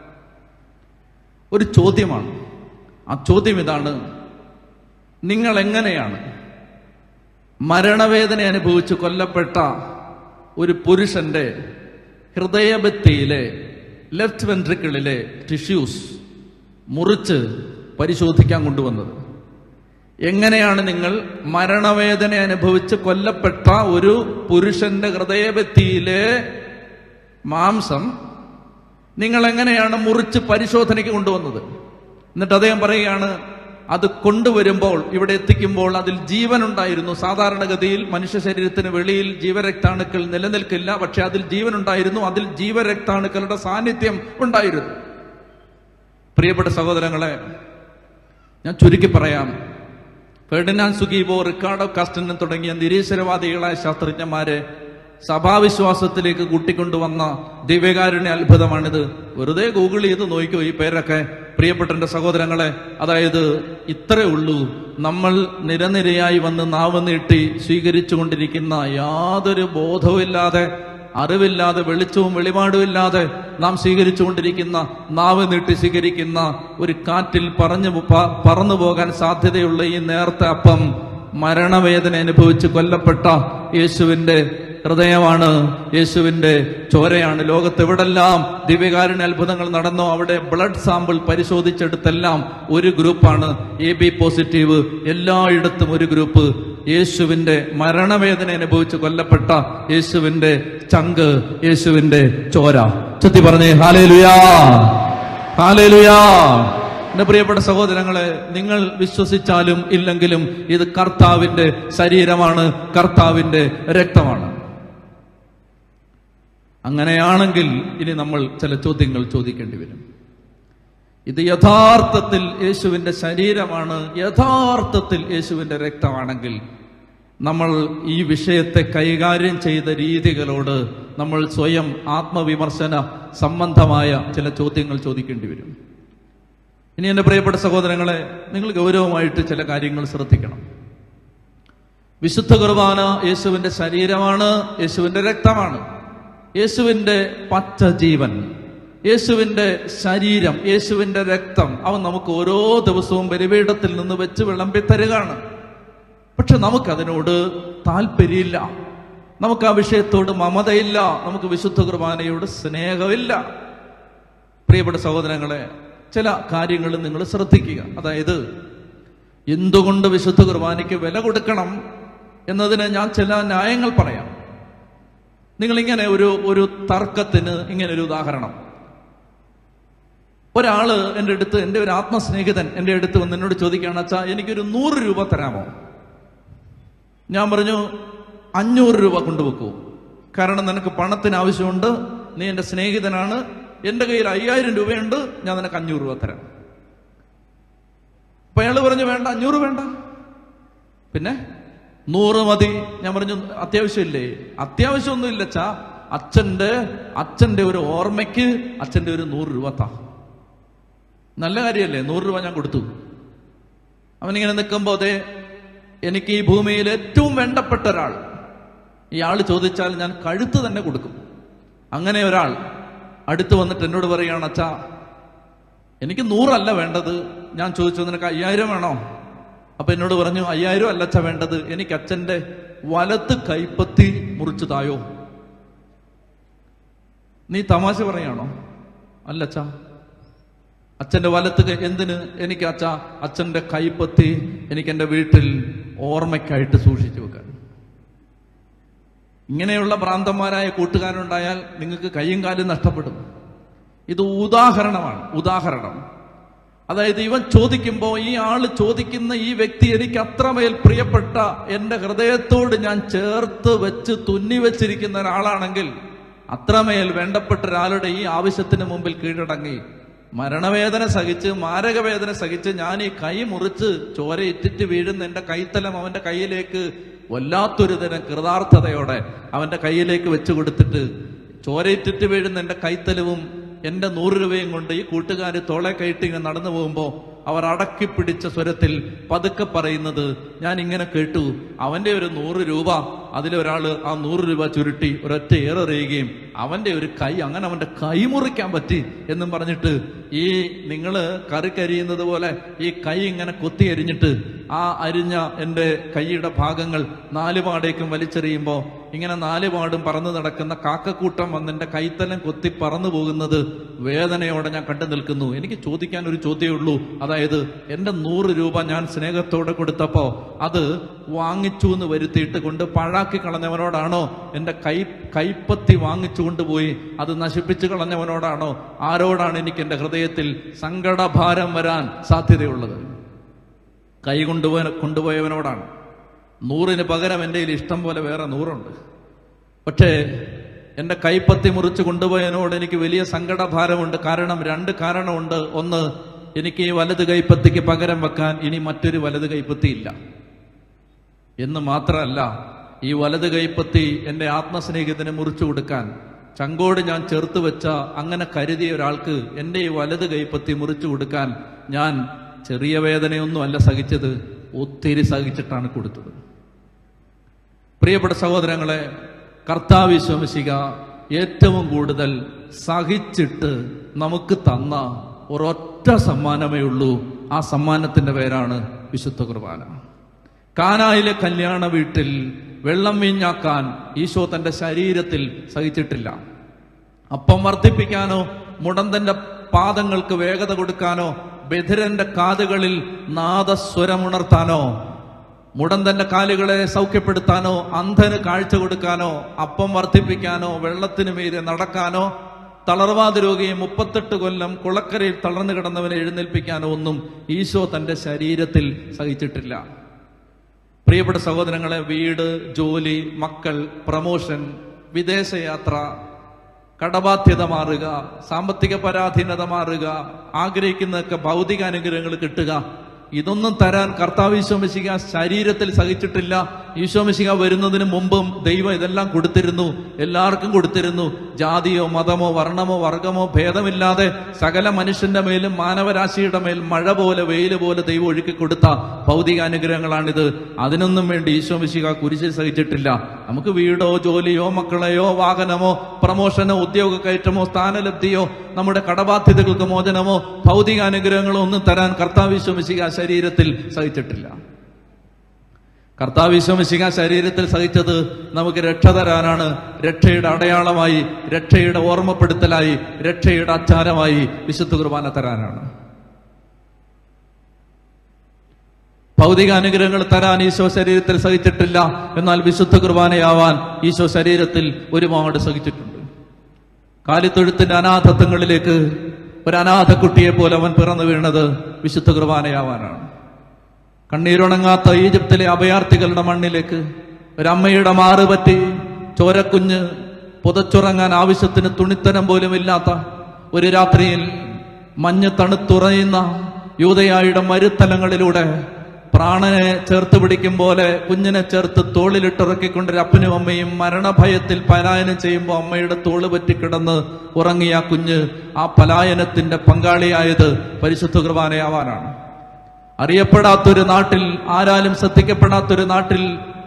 Speaker 1: ഒരു ചോദ്യമാണ് ആ ചോദ്യം ഇതാണ് നിങ്ങൾ എങ്ങനെയാണ് മരണവേദന അനുഭവിച്ച് കൊല്ലപ്പെട്ട ഒരു പുരുഷന്റെ ഹൃദയഭിത്തിയിലെ ലെഫ്റ്റ് വെൻട്രിക്കിളിലെ ടിഷ്യൂസ് മുറിച്ച് പരിശോധിക്കാൻ കൊണ്ടുവന്നത് എങ്ങനെയാണ് നിങ്ങൾ മരണവേദന അനുഭവിച്ച് കൊല്ലപ്പെട്ട ഒരു പുരുഷന്റെ ഹൃദയഭിത്തിയിലെ മാംസം നിങ്ങൾ എങ്ങനെയാണ് മുറിച്ച് പരിശോധനയ്ക്ക് കൊണ്ടുവന്നത് എന്നിട്ട് അദ്ദേഹം പറയുകയാണ് അത് കൊണ്ടുവരുമ്പോൾ ഇവിടെ എത്തിക്കുമ്പോൾ അതിൽ ജീവൻ ഉണ്ടായിരുന്നു സാധാരണഗതിയിൽ മനുഷ്യ ശരീരത്തിന് വെളിയിൽ ജീവരക്താണുക്കൾ നിലനിൽക്കില്ല പക്ഷെ അതിൽ ജീവൻ ഉണ്ടായിരുന്നു അതിൽ ജീവരക്താണുക്കളുടെ സാന്നിധ്യം ഉണ്ടായിരുന്നു പ്രിയപ്പെട്ട സഹോദരങ്ങളെ ഞാൻ ചുരുക്കി പറയാം ഫെർഡിനാൻ സുഗീബോ റിക്കാർഡോ കാസ്റ്റൻ തുടങ്ങിയ നിരീശ്വരവാദികളായ ശാസ്ത്രജ്ഞന്മാരെ സഭാവിശ്വാസത്തിലേക്ക് കൂട്ടിക്കൊണ്ടുവന്ന ദിവ്യകാരുണ്യ അത്ഭുതമാണിത് വെറുതെ ഗൂഗിൾ ചെയ്ത് നോക്കിക്കോ ഈ പേരൊക്കെ പ്രിയപ്പെട്ട എന്റെ സഹോദരങ്ങളെ അതായത് ഇത്രേ ഉള്ളൂ നമ്മൾ നിരനിരയായി വന്ന് നാവ് നീട്ടി സ്വീകരിച്ചുകൊണ്ടിരിക്കുന്ന യാതൊരു ബോധവുമില്ലാതെ അറിവില്ലാതെ വെളിച്ചവും വെളിപാടുമില്ലാതെ നാം സ്വീകരിച്ചുകൊണ്ടിരിക്കുന്ന നാവ് നീട്ടി സ്വീകരിക്കുന്ന ഒരു കാറ്റിൽ പറഞ്ഞു പ- പറന്നു പോകാൻ സാധ്യതയുള്ള ഈ നേർത്ത അപ്പം മരണവേദന അനുഭവിച്ച് കൊല്ലപ്പെട്ട യേശുവിന്റെ ഹൃദയമാണ് യേശുവിന്റെ ചോരയാണ് ലോകത്ത് എവിടെല്ലാം ദിവ്യകാരുണ്യ അത്ഭുതങ്ങൾ നടന്നോ അവിടെ ബ്ലഡ് സാമ്പിൾ പരിശോധിച്ചെടുത്തെല്ലാം ഒരു ഗ്രൂപ്പാണ് എ ബി പോസിറ്റീവ് എല്ലായിടത്തും ഒരു ഗ്രൂപ്പ് യേശുവിന്റെ മരണവേദന അനുഭവിച്ച് കൊല്ലപ്പെട്ട യേശുവിന്റെ ചങ്ക് യേശുവിന്റെ ചോര ചുത്തി പറഞ്ഞേ ഹാലേലുയാ ഹാലേലുയാ എന്റെ പ്രിയപ്പെട്ട സഹോദരങ്ങളെ നിങ്ങൾ വിശ്വസിച്ചാലും ഇല്ലെങ്കിലും ഇത് കർത്താവിന്റെ ശരീരമാണ് കർത്താവിന്റെ രക്തമാണ് അങ്ങനെയാണെങ്കിൽ ഇനി നമ്മൾ ചില ചോദ്യങ്ങൾ ചോദിക്കേണ്ടി വരും ഇത് യഥാർത്ഥത്തിൽ യേശുവിന്റെ ശരീരമാണ് യഥാർത്ഥത്തിൽ യേശുവിന്റെ രക്തമാണെങ്കിൽ നമ്മൾ ഈ വിഷയത്തെ കൈകാര്യം ചെയ്ത രീതികളോട് നമ്മൾ സ്വയം ആത്മവിമർശന സംബന്ധമായ ചില ചോദ്യങ്ങൾ ചോദിക്കേണ്ടി വരും ഇനി എൻ്റെ പ്രിയപ്പെട്ട സഹോദരങ്ങളെ നിങ്ങൾ ഗൗരവമായിട്ട് ചില കാര്യങ്ങൾ ശ്രദ്ധിക്കണം വിശുദ്ധ കുർബാന യേശുവിന്റെ ശരീരമാണ് യേശുവിന്റെ രക്തമാണ് യേശുവിന്റെ പച്ച ജീവൻ യേശുവിന്റെ ശരീരം യേശുവിന്റെ രക്തം അവൻ നമുക്ക് ഓരോ ദിവസവും ബലിപീഠത്തിൽ നിന്ന് വെച്ച് വിളമ്പി തരികയാണ് പക്ഷെ നമുക്കതിനോട് താല്പര്യമില്ല നമുക്ക് ആ വിഷയത്തോട് മമതയില്ല നമുക്ക് വിശുദ്ധ കുർബാനയോട് സ്നേഹമില്ല പ്രിയപ്പെട്ട സഹോദരങ്ങളെ ചില കാര്യങ്ങൾ നിങ്ങൾ ശ്രദ്ധിക്കുക അതായത് എന്തുകൊണ്ട് വിശുദ്ധ കുർബാനയ്ക്ക് വില കൊടുക്കണം എന്നതിന് ഞാൻ ചില ന്യായങ്ങൾ പറയാം നിങ്ങൾ ഇങ്ങനെ ഒരു ഒരു തർക്കത്തിന് ഇങ്ങനെ ഒരു ഉദാഹരണം ഒരാള് എൻ്റെ അടുത്ത് എൻ്റെ ഒരു ആത്മസ്നേഹിതൻ എൻ്റെ അടുത്ത് വന്ന് എന്നോട് ചോദിക്കുകയാണ് അച്ഛാ എനിക്കൊരു നൂറ് രൂപ തരാമോ ഞാൻ പറഞ്ഞു അഞ്ഞൂറ് രൂപ കൊണ്ടുവെക്കൂ കാരണം നിനക്ക് പണത്തിന് ആവശ്യമുണ്ട് നീ എൻ്റെ സ്നേഹിതനാണ് എന്റെ കയ്യിൽ അയ്യായിരം രൂപയുണ്ട് ഞാൻ നിനക്ക് അഞ്ഞൂറ് രൂപ തരാം അപ്പൊ അയാൾ പറഞ്ഞു വേണ്ട അഞ്ഞൂറ് വേണ്ട പിന്നെ നൂറ് മതി ഞാൻ പറഞ്ഞു അത്യാവശ്യമില്ലേ അത്യാവശ്യമൊന്നുമില്ല ചാ അച്ഛന്റെ അച്ഛന്റെ ഒരു ഓർമ്മയ്ക്ക് അച്ഛന്റെ ഒരു നൂറ് രൂപ താ നല്ല കാര്യമല്ലേ നൂറ് രൂപ ഞാൻ കൊടുത്തു അവനിങ്ങനെ നിൽക്കുമ്പോ അതെ എനിക്ക് ഈ ഭൂമിയിൽ ഏറ്റവും വേണ്ടപ്പെട്ട ഒരാൾ ഇയാൾ ചോദിച്ചാൽ ഞാൻ കഴുത്ത് തന്നെ കൊടുക്കും അങ്ങനെ ഒരാൾ അടുത്ത് വന്നിട്ട് എന്നോട് പറയുകയാണ് അച്ഛാ എനിക്ക് നൂറല്ല വേണ്ടത് ഞാൻ ചോദിച്ചു നിനക്ക് അയ്യായിരം വേണോ അപ്പൊ എന്നോട് പറഞ്ഞു അയ്യായിരം അല്ല അച്ഛ വേണ്ടത് എനിക്ക് അച്ഛന്റെ വലത്ത് കൈപ്പത്തി മുറിച്ചു തായോ നീ തമാശ പറയാണോ അല്ല അച്ഛാ അച്ഛന്റെ വലത്ത് കൈ- എന്തിന് എനിക്ക് അച്ഛ അച്ഛന്റെ കൈപ്പത്തി എനിക്ക് എന്റെ വീട്ടിൽ ഓർമ്മയ്ക്കായിട്ട് സൂക്ഷിച്ചു വെക്കാൻ ഇങ്ങനെയുള്ള ഭ്രാന്തന്മാരായ കൂട്ടുകാരുണ്ടായാൽ നിങ്ങൾക്ക് കൈയും കാലും നഷ്ടപ്പെടും ഇത് ഉദാഹരണമാണ് ഉദാഹരണം അതായത് ഇവൻ ചോദിക്കുമ്പോൾ ഈ ആള് ചോദിക്കുന്ന ഈ വ്യക്തി എനിക്ക് അത്രമേൽ പ്രിയപ്പെട്ട എന്റെ ഹൃദയത്തോട് ഞാൻ ചേർത്ത് വെച്ച് തുന്നി വെച്ചിരിക്കുന്ന ഒരാളാണെങ്കിൽ അത്രമേൽ വേണ്ടപ്പെട്ട ഒരാളുടെ ഈ ആവശ്യത്തിന് മുമ്പിൽ കീഴടങ്ങി മരണവേദന സഹിച്ച് മാരകവേദന സഹിച്ച് ഞാൻ ഈ കൈ മുറിച്ച് ചോര ഇറ്റിറ്റ് വീഴുന്ന എന്റെ കൈത്തലം അവന്റെ കയ്യിലേക്ക് വല്ലാത്തൊരു തരം കൃതാർത്ഥതയോടെ അവന്റെ കയ്യിലേക്ക് വെച്ചു കൊടുത്തിട്ട് ചോരയിറ്റിറ്റ് വീഴുന്ന എന്റെ കൈത്തലവും എന്റെ നൂറ് രൂപയും കൊണ്ട് ഈ കൂട്ടുകാർ തോളെ കയറ്റി ഇങ്ങനെ നടന്നു പോകുമ്പോൾ അവർ അടക്കി പിടിച്ച സ്വരത്തിൽ പതുക്കെ പറയുന്നത് ഞാൻ ഇങ്ങനെ കേട്ടു അവന്റെ ഒരു നൂറ് രൂപ അതിലൊരാള് ആ നൂറ് രൂപ ചുരുട്ടി ഒരൊറ്റ ഏറെറിയുകയും അവന്റെ ഒരു കൈ അങ്ങനെ അവന്റെ കൈ മുറിക്കാൻ പറ്റി എന്നും പറഞ്ഞിട്ട് ഈ നിങ്ങള് കറി കരിയുന്നത് പോലെ ഈ കൈ ഇങ്ങനെ കൊത്തി അരിഞ്ഞിട്ട് ആ അരിഞ്ഞ എൻ്റെ കൈയുടെ ഭാഗങ്ങൾ നാലുപാടേക്കും വലിച്ചെറിയുമ്പോൾ ഇങ്ങനെ നാലുപാടും പറന്നു നടക്കുന്ന കാക്കക്കൂട്ടം വന്ന് എൻ്റെ കൈത്തലം കൊത്തി പറന്നു പോകുന്നത് വേദനയോടെ ഞാൻ കണ്ടു നിൽക്കുന്നു എനിക്ക് ചോദിക്കാൻ ഒരു ചോദ്യമേ ഉള്ളൂ അതായത് എൻ്റെ നൂറ് രൂപ ഞാൻ സ്നേഹത്തോടെ കൊടുത്തപ്പോൾ അത് വാങ്ങിച്ചു എന്ന് വരുത്തിയിട്ട് കൊണ്ട് പഴാക്കി കളഞ്ഞവനോടാണോ എൻ്റെ കൈ കൈപ്പത്തി വാങ്ങിച്ചു കൊണ്ടുപോയി അത് നശിപ്പിച്ചു കളഞ്ഞവനോടാണോ ആരോടാണ് എനിക്ക് എൻ്റെ ഹൃദയത്തിൽ സങ്കടഭാരം വരാൻ സാധ്യതയുള്ളത് കൈ കൊണ്ടുപോയ കൊണ്ടുപോയവനോടാണ് നൂറിന് പകരം എൻ്റെ കയ്യിൽ ഇഷ്ടം പോലെ വേറെ നൂറുണ്ട് പക്ഷേ എൻ്റെ കൈപ്പത്തി മുറിച്ച് കൊണ്ടുപോയതിനോട് എനിക്ക് വലിയ സങ്കടഭാരമുണ്ട് കാരണം രണ്ട് കാരണമുണ്ട് ഒന്ന് എനിക്ക് ഈ വലത് കൈപ്പത്തിക്ക് പകരം വെക്കാൻ ഇനി മറ്റൊരു വലത് കൈപ്പത്തി ഇല്ല എന്ന് മാത്രമല്ല ഈ വലത് കൈപ്പത്തി എൻ്റെ ആത്മസ്നേഹിതന് മുറിച്ചു കൊടുക്കാൻ ചങ്കോട് ഞാൻ ചേർത്ത് വെച്ച അങ്ങനെ കരുതിയ ഒരാൾക്ക് എൻ്റെ ഈ വലത് കൈപ്പത്തി മുറിച്ചു കൊടുക്കാൻ ഞാൻ ചെറിയ വേദനയൊന്നും അല്ല സഹിച്ചത് ഒത്തിരി സഹിച്ചിട്ടാണ് കൊടുത്തത് പ്രിയപ്പെട്ട സഹോദരങ്ങളെ കർത്താവ് വിശ്വസിക ഏറ്റവും കൂടുതൽ സഹിച്ചിട്ട് നമുക്ക് തന്ന ഒരൊറ്റ സമ്മാനമേ ഉള്ളൂ ആ സമ്മാനത്തിന്റെ പേരാണ് വിശുദ്ധ കുർബാന കാനായിലെ കല്യാണ വീട്ടിൽ വെള്ളം വീഞ്ഞാക്കാൻ ഈശോ തന്റെ ശരീരത്തിൽ സഹിച്ചിട്ടില്ല അപ്പം വർദ്ധിപ്പിക്കാനോ മുടന്തന്റെ പാദങ്ങൾക്ക് വേഗത കൊടുക്കാനോ ബധിരന്റെ കാതുകളിൽ നാദസ്വരമുണർത്താനോ മുടന്തന്റെ കാലുകളെ സൗഖ്യപ്പെടുത്താനോ അന്ധന് കാഴ്ച കൊടുക്കാനോ അപ്പം വർദ്ധിപ്പിക്കാനോ വെള്ളത്തിന് മീതെ നടക്കാനോ തളർവാദ രോഗിയെ മുപ്പത്തെട്ട് കൊല്ലം കുളക്കരയിൽ തളർന്നു കിടന്നവനെ എഴുന്നേൽപ്പിക്കാനോ ഒന്നും ഈശോ തന്റെ ശരീരത്തിൽ സഹിച്ചിട്ടില്ല പ്രിയപ്പെട്ട സഹോദരങ്ങളെ വീട് ജോലി മക്കൾ പ്രമോഷൻ വിദേശയാത്ര കടബാധ്യത മാറുക സാമ്പത്തിക പരാധീനത മാറുക ആഗ്രഹിക്കുന്നതൊക്കെ ഭൗതിക അനുഗ്രഹങ്ങൾ കിട്ടുക ഇതൊന്നും തരാൻ കർത്താവ് ഈശോമിശിക ശരീരത്തിൽ സഹിച്ചിട്ടില്ല ഈശോമിശിക വരുന്നതിന് മുമ്പും ദൈവം ഇതെല്ലാം കൊടുത്തിരുന്നു എല്ലാവർക്കും കൊടുത്തിരുന്നു ജാതിയോ മതമോ വർണ്ണമോ വർഗമോ ഭേദമില്ലാതെ സകല മനുഷ്യന്റെ മേലും മാനവരാശിയുടെ മേൽ മഴ പോലെ വെയിൽ പോലെ ദൈവം ഒഴുക്കി കൊടുത്ത ഭൗതിക അനുഗ്രഹങ്ങളാണിത് അതിനൊന്നും വേണ്ടി ഈശോമിശിക കുരിശിൽ സഹിച്ചിട്ടില്ല നമുക്ക് വീടോ ജോലിയോ മക്കളെയോ വാഹനമോ പ്രമോഷനോ ഉദ്യോഗ കയറ്റമോ സ്ഥാനലബ്ധിയോ നമ്മുടെ കടബാധ്യതകൾക്ക് മോചനമോ ഭൗതിക അനുഗ്രഹങ്ങളോ ഒന്നും തരാൻ കർത്താവ് ഈശോമിശിക ശരീരത്തിൽ സഹിച്ചിട്ടില്ല കർത്താവ് ഈശോമിശിക ശരീരത്തിൽ സഹിച്ചത് നമുക്ക് രക്ഷ തരാനാണ് രക്ഷയുടെ അടയാളമായി രക്ഷയുടെ ഓർമ്മപ്പെടുത്തലായി രക്ഷയുടെ അച്ചാരമായി വിശുദ്ധ കുർബാന തരാനാണ് ഭൗതിക അനുഗ്രഹങ്ങൾ തരാൻ ഈശോ ശരീരത്തിൽ സഹിച്ചിട്ടില്ല എന്നാൽ വിശുദ്ധ കുർബാനയാവാൻ ഈശോ ശരീരത്തിൽ ഒരുപാട് സഹിച്ചിട്ടുണ്ട് കാലിത്തൊഴുത്തിന്റെ അനാഥത്വങ്ങളിലേക്ക് ഒരു അനാഥ കുട്ടിയെ പോലെ അവൻ പിറന്നു വീണത് വിശുദ്ധ കുർബാനയാവാനാണ് കണ്ണീരുണങ്ങാത്ത ഈജിപ്തിലെ അഭയാർത്ഥികളുടെ മണ്ണിലേക്ക് ഒരമ്മയുടെ മാറ് പറ്റി ചോരക്കുഞ്ഞ് പുതച്ചുറങ്ങാൻ ആവശ്യത്തിന് തുണിത്തരം പോലും ഇല്ലാത്ത ഒരു രാത്രിയിൽ മഞ്ഞ് തണുത്തുറയുന്ന യൂതയായുടെ മരുത്തലങ്ങളിലൂടെ പ്രാണനെ ചേർത്ത് പിടിക്കും പോലെ കുഞ്ഞിനെ ചേർത്ത് തോളിലിട്ടിറക്കിക്കൊണ്ടൊരു അപ്പനും അമ്മയും മരണഭയത്തിൽ പലായനം ചെയ്യുമ്പോൾ അമ്മയുടെ തോള് പറ്റിക്കിടന്ന് ഉറങ്ങിയ ആ കുഞ്ഞ് ആ പലായനത്തിന്റെ പങ്കാളിയായത് പരിശുദ്ധ കുർബാനയാവാനാണ് അറിയപ്പെടാത്തൊരു നാട്ടിൽ ആരാലും ശ്രദ്ധിക്കപ്പെടാത്തൊരു നാട്ടിൽ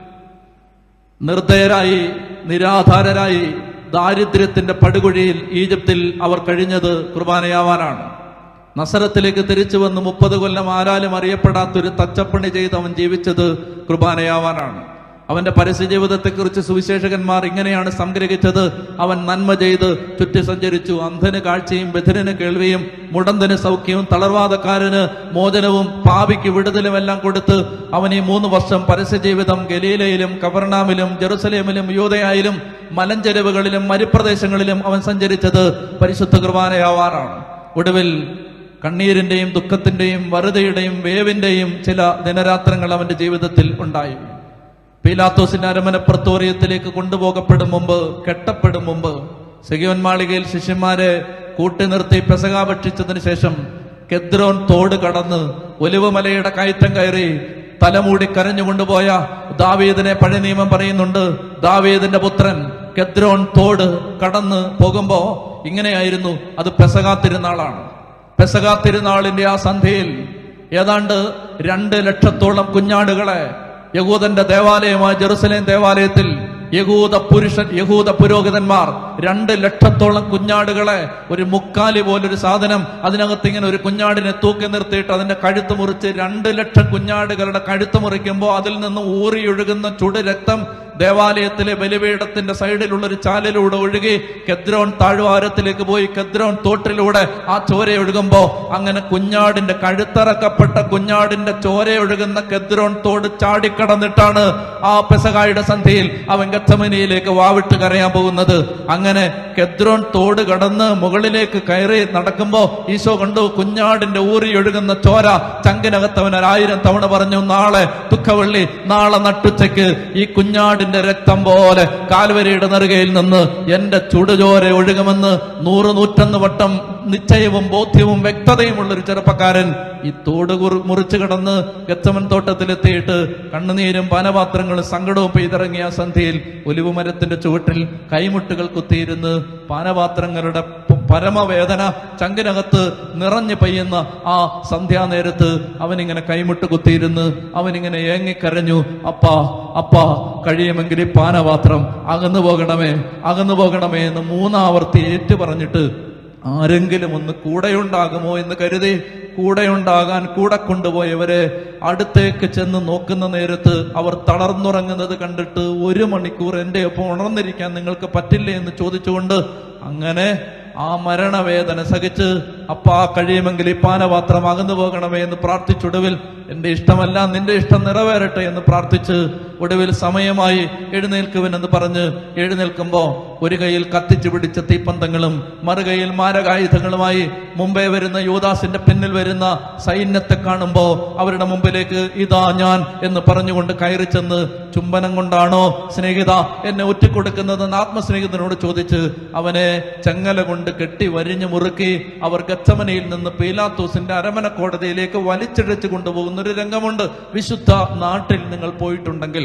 Speaker 1: നിർദ്ദയരായി നിരാധാരരായി ദാരിദ്ര്യത്തിന്റെ പടുകുഴിയിൽ ഈജിപ്തിൽ അവർ കഴിഞ്ഞത് കുർബാനയാവാനാണ് നസറത്തിലേക്ക് തിരിച്ചു വന്ന് മുപ്പത് കൊല്ലം ആരാലും അറിയപ്പെടാത്തൊരു തച്ചപ്പണി ചെയ്ത് അവൻ ജീവിച്ചത് കുർബാനയാവാനാണ് അവന്റെ പരസ്യ ജീവിതത്തെക്കുറിച്ച് സുവിശേഷകന്മാർ ഇങ്ങനെയാണ് സംഗ്രഹിച്ചത് അവൻ നന്മ ചെയ്ത് ചുറ്റി സഞ്ചരിച്ചു അന്ധന് കാഴ്ചയും ബധിരന് കേൾവിയും മുടന്തന് സൗഖ്യവും തളർവാദക്കാരന് മോചനവും പാപിക്ക് വിടുതലും എല്ലാം കൊടുത്ത് അവൻ ഈ മൂന്ന് വർഷം പരസ്യ ജീവിതം ഗലീലയിലും കവർണാമിലും ജെറുസലേമിലും യൂതയായാലും മലഞ്ചെരുവുകളിലും മരുപ്രദേശങ്ങളിലും അവൻ സഞ്ചരിച്ചത് പരിശുദ്ധ കുർബാനയാവാറാണ് ഒടുവിൽ കണ്ണീരിന്റെയും ദുഃഖത്തിന്റെയും വറുതയുടെയും വേവിന്റെയും ചില ദിനരാത്രങ്ങൾ അവന്റെ ജീവിതത്തിൽ ഉണ്ടായി പീലാത്തോസിന്റെ അരമന പ്രത്തോറിയത്തിലേക്ക് കൊണ്ടുപോകപ്പെടും മുമ്പ് കെട്ടപ്പെടും മുമ്പ് സെഗിയോൻ മാളികയിൽ ശിഷ്യന്മാരെ കൂട്ടി നിർത്തി പെസക ഭക്ഷിച്ചതിന് ശേഷം കെദ്രോൻ തോട് കടന്ന് ഒലിവുമലയുടെ കയറ്റം കയറി തലമൂടി കരഞ്ഞുകൊണ്ടുപോയ ദാവീദിനെ പഴയ നിയമം പറയുന്നുണ്ട് ദാവീദിന്റെ പുത്രൻ കെദ്രോൻ തോട് കടന്ന് പോകുമ്പോ ഇങ്ങനെയായിരുന്നു അത് പെസക തിരുനാളാണ് പെസക തിരുനാളിന്റെ ആ സന്ധ്യയിൽ ഏതാണ്ട് രണ്ട് ലക്ഷത്തോളം കുഞ്ഞാടുകളെ യഹൂദന്റെ ദേവാലയമായ ജെറുസലേം ദേവാലയത്തിൽ യഹൂദ പുരുഷൻ യഹൂദ പുരോഹിതന്മാർ രണ്ട് ലക്ഷത്തോളം കുഞ്ഞാടുകളെ ഒരു മുക്കാലി പോലൊരു സാധനം അതിനകത്ത് ഇങ്ങനെ ഒരു കുഞ്ഞാടിനെ തൂക്കി നിർത്തിയിട്ട് അതിന്റെ കഴുത്ത് മുറിച്ച് രണ്ട് ലക്ഷം കുഞ്ഞാടുകളുടെ കഴുത്ത് മുറിക്കുമ്പോൾ അതിൽ നിന്ന് ഊറിയൊഴുകുന്ന ചുട് രക്തം ദേവാലയത്തിലെ ബലിപീഠത്തിന്റെ സൈഡിലുള്ള ഒരു ചാലിലൂടെ ഒഴുകി കെദ്രോൺ താഴ്വാരത്തിലേക്ക് പോയി കെദ്രോൺ തോട്ടിലൂടെ ആ ചോര ഒഴുകുമ്പോ അങ്ങനെ കുഞ്ഞാടിന്റെ കഴുത്തറക്കപ്പെട്ട കുഞ്ഞാടിന്റെ ചോര ഒഴുകുന്ന കെദ്രോൺ തോട് ചാടിക്കടന്നിട്ടാണ് ആ പെസകായുടെ സന്ധ്യയിൽ അവൻ ഗത്തമനിയിലേക്ക് വാവിട്ട് കരയാൻ പോകുന്നത് അങ്ങനെ കെദ്രോൺ തോട് കടന്ന് മുകളിലേക്ക് കയറി നടക്കുമ്പോ ഈശോ കണ്ടു കുഞ്ഞാടിന്റെ ഊറി ഒഴുകുന്ന ചോര ചങ്കിനകത്ത് അവൻ ഒരായിരം തവണ പറഞ്ഞു നാളെ ദുഃഖവെള്ളി നാളെ നട്ടുച്ചയ്ക്ക് ഈ കുഞ്ഞാടിന്റെ രക്തം പോലെ കാൽവരിയുടെ നെറുകയിൽ നിന്ന് എന്റെ ചുടുചോര ഒഴുകുമെന്ന് നൂറ് നൂറ്റൊന്ന് വട്ടം നിശ്ചയവും ബോധ്യവും വ്യക്തതയുമുള്ള ഒരു ചെറുപ്പക്കാരൻ ഈ തോട് കുറി- മുറിച്ചു കടന്ന് ഗച്ചമൻ തോട്ടത്തിലെത്തിയിട്ട് കണ്ണുനീരും പാനപാത്രങ്ങളും സങ്കടവും പെയ്തിറങ്ങിയ ആ സന്ധ്യയിൽ ഒലിവുമരത്തിന്റെ ചുവട്ടിൽ കൈമുട്ടുകൾ കുത്തിയിരുന്ന് പാനപാത്രങ്ങളുടെ പ- പരമവേദന ചങ്കിനകത്ത് നിറഞ്ഞു പെയ്യുന്ന ആ സന്ധ്യാനേരത്ത് അവനിങ്ങനെ കൈമുട്ട് കുത്തിയിരുന്ന് അവനിങ്ങനെ ഏങ്ങിക്കരഞ്ഞു അപ്പാ അപ്പാ കഴിയുമെങ്കിൽ ഈ പാനപാത്രം അകന്നു പോകണമേ അകന്നു പോകണമേ എന്ന് മൂന്നാവർത്തി ഏറ്റു പറഞ്ഞിട്ട് ആരെങ്കിലും ഒന്ന് കൂടെയുണ്ടാകുമോ എന്ന് കരുതി കൂടെയുണ്ടാകാൻ കൂടെ കൊണ്ടുപോയവരെ അടുത്തേക്ക് ചെന്ന് നോക്കുന്ന നേരത്ത് അവർ തളർന്നുറങ്ങുന്നത് കണ്ടിട്ട് ഒരു മണിക്കൂർ എന്റെ ഒപ്പം ഉണർന്നിരിക്കാൻ നിങ്ങൾക്ക് പറ്റില്ലേ എന്ന് ചോദിച്ചുകൊണ്ട് അങ്ങനെ ആ മരണവേദന സഹിച്ച് അപ്പാ കഴിയുമെങ്കിൽ ഈ പാനപാത്രം അകന്നു പോകണമേ എന്ന് പ്രാർത്ഥിച്ചൊടുവിൽ എന്റെ ഇഷ്ടമല്ല നിന്റെ ഇഷ്ടം നിറവേറട്ടെ എന്ന് പ്രാർത്ഥിച്ച് ഒടുവിൽ സമയമായി എഴുന്നേൽക്കുവനെന്ന് പറഞ്ഞ് എഴുന്നേൽക്കുമ്പോ ഒരു കൈയിൽ കത്തിച്ചു പിടിച്ച തീപ്പന്തങ്ങളും മറുകൈയിൽ മാരകായുധങ്ങളുമായി മുമ്പേ വരുന്ന യൂദാസിന്റെ പിന്നിൽ വരുന്ന സൈന്യത്തെ കാണുമ്പോ അവരുടെ മുമ്പിലേക്ക് ഇതാ ഞാൻ എന്ന് പറഞ്ഞുകൊണ്ട് കയറി ചെന്ന് ചുംബനം കൊണ്ടാണോ സ്നേഹിത എന്നെ ഒറ്റിക്കൊടുക്കുന്നതെന്ന് ആത്മസ്നേഹിതനോട് ചോദിച്ച് അവനെ ചെങ്ങല കൊണ്ട് കെട്ടി വരിഞ്ഞു മുറുക്കി അവർ ഗച്ചമനയിൽ നിന്ന് പീലാത്തോസിന്റെ അരമന കോടതിയിലേക്ക് വലിച്ചിഴച്ചു കൊണ്ടുപോകുന്ന ഒരു രംഗമുണ്ട് വിശുദ്ധ നാട്ടിൽ നിങ്ങൾ പോയിട്ടുണ്ടെങ്കിൽ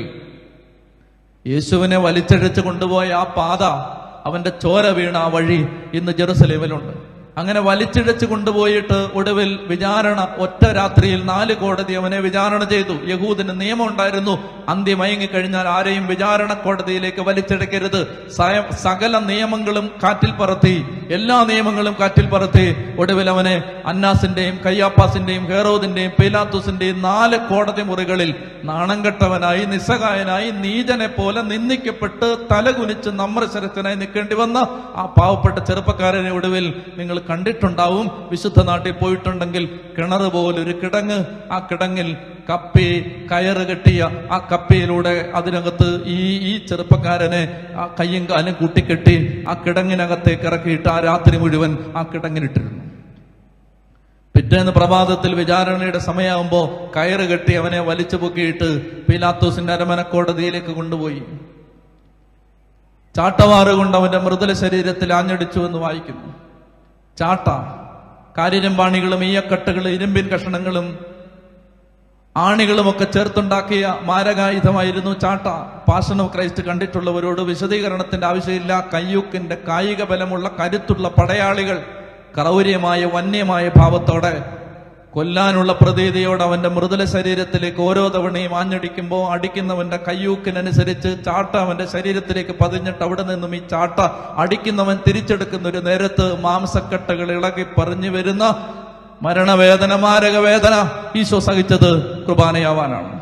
Speaker 1: യേശുവിനെ വലിച്ചഴച്ച് കൊണ്ടുപോയ ആ പാത അവന്റെ ചോര വീണ ആ വഴി ഇന്ന് ജെറുസലേമിലുണ്ട് അങ്ങനെ വലിച്ചിഴച്ച് കൊണ്ടുപോയിട്ട് ഒടുവിൽ വിചാരണ ഒറ്റ രാത്രിയിൽ നാല് കോടതി അവനെ വിചാരണ ചെയ്തു യഹൂദിന് നിയമം ഉണ്ടായിരുന്നു അന്ത്യം മയങ്ങിക്കഴിഞ്ഞാൽ ആരെയും വിചാരണ കോടതിയിലേക്ക് വലിച്ചിഴക്കരുത് സയ- സകല നിയമങ്ങളും കാറ്റിൽ പറത്തി എല്ലാ നിയമങ്ങളും കാറ്റിൽ പറത്തി ഒടുവിൽ അവനെ അന്നാസിന്റെയും കയ്യാപ്പാസിന്റെയും ഹേറോദിന്റെയും പീലാത്തുസിന്റെയും നാല് കോടതി മുറികളിൽ നാണം കെട്ടവനായി നിസ്സഹായനായി നീചനെ പോലെ നിന്ദിക്കപ്പെട്ട് തലകുനിച്ച് നമ്രശരത്തിനായി നിൽക്കേണ്ടി വന്ന ആ പാവപ്പെട്ട ചെറുപ്പക്കാരനെ ഒടുവിൽ നിങ്ങൾ കണ്ടിട്ടുണ്ടാവും വിശുദ്ധ നാട്ടിൽ പോയിട്ടുണ്ടെങ്കിൽ കിണർ പോലൊരു കിടങ്ങ് ആ കിടങ്ങിൽ കപ്പി കയറ് കെട്ടിയ ആ കപ്പിയിലൂടെ അതിനകത്ത് ഈ ഈ ചെറുപ്പക്കാരനെ ആ കയ്യും കാലും കൂട്ടിക്കെട്ടി ആ കിടങ്ങിനകത്തേക്ക് ഇറക്കിയിട്ട് ആ രാത്രി മുഴുവൻ ആ കിടങ്ങിനിട്ടിരുന്നു പിറ്റേന്ന് പ്രഭാതത്തിൽ വിചാരണയുടെ സമയമാകുമ്പോ കയറ് കെട്ടി അവനെ വലിച്ചു പൊക്കിയിട്ട് പീലാത്തോസിന്റെ അരമന കോടതിയിലേക്ക് കൊണ്ടുപോയി ചാട്ടവാറ് കൊണ്ട് അവന്റെ മൃദുല ശരീരത്തിൽ ആഞ്ഞടിച്ചു എന്ന് വായിക്കുന്നു ചാട്ട കാരിരമ്പാണികളും ഈയക്കട്ടുകളും ഇരുമ്പിൻ കഷണങ്ങളും ആണികളുമൊക്കെ ചേർത്തുണ്ടാക്കിയ മാരകായുധമായിരുന്നു ചാട്ട പാഷൻ ഓഫ് ക്രൈസ്റ്റ് കണ്ടിട്ടുള്ളവരോട് വിശദീകരണത്തിന്റെ ആവശ്യമില്ല കയ്യൂക്കിന്റെ കായിക ബലമുള്ള കരുത്തുള്ള പടയാളികൾ ക്രൗര്യമായ വന്യമായ ഭാവത്തോടെ കൊല്ലാനുള്ള പ്രതീതിയോടെ അവന്റെ മൃദുല ശരീരത്തിലേക്ക് ഓരോ തവണയും ആഞ്ഞടിക്കുമ്പോൾ അടിക്കുന്നവന്റെ കയ്യൂക്കിനനുസരിച്ച് ചാട്ട അവന്റെ ശരീരത്തിലേക്ക് പതിഞ്ഞിട്ട് അവിടെ നിന്നും ഈ ചാട്ട അടിക്കുന്നവൻ തിരിച്ചെടുക്കുന്ന ഒരു നേരത്ത് മാംസക്കട്ടകൾ ഇളകി പറഞ്ഞു വരുന്ന മരണവേദന മാരകവേദന ഈശോ സഹിച്ചത് കുർബാനയാവാനാണ്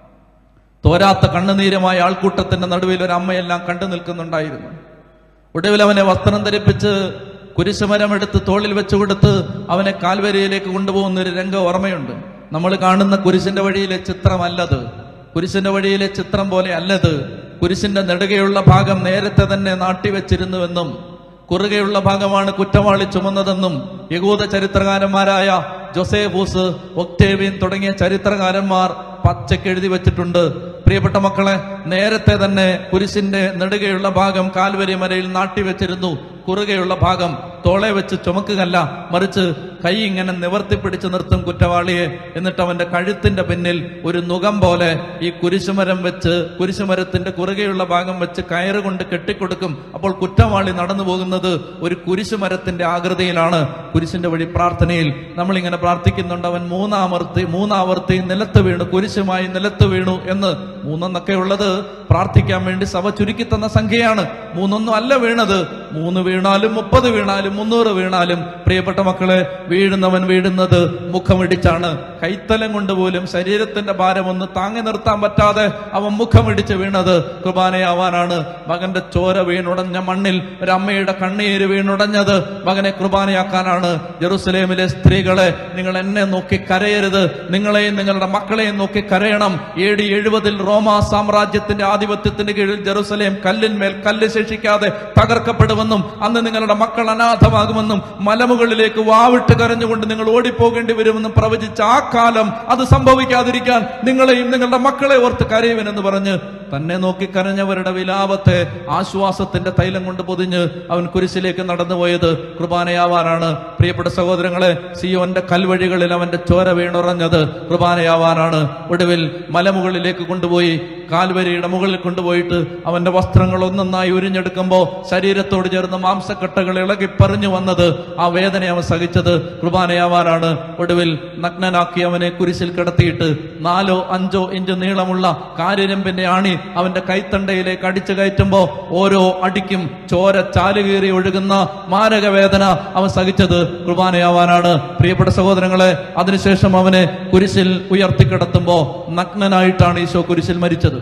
Speaker 1: തോരാത്ത കണ്ണുനീരമായ ആൾക്കൂട്ടത്തിന്റെ നടുവിൽ ഒരു അമ്മയെല്ലാം കണ്ടു നിൽക്കുന്നുണ്ടായിരുന്നു ഒടുവിൽ അവനെ വസ്ത്രം ധരിപ്പിച്ച് കുരിശുമരം എടുത്ത് തോളിൽ വെച്ചു കൊടുത്ത് അവനെ കാൽവരിയിലേക്ക് കൊണ്ടുപോകുന്ന ഒരു രംഗം ഓർമ്മയുണ്ട് നമ്മൾ കാണുന്ന കുരിശിന്റെ വഴിയിലെ ചിത്രമല്ലത് കുരിശിന്റെ വഴിയിലെ ചിത്രം പോലെ അല്ലത് കുരിശിന്റെ നെടുകയുള്ള ഭാഗം നേരത്തെ തന്നെ നാട്ടിവെച്ചിരുന്നുവെന്നും കുറുകെയുള്ള ഭാഗമാണ് കുറ്റവാളി ചുമന്നതെന്നും യഹൂദ ചരിത്രകാരന്മാരായ ജോസേഫൂസ് ഒക്ടേവിയൻ തുടങ്ങിയ ചരിത്രകാരന്മാർ പച്ചയ്ക്ക് എഴുതി വെച്ചിട്ടുണ്ട് പ്രിയപ്പെട്ട മക്കളെ നേരത്തെ തന്നെ കുരിശിന്റെ നെടുകയുള്ള ഭാഗം കാൽവരി മരയിൽ നാട്ടിവെച്ചിരുന്നു കുറുകെയുള്ള ഭാഗം തോളെ വെച്ച് ചുമക്കുകയല്ല മറിച്ച് കൈ ഇങ്ങനെ നിവർത്തിപ്പിടിച്ച് നിർത്തും കുറ്റവാളിയെ എന്നിട്ട് അവന്റെ കഴുത്തിന്റെ പിന്നിൽ ഒരു നുകം പോലെ ഈ കുരിശുമരം വെച്ച് കുരിശുമരത്തിന്റെ കുറുകെയുള്ള ഭാഗം വെച്ച് കയറുകൊണ്ട് കെട്ടിക്കൊടുക്കും അപ്പോൾ കുറ്റവാളി നടന്നു പോകുന്നത് ഒരു കുരിശുമരത്തിന്റെ ആകൃതിയിലാണ് കുരിശിന്റെ വഴി പ്രാർത്ഥനയിൽ നമ്മൾ ഇങ്ങനെ പ്രാർത്ഥിക്കുന്നുണ്ട് അവൻ മൂന്നാമർത്തി മൂന്നാവർത്തി നിലത്ത് വീണു കുരിശുമായി നിലത്ത് വീണു എന്ന് മൂന്നെന്നൊക്കെ ഉള്ളത് പ്രാർത്ഥിക്കാൻ വേണ്ടി സഭ ചുരുക്കി തന്ന സംഖ്യയാണ് മൂന്നൊന്നും അല്ല വീണത് മൂന്ന് വീണാലും മുപ്പത് വീണാലും മുന്നൂറ് വീണാലും പ്രിയപ്പെട്ട മക്കളെ വീഴുന്നവൻ വീഴുന്നത് മുഖമിടിച്ചാണ് കൈത്തലം കൊണ്ട് പോലും ശരീരത്തിന്റെ ഭാരം ഒന്ന് താങ്ങി നിർത്താൻ പറ്റാതെ അവൻ മുഖമിടിച്ച് വീണത് കുർബാനയാവാനാണ് മകന്റെ ചോര വീണുടഞ്ഞ മണ്ണിൽ ഒരമ്മയുടെ കണ്ണീര് വീണുടഞ്ഞത് മകനെ കുർബാനയാക്കാനാണ് ജെറുസലേമിലെ സ്ത്രീകളെ നിങ്ങൾ എന്നെ നോക്കി കരയരുത് നിങ്ങളെയും നിങ്ങളുടെ മക്കളെയും നോക്കി കരയണം എ ഡി എഴുപതിൽ റോമാ സാമ്രാജ്യത്തിന്റെ ആധിപത്യത്തിന്റെ കീഴിൽ ജെറുസലേം കല്ലിന്മേൽ കല്ല് ശേഷിക്കാതെ തകർക്കപ്പെടുമെന്നും അന്ന് നിങ്ങളുടെ മക്കൾ അനാഥമാകുമെന്നും മലമുകളിലേക്ക് വാവിട്ട് കരഞ്ഞുകൊണ്ട് നിങ്ങൾ ഓടിപ്പോകേണ്ടി വരുമെന്നും പ്രവചിച്ച ആ കാലം അത് സംഭവിക്കാതിരിക്കാൻ നിങ്ങളെയും നിങ്ങളുടെ മക്കളെ ഓർത്ത് കരയുവനെന്ന് പറഞ്ഞ് തന്നെ നോക്കി കരഞ്ഞവരുടെ വിലാപത്തെ ആശ്വാസത്തിന്റെ തൈലം കൊണ്ട് പൊതിഞ്ഞ് അവൻ കുരിശിലേക്ക് നടന്നുപോയത് കുർബാനയാവാനാണ് പ്രിയപ്പെട്ട സഹോദരങ്ങളെ സിയോന്റെ കൽവഴികളിൽ അവന്റെ ചോര വീണുറഞ്ഞത് കുർബാനയാവാനാണ് ഒടുവിൽ മലമുകളിലേക്ക് കൊണ്ടുപോയി കാൽവരിയുടെ മുകളിൽ കൊണ്ടുപോയിട്ട് അവന്റെ വസ്ത്രങ്ങൾ ഒന്നൊന്നായി ഉരിഞ്ഞെടുക്കുമ്പോൾ ശരീരത്തോട് ചേർന്ന് മാംസക്കട്ടകൾ ഇളകി പറഞ്ഞു വന്നത് ആ വേദന അവൻ സഹിച്ചത് കുർബാനയാവാനാണ് ഒടുവിൽ നഗ്നനാക്കി അവനെ കുരിശിൽ കിടത്തിയിട്ട് നാലോ അഞ്ചോ ഇഞ്ച് നീളമുള്ള കാരിരമ്പിന്റെ ആണി അവന്റെ കൈത്തണ്ടയിലേക്ക് അടിച്ചു കയറ്റുമ്പോ ഓരോ അടിക്കും ചോര ചാലുകീറി ഒഴുകുന്ന മാരകവേദന അവൻ സഹിച്ചത് കുർബാനയാവാനാണ് പ്രിയപ്പെട്ട സഹോദരങ്ങളെ അതിനുശേഷം അവനെ കുരിശിൽ ഉയർത്തിക്കിടത്തുമ്പോ നഗ്നനായിട്ടാണ് ഈശോ കുരിശിൽ മരിച്ചത്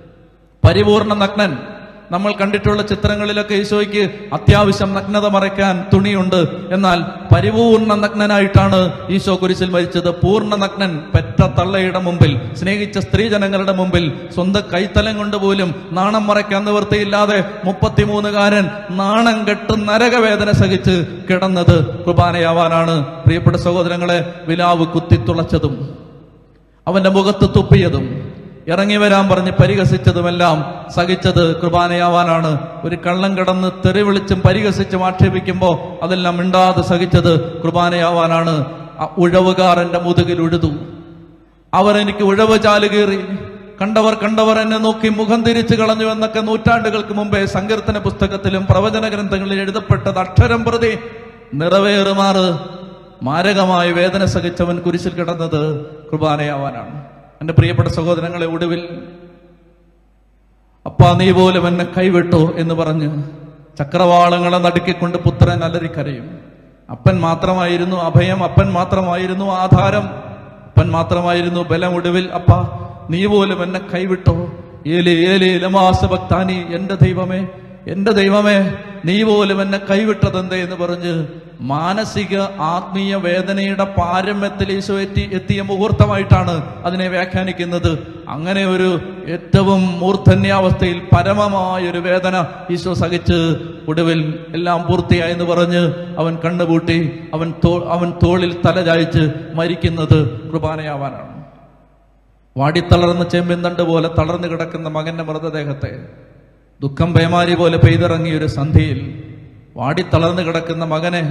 Speaker 1: പരിപൂർണ നഗ്നൻ നമ്മൾ കണ്ടിട്ടുള്ള ചിത്രങ്ങളിലൊക്കെ ഈശോയ്ക്ക് അത്യാവശ്യം നഗ്നത മറയ്ക്കാൻ തുണിയുണ്ട് എന്നാൽ പരിപൂർണ നഗ്നനായിട്ടാണ് ഈശോ കുരിശിൽ മരിച്ചത് പൂർണ്ണ നഗ്നൻ പെറ്റ തള്ളയുടെ മുമ്പിൽ സ്നേഹിച്ച സ്ത്രീജനങ്ങളുടെ മുമ്പിൽ സ്വന്തം കൈത്തലം കൊണ്ട് പോലും നാണം മറയ്ക്കാൻ നിവൃത്തിയില്ലാതെ മുപ്പത്തിമൂന്നുകാരൻ നാണം കെട്ട് നരകവേദന സഹിച്ച് കിടന്നത് കുർബാനയാവാനാണ് പ്രിയപ്പെട്ട സഹോദരങ്ങളെ വിലാവ് കുത്തിത്തുളച്ചതും അവന്റെ മുഖത്ത് തുപ്പിയതും ഇറങ്ങി വരാൻ പറഞ്ഞ് പരിഹസിച്ചതുമെല്ലാം സഹിച്ചത് കുർബാനയാവാനാണ് ഒരു കള്ളം കിടന്ന് തെറി വിളിച്ചും പരിഹസിച്ചും ആക്ഷേപിക്കുമ്പോൾ അതെല്ലാം മിണ്ടാതെ സഹിച്ചത് കുർബാനയാവാനാണ് ആ ഉഴവുകാരന്റെ മുതുകിൽ ഉഴുതു അവർ എനിക്ക് ഉഴവ് ചാലുകീറി കണ്ടവർ കണ്ടവർ എന്നെ നോക്കി മുഖം തിരിച്ചു കളഞ്ഞു എന്നൊക്കെ നൂറ്റാണ്ടുകൾക്ക് മുമ്പേ സങ്കീർത്തന പുസ്തകത്തിലും പ്രവചന ഗ്രന്ഥങ്ങളിൽ എഴുതപ്പെട്ടത് അക്ഷരം പ്രതി നിറവേറുമാറ് മാരകമായ വേദന സഹിച്ചവൻ കുരിശിൽ കിടന്നത് കുർബാനയാവാനാണ് എന്റെ പ്രിയപ്പെട്ട സഹോദരങ്ങളെ ഒടുവിൽ അപ്പാ നീ പോലും എന്നെ കൈവിട്ടോ എന്ന് പറഞ്ഞ് ചക്രവാളങ്ങളെ നടുക്കിക്കൊണ്ട് പുത്രൻ അലറിക്കരയും അപ്പൻ മാത്രമായിരുന്നു അഭയം അപ്പൻ മാത്രമായിരുന്നു ആധാരം അപ്പൻ മാത്രമായിരുന്നു ബലം ഒടുവിൽ അപ്പ നീ പോലും എന്നെ കൈവിട്ടോ ഏലി ഏലി ലമാസഭക്താനി എന്റെ ദൈവമേ എന്റെ ദൈവമേ നീ പോലും എന്നെ കൈവിട്ടതെന്തേ എന്ന് പറഞ്ഞ് മാനസിക ആത്മീയ വേദനയുടെ പാരമ്യത്തിൽ ഈശോ എത്തി എത്തിയ മുഹൂർത്തമായിട്ടാണ് അതിനെ വ്യാഖ്യാനിക്കുന്നത് അങ്ങനെ ഒരു ഏറ്റവും മൂർധന്യാവസ്ഥയിൽ പരമമായ ഒരു വേദന ഈശോ സഹിച്ച് ഒടുവിൽ എല്ലാം പൂർത്തിയായെന്ന് പറഞ്ഞ് അവൻ കണ്ണുപൂട്ടി അവൻ തോ അവൻ തോളിൽ തലചായ്ച്ച് മരിക്കുന്നത് കുർബാനയാവാനാണ് വാടിത്തളർന്ന ചെമ്പിന്തണ്ട് പോലെ തളർന്നു കിടക്കുന്ന മകന്റെ മൃതദേഹത്തെ ദുഃഖം പേമാരി പോലെ പെയ്തിറങ്ങിയ ഒരു സന്ധിയിൽ വാടിത്തളർന്നു കിടക്കുന്ന മകനെ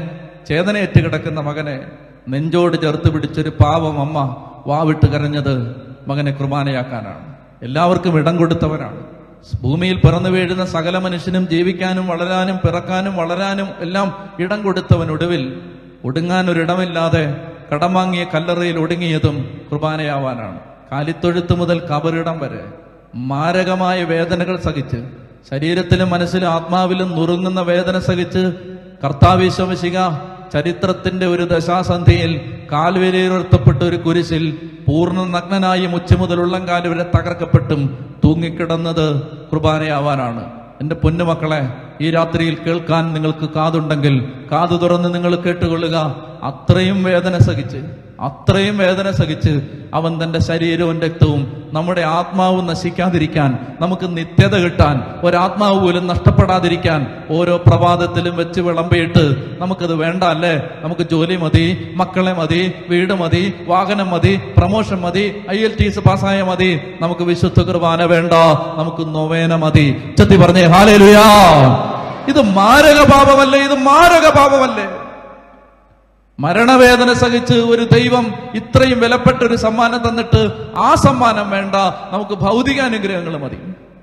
Speaker 1: ചേതനയേറ്റ് കിടക്കുന്ന മകനെ നെഞ്ചോട് ചേർത്ത് പിടിച്ചൊരു പാവം അമ്മ വാവിട്ട് കരഞ്ഞത് മകനെ കുർബാനയാക്കാനാണ് എല്ലാവർക്കും ഇടം കൊടുത്തവരാണ് ഭൂമിയിൽ പിറന്നു വീഴുന്ന സകല മനുഷ്യനും ജീവിക്കാനും വളരാനും പിറക്കാനും വളരാനും എല്ലാം ഇടം കൊടുത്തവനൊടുവിൽ ഒടുങ്ങാൻ ഒരിടമില്ലാതെ കടം വാങ്ങിയ കല്ലറയിൽ ഒടുങ്ങിയതും കുർബാനയാവാനാണ് കാലിത്തൊഴുത്ത് മുതൽ കബറിടം വരെ മാരകമായ വേദനകൾ സഹിച്ച് ശരീരത്തിലും മനസ്സിലും ആത്മാവിലും നുറുങ്ങുന്ന വേദന സഹിച്ച് കർത്താവിശ്വസിക ചരിത്രത്തിന്റെ ഒരു ദശാസന്ധിയിൽ കാൽവരയുയർത്തപ്പെട്ട ഒരു കുരിശിൽ പൂർണ്ണ നഗ്നനായി മുച്ചു മുതൽ ഉള്ളംകാല് വരെ തകർക്കപ്പെട്ടും തൂങ്ങിക്കിടന്നത് കുർബാനയാവാനാണ് എന്റെ പൊന്നുമക്കളെ ഈ രാത്രിയിൽ കേൾക്കാൻ നിങ്ങൾക്ക് കാതുണ്ടെങ്കിൽ കാതു തുറന്ന് നിങ്ങൾ കേട്ടുകൊള്ളുക അത്രയും വേദന സഹിച്ച് അത്രയും വേദന സഹിച്ച് അവൻ തന്റെ ശരീരവും രക്തവും നമ്മുടെ ആത്മാവ് നശിക്കാതിരിക്കാൻ നമുക്ക് നിത്യത കിട്ടാൻ ഒരാത്മാവ് പോലും നഷ്ടപ്പെടാതിരിക്കാൻ ഓരോ പ്രഭാതത്തിലും വെച്ച് വിളമ്പിയിട്ട് നമുക്കത് വേണ്ട അല്ലേ നമുക്ക് ജോലി മതി മക്കളെ മതി വീട് മതി വാഹനം മതി പ്രമോഷൻ മതി ഐ എൽ ടി എസ് പാസ്സായ മതി നമുക്ക് വിശുദ്ധ കുർബാന വേണ്ട നമുക്ക് നൊവേന മതി ചെത്തി പറഞ്ഞേ ഹാലേലുയാ ഇത് മാരക പാപമല്ലേ ഇത് മാരക പാപമല്ലേ മരണവേദന സഹിച്ച് ഒരു ദൈവം ഇത്രയും വിലപ്പെട്ട ഒരു സമ്മാനം തന്നിട്ട് ആ സമ്മാനം വേണ്ട നമുക്ക് ഭൗതിക അനുഗ്രഹങ്ങൾ മതി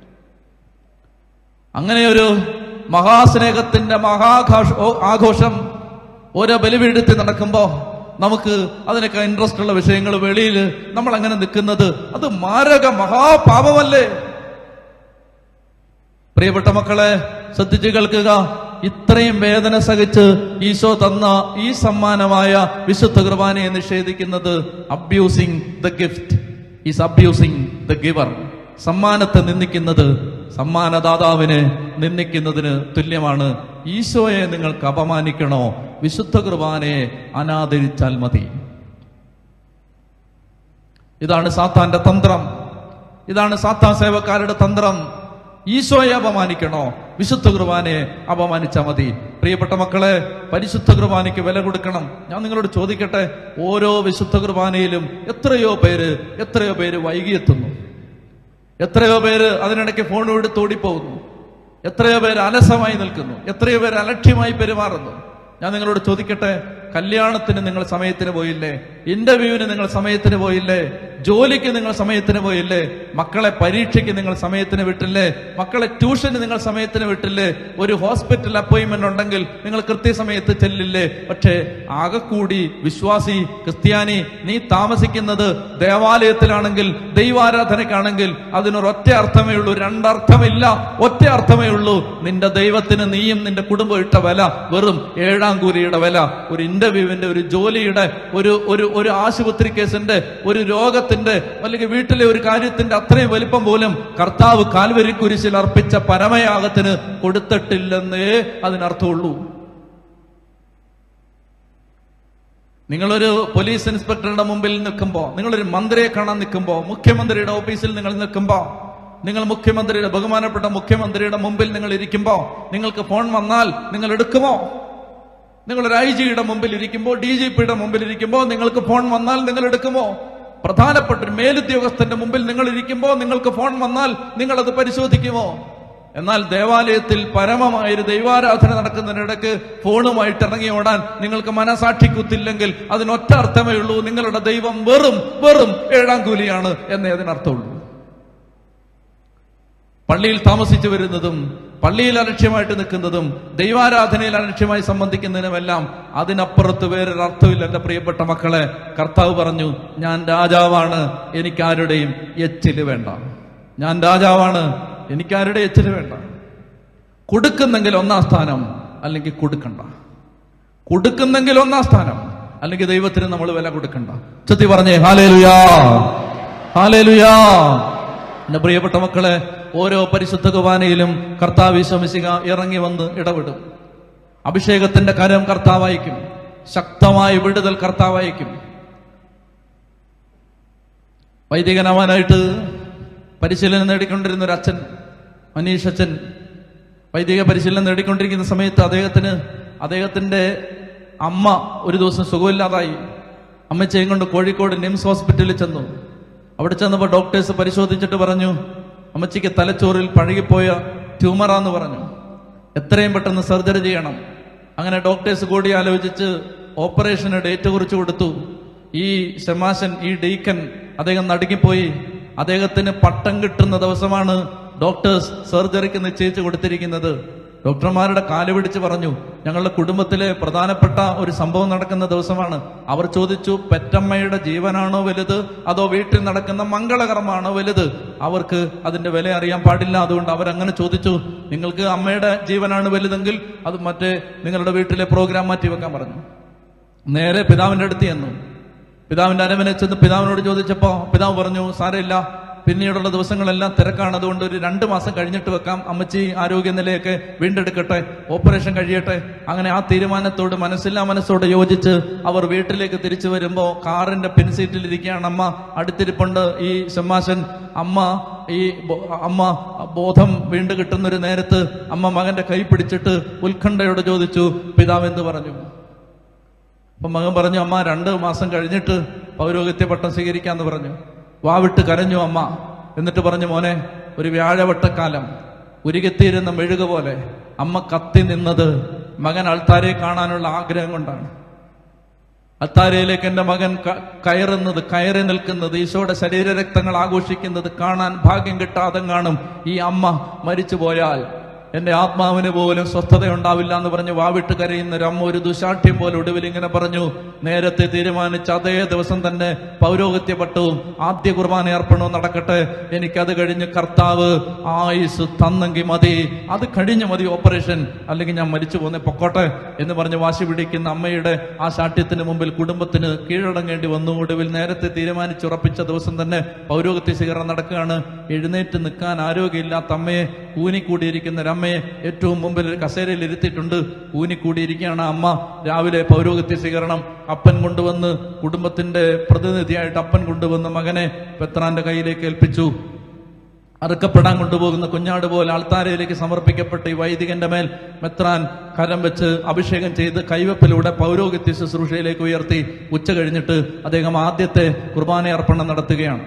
Speaker 1: അങ്ങനെ ഒരു മഹാസ്നേഹത്തിന്റെ മഹാഘോഷ ഓ- ആഘോഷം ഓരോ ബലിപീഠത്തിൽ നടക്കുമ്പോ നമുക്ക് അതിനൊക്കെ ഇൻട്രസ്റ്റ് ഉള്ള വിഷയങ്ങൾ വെളിയിൽ നമ്മൾ അങ്ങനെ നിൽക്കുന്നത് അത് മാരക മഹാപാപമല്ലേ പ്രിയപ്പെട്ട മക്കളെ ശ്രദ്ധിച്ചു കേൾക്കുക ഇത്രയും വേദന സഹിച്ച് ഈശോ തന്ന ഈ സമ്മാനമായ വിശുദ്ധ കുർബാനയെ നിഷേധിക്കുന്നത് abusing the gift is abusing the giver സമ്മാനത്തെ നിന്ദിക്കുന്നത് സമ്മാനദാതാവിനെ നിന്ദിക്കുന്നതിന് തുല്യമാണ് ഈശോയെ നിങ്ങൾക്ക് അപമാനിക്കണോ വിശുദ്ധ കുർബാനയെ അനാദരിച്ചാൽ മതി ഇതാണ് സാത്താന്റെ തന്ത്രം ഇതാണ് സാത്താൻ സേവക്കാരുടെ തന്ത്രം ഈശോയെ അപമാനിക്കണോ വിശുദ്ധ കുർബാനയെ അപമാനിച്ചാൽ മതി പ്രിയപ്പെട്ട മക്കളെ പരിശുദ്ധ കുർബാനയ്ക്ക് വില കൊടുക്കണം ഞാൻ നിങ്ങളോട് ചോദിക്കട്ടെ ഓരോ വിശുദ്ധ കുർബാനയിലും എത്രയോ പേര് എത്രയോ പേര് വൈകിയെത്തുന്നു എത്രയോ പേര് അതിനിടയ്ക്ക് ഫോൺ എടുത്ത് ഓടിപ്പോകുന്നു എത്രയോ പേര് അലസമായി നിൽക്കുന്നു എത്രയോ പേര് അലക്ഷ്യമായി പെരുമാറുന്നു ഞാൻ നിങ്ങളോട് ചോദിക്കട്ടെ കല്യാണത്തിന് നിങ്ങൾ സമയത്തിന് പോയില്ലേ ഇന്റർവ്യൂവിന് നിങ്ങൾ സമയത്തിന് പോയില്ലേ ജോലിക്ക് നിങ്ങൾ സമയത്തിന് പോയില്ലേ മക്കളെ പരീക്ഷയ്ക്ക് നിങ്ങൾ സമയത്തിന് വിട്ടില്ലേ മക്കളെ ട്യൂഷന് നിങ്ങൾ സമയത്തിന് വിട്ടില്ലേ ഒരു ഹോസ്പിറ്റൽ അപ്പോയിന്റ്മെന്റ് ഉണ്ടെങ്കിൽ നിങ്ങൾ കൃത്യസമയത്ത് ചെല്ലില്ലേ പക്ഷേ ആകെക്കൂടി വിശ്വാസി ക്രിസ്ത്യാനി നീ താമസിക്കുന്നത് ദേവാലയത്തിലാണെങ്കിൽ ദൈവാരാധനയ്ക്കാണെങ്കിൽ അതിനൊരൊറ്റ അർത്ഥമേ ഉള്ളൂ രണ്ടർത്ഥമില്ല ഒറ്റ അർത്ഥമേ ഉള്ളൂ നിന്റെ ദൈവത്തിന് നീയും നിന്റെ കുടുംബം ഇട്ട വില വെറും ഏഴാം കൂലിയുടെ വില ഒരു ഇന്റർവ്യൂവിന്റെ ഒരു ജോലിയുടെ ഒരു ഒരു ഒരു ആശുപത്രി കേസിന്റെ ഒരു രോഗത്തിന്റെ അല്ലെങ്കിൽ വീട്ടിലെ ഒരു കാര്യത്തിന്റെ അത്രയും വലിപ്പം പോലും കർത്താവ് കാൽവരി കുരിശിൽ അർപ്പിച്ച പരമയാഗത്തിന് കൊടുത്തിട്ടില്ലെന്നേ അതിനർത്ഥമുള്ളൂ നിങ്ങളൊരു പോലീസ് ഇൻസ്പെക്ടറുടെ മുമ്പിൽ നിൽക്കുമ്പോൾ നിങ്ങളൊരു മന്ത്രിയെ കാണാൻ നിൽക്കുമ്പോൾ മുഖ്യമന്ത്രിയുടെ ഓഫീസിൽ നിങ്ങൾ നിൽക്കുമ്പോൾ നിങ്ങൾ മുഖ്യമന്ത്രിയുടെ ബഹുമാനപ്പെട്ട മുഖ്യമന്ത്രിയുടെ മുമ്പിൽ നിങ്ങൾ ഇരിക്കുമ്പോൾ നിങ്ങൾക്ക് ഫോൺ വന്നാൽ നിങ്ങൾ എടുക്കുമോ നിങ്ങൾ ഒരു ഐ ജിയുടെ മുമ്പിൽ ഇരിക്കുമ്പോൾ ഡി ജി പിയുടെ മുമ്പിൽ ഇരിക്കുമ്പോൾ നിങ്ങൾക്ക് ഫോൺ വന്നാൽ നിങ്ങൾ എടുക്കുമോ പ്രധാനപ്പെട്ട ഒരു മേലുദ്യോഗസ്ഥന്റെ മുമ്പിൽ നിങ്ങൾ ഇരിക്കുമ്പോൾ നിങ്ങൾക്ക് ഫോൺ വന്നാൽ നിങ്ങൾ അത് പരിശോധിക്കുമോ എന്നാൽ ദേവാലയത്തിൽ പരമമായൊരു ദൈവാരാധന നടക്കുന്നതിനിടയ്ക്ക് ഫോണുമായിട്ട് ഇറങ്ങി ഓടാൻ നിങ്ങൾക്ക് മനസാക്ഷി കുത്തില്ലെങ്കിൽ അതിനൊറ്റ അർത്ഥമേ ഉള്ളൂ നിങ്ങളുടെ ദൈവം വെറും വെറും ഏഴാം കൂലിയാണ് എന്നേ അതിനർത്ഥമുള്ളൂ പള്ളിയിൽ താമസിച്ചു വരുന്നതും പള്ളിയിൽ അലക്ഷ്യമായിട്ട് നിൽക്കുന്നതും ദൈവാരാധനയിൽ അലക്ഷ്യമായി സംബന്ധിക്കുന്നതിനുമെല്ലാം അതിനപ്പുറത്ത് വേറൊരു അർത്ഥമില്ല എന്റെ പ്രിയപ്പെട്ട മക്കളെ കർത്താവ് പറഞ്ഞു ഞാൻ രാജാവാണ് എനിക്കാരുടെയും എച്ചില് വേണ്ട ഞാൻ രാജാവാണ് എനിക്കാരുടെ എച്ചില് വേണ്ട കൊടുക്കുന്നെങ്കിൽ ഒന്നാം സ്ഥാനം അല്ലെങ്കിൽ കൊടുക്കണ്ട കൊടുക്കുന്നെങ്കിൽ ഒന്നാം സ്ഥാനം അല്ലെങ്കിൽ ദൈവത്തിന് നമ്മൾ വില കൊടുക്കണ്ട ചത്തി പറഞ്ഞേ ഹാലേലുയാ ഹാലേലുയാ എന്റെ പ്രിയപ്പെട്ട മക്കളെ ഓരോ പരിശുദ്ധ കുർബാനയിലും കർത്താവ് വിശ്വസിക ഇറങ്ങി വന്ന് ഇടപെടും അഭിഷേകത്തിന്റെ കരം കർത്താവായിരിക്കും ശക്തമായ വിടുതൽ കർത്താവായിരിക്കും വൈദികനാവാനായിട്ട് പരിശീലനം നേടിക്കൊണ്ടിരുന്ന ഒരു അച്ഛൻ മനീഷ് അച്ഛൻ വൈദിക പരിശീലനം നേടിക്കൊണ്ടിരിക്കുന്ന സമയത്ത് അദ്ദേഹത്തിന് അദ്ദേഹത്തിന്റെ അമ്മ ഒരു ദിവസം സുഖമില്ലാതായി അമ്മച്ചയും കൊണ്ട് കോഴിക്കോട് നിംസ് ഹോസ്പിറ്റലിൽ ചെന്നു അവിടെ ചെന്നപ്പോൾ ഡോക്ടേഴ്സ് പരിശോധിച്ചിട്ട് പറഞ്ഞു അമ്മച്ചിക്ക് തലച്ചോറിൽ പഴകിപ്പോയ ട്യൂമറാന്ന് പറഞ്ഞു എത്രയും പെട്ടെന്ന് സർജറി ചെയ്യണം അങ്ങനെ ഡോക്ടേഴ്സ് കൂടി ആലോചിച്ച് ഓപ്പറേഷന് ഡേറ്റ് കുറിച്ച് കൊടുത്തു ഈ ഷമാശൻ ഈ ഡീക്കൻ അദ്ദേഹം നടുങ്ങിപ്പോയി അദ്ദേഹത്തിന് പട്ടം കിട്ടുന്ന ദിവസമാണ് ഡോക്ടേഴ്സ് സർജറിക്ക് നിശ്ചയിച്ചു കൊടുത്തിരിക്കുന്നത് ഡോക്ടർമാരുടെ കാല് പിടിച്ച് പറഞ്ഞു ഞങ്ങളുടെ കുടുംബത്തിലെ പ്രധാനപ്പെട്ട ഒരു സംഭവം നടക്കുന്ന ദിവസമാണ് അവർ ചോദിച്ചു പെറ്റമ്മയുടെ ജീവനാണോ വലുത് അതോ വീട്ടിൽ നടക്കുന്ന മംഗളകർമ്മമാണോ വലുത് അവർക്ക് അതിന്റെ വില അറിയാൻ പാടില്ല അതുകൊണ്ട് അവരങ്ങനെ ചോദിച്ചു നിങ്ങൾക്ക് അമ്മയുടെ ജീവനാണ് വലുതെങ്കിൽ അത് മറ്റേ നിങ്ങളുടെ വീട്ടിലെ പ്രോഗ്രാം മാറ്റി വെക്കാൻ പറഞ്ഞു നേരെ പിതാവിന്റെ അടുത്ത് ചെന്നു പിതാവിന്റെ അരമനെ ചെന്ന് പിതാവിനോട് ചോദിച്ചപ്പോ പിതാവ് പറഞ്ഞു സാരമില്ല പിന്നീടുള്ള ദിവസങ്ങളെല്ലാം തിരക്കാണ് അതുകൊണ്ട് ഒരു രണ്ട് മാസം കഴിഞ്ഞിട്ട് വെക്കാം അമ്മച്ചി ആരോഗ്യനിലയൊക്കെ വീണ്ടെടുക്കട്ടെ ഓപ്പറേഷൻ കഴിയട്ടെ അങ്ങനെ ആ തീരുമാനത്തോട് മനസ്സില്ലാ മനസ്സോട് യോജിച്ച് അവർ വീട്ടിലേക്ക് തിരിച്ചു വരുമ്പോ കാറിന്റെ പിൻസീറ്റിൽ ഇരിക്കുകയാണ് അമ്മ അടുത്തിരിപ്പുണ്ട് ഈ ഷമ്മാശൻ അമ്മ ഈ ബോ- അമ്മ ബോധം വീണ്ടും കിട്ടുന്ന ഒരു നേരത്ത് അമ്മ മകന്റെ കൈ പിടിച്ചിട്ട് ഉത്കണ്ഠയോട് ചോദിച്ചു പിതാവ് എന്ത് പറഞ്ഞു അപ്പൊ മകൻ പറഞ്ഞു അമ്മ രണ്ട് മാസം കഴിഞ്ഞിട്ട് പൗരോഹിത്യ പട്ടം സ്വീകരിക്കാന്ന് പറഞ്ഞു വാവിട്ട് കരഞ്ഞു അമ്മ എന്നിട്ട് പറഞ്ഞു മോനെ ഒരു വ്യാഴവട്ടക്കാലം ഉരുകെത്തിയിരുന്ന മെഴുക പോലെ അമ്മ കത്തി നിന്നത് മകൻ അൾത്താരെ കാണാനുള്ള ആഗ്രഹം കൊണ്ടാണ് അത്താരയിലേക്ക് എന്റെ മകൻ ക- കയറുന്നത് കയറി നിൽക്കുന്നത് ഈശോയുടെ ശരീരരക്തങ്ങൾ ആഘോഷിക്കുന്നത് കാണാൻ ഭാഗ്യം കിട്ടാതെ കാണും ഈ അമ്മ മരിച്ചു പോയാൽ എന്റെ ആത്മാവിന് പോലും സ്വസ്ഥത ഉണ്ടാവില്ല എന്ന് പറഞ്ഞ് വാവിട്ട് കരയുന്ന ഒരു അമ്മ ഒരു ദുശാഠ്യം പോലെ ഒടുവിൽ ഇങ്ങനെ പറഞ്ഞു നേരത്തെ തീരുമാനിച്ച അതേ ദിവസം തന്നെ പൗരോഹിത്യ പട്ടവും ആദ്യ കുർബാന അർപ്പണവും നടക്കട്ടെ എനിക്കത് കഴിഞ്ഞ് കർത്താവ് ആയുസ് തന്നെങ്കിൽ മതി അത് കഴിഞ്ഞ് മതി ഓപ്പറേഷൻ അല്ലെങ്കിൽ ഞാൻ മരിച്ചു പോന്നെ പൊക്കോട്ടെ എന്ന് പറഞ്ഞ് വാശി പിടിക്കുന്ന അമ്മയുടെ ആ ശാഠ്യത്തിന് മുമ്പിൽ കുടുംബത്തിന് കീഴടങ്ങേണ്ടി വന്നു ഒടുവിൽ നേരത്തെ തീരുമാനിച്ചുറപ്പിച്ച ദിവസം തന്നെ പൗരോഹിത്യ സ്വീകരണം നടക്കുകയാണ് എഴുന്നേറ്റ് നിൽക്കാൻ ആരോഗ്യമില്ലാത്ത അമ്മയെ കൂനിക്കൂടിയിരിക്കുന്ന ഒരു അമ്മയെ ഏറ്റവും മുമ്പിൽ ഒരു കസേരയിൽ ഇരുത്തിയിട്ടുണ്ട് കൂനിക്കൂടിയിരിക്കുകയാണ് ആ അമ്മ രാവിലെ പൗരോഹിത്യ സ്വീകരണം അപ്പൻ കൊണ്ടുവന്ന് കുടുംബത്തിന്റെ പ്രതിനിധിയായിട്ട് അപ്പൻ കൊണ്ടുവന്ന് മകനെ പെത്രാന്റെ കയ്യിലേക്ക് ഏൽപ്പിച്ചു അറുക്കപ്പെടാൻ കൊണ്ടുപോകുന്ന കുഞ്ഞാട് പോലെ ആൾത്താരയിലേക്ക് സമർപ്പിക്കപ്പെട്ട ഈ വൈദികന്റെ മേൽ മെത്രാൻ കരം വെച്ച് അഭിഷേകം ചെയ്ത് കൈവപ്പിലൂടെ പൗരോഹിത്യ ശുശ്രൂഷയിലേക്ക് ഉയർത്തി ഉച്ച കഴിഞ്ഞിട്ട് അദ്ദേഹം ആദ്യത്തെ കുർബാന അർപ്പണം നടത്തുകയാണ്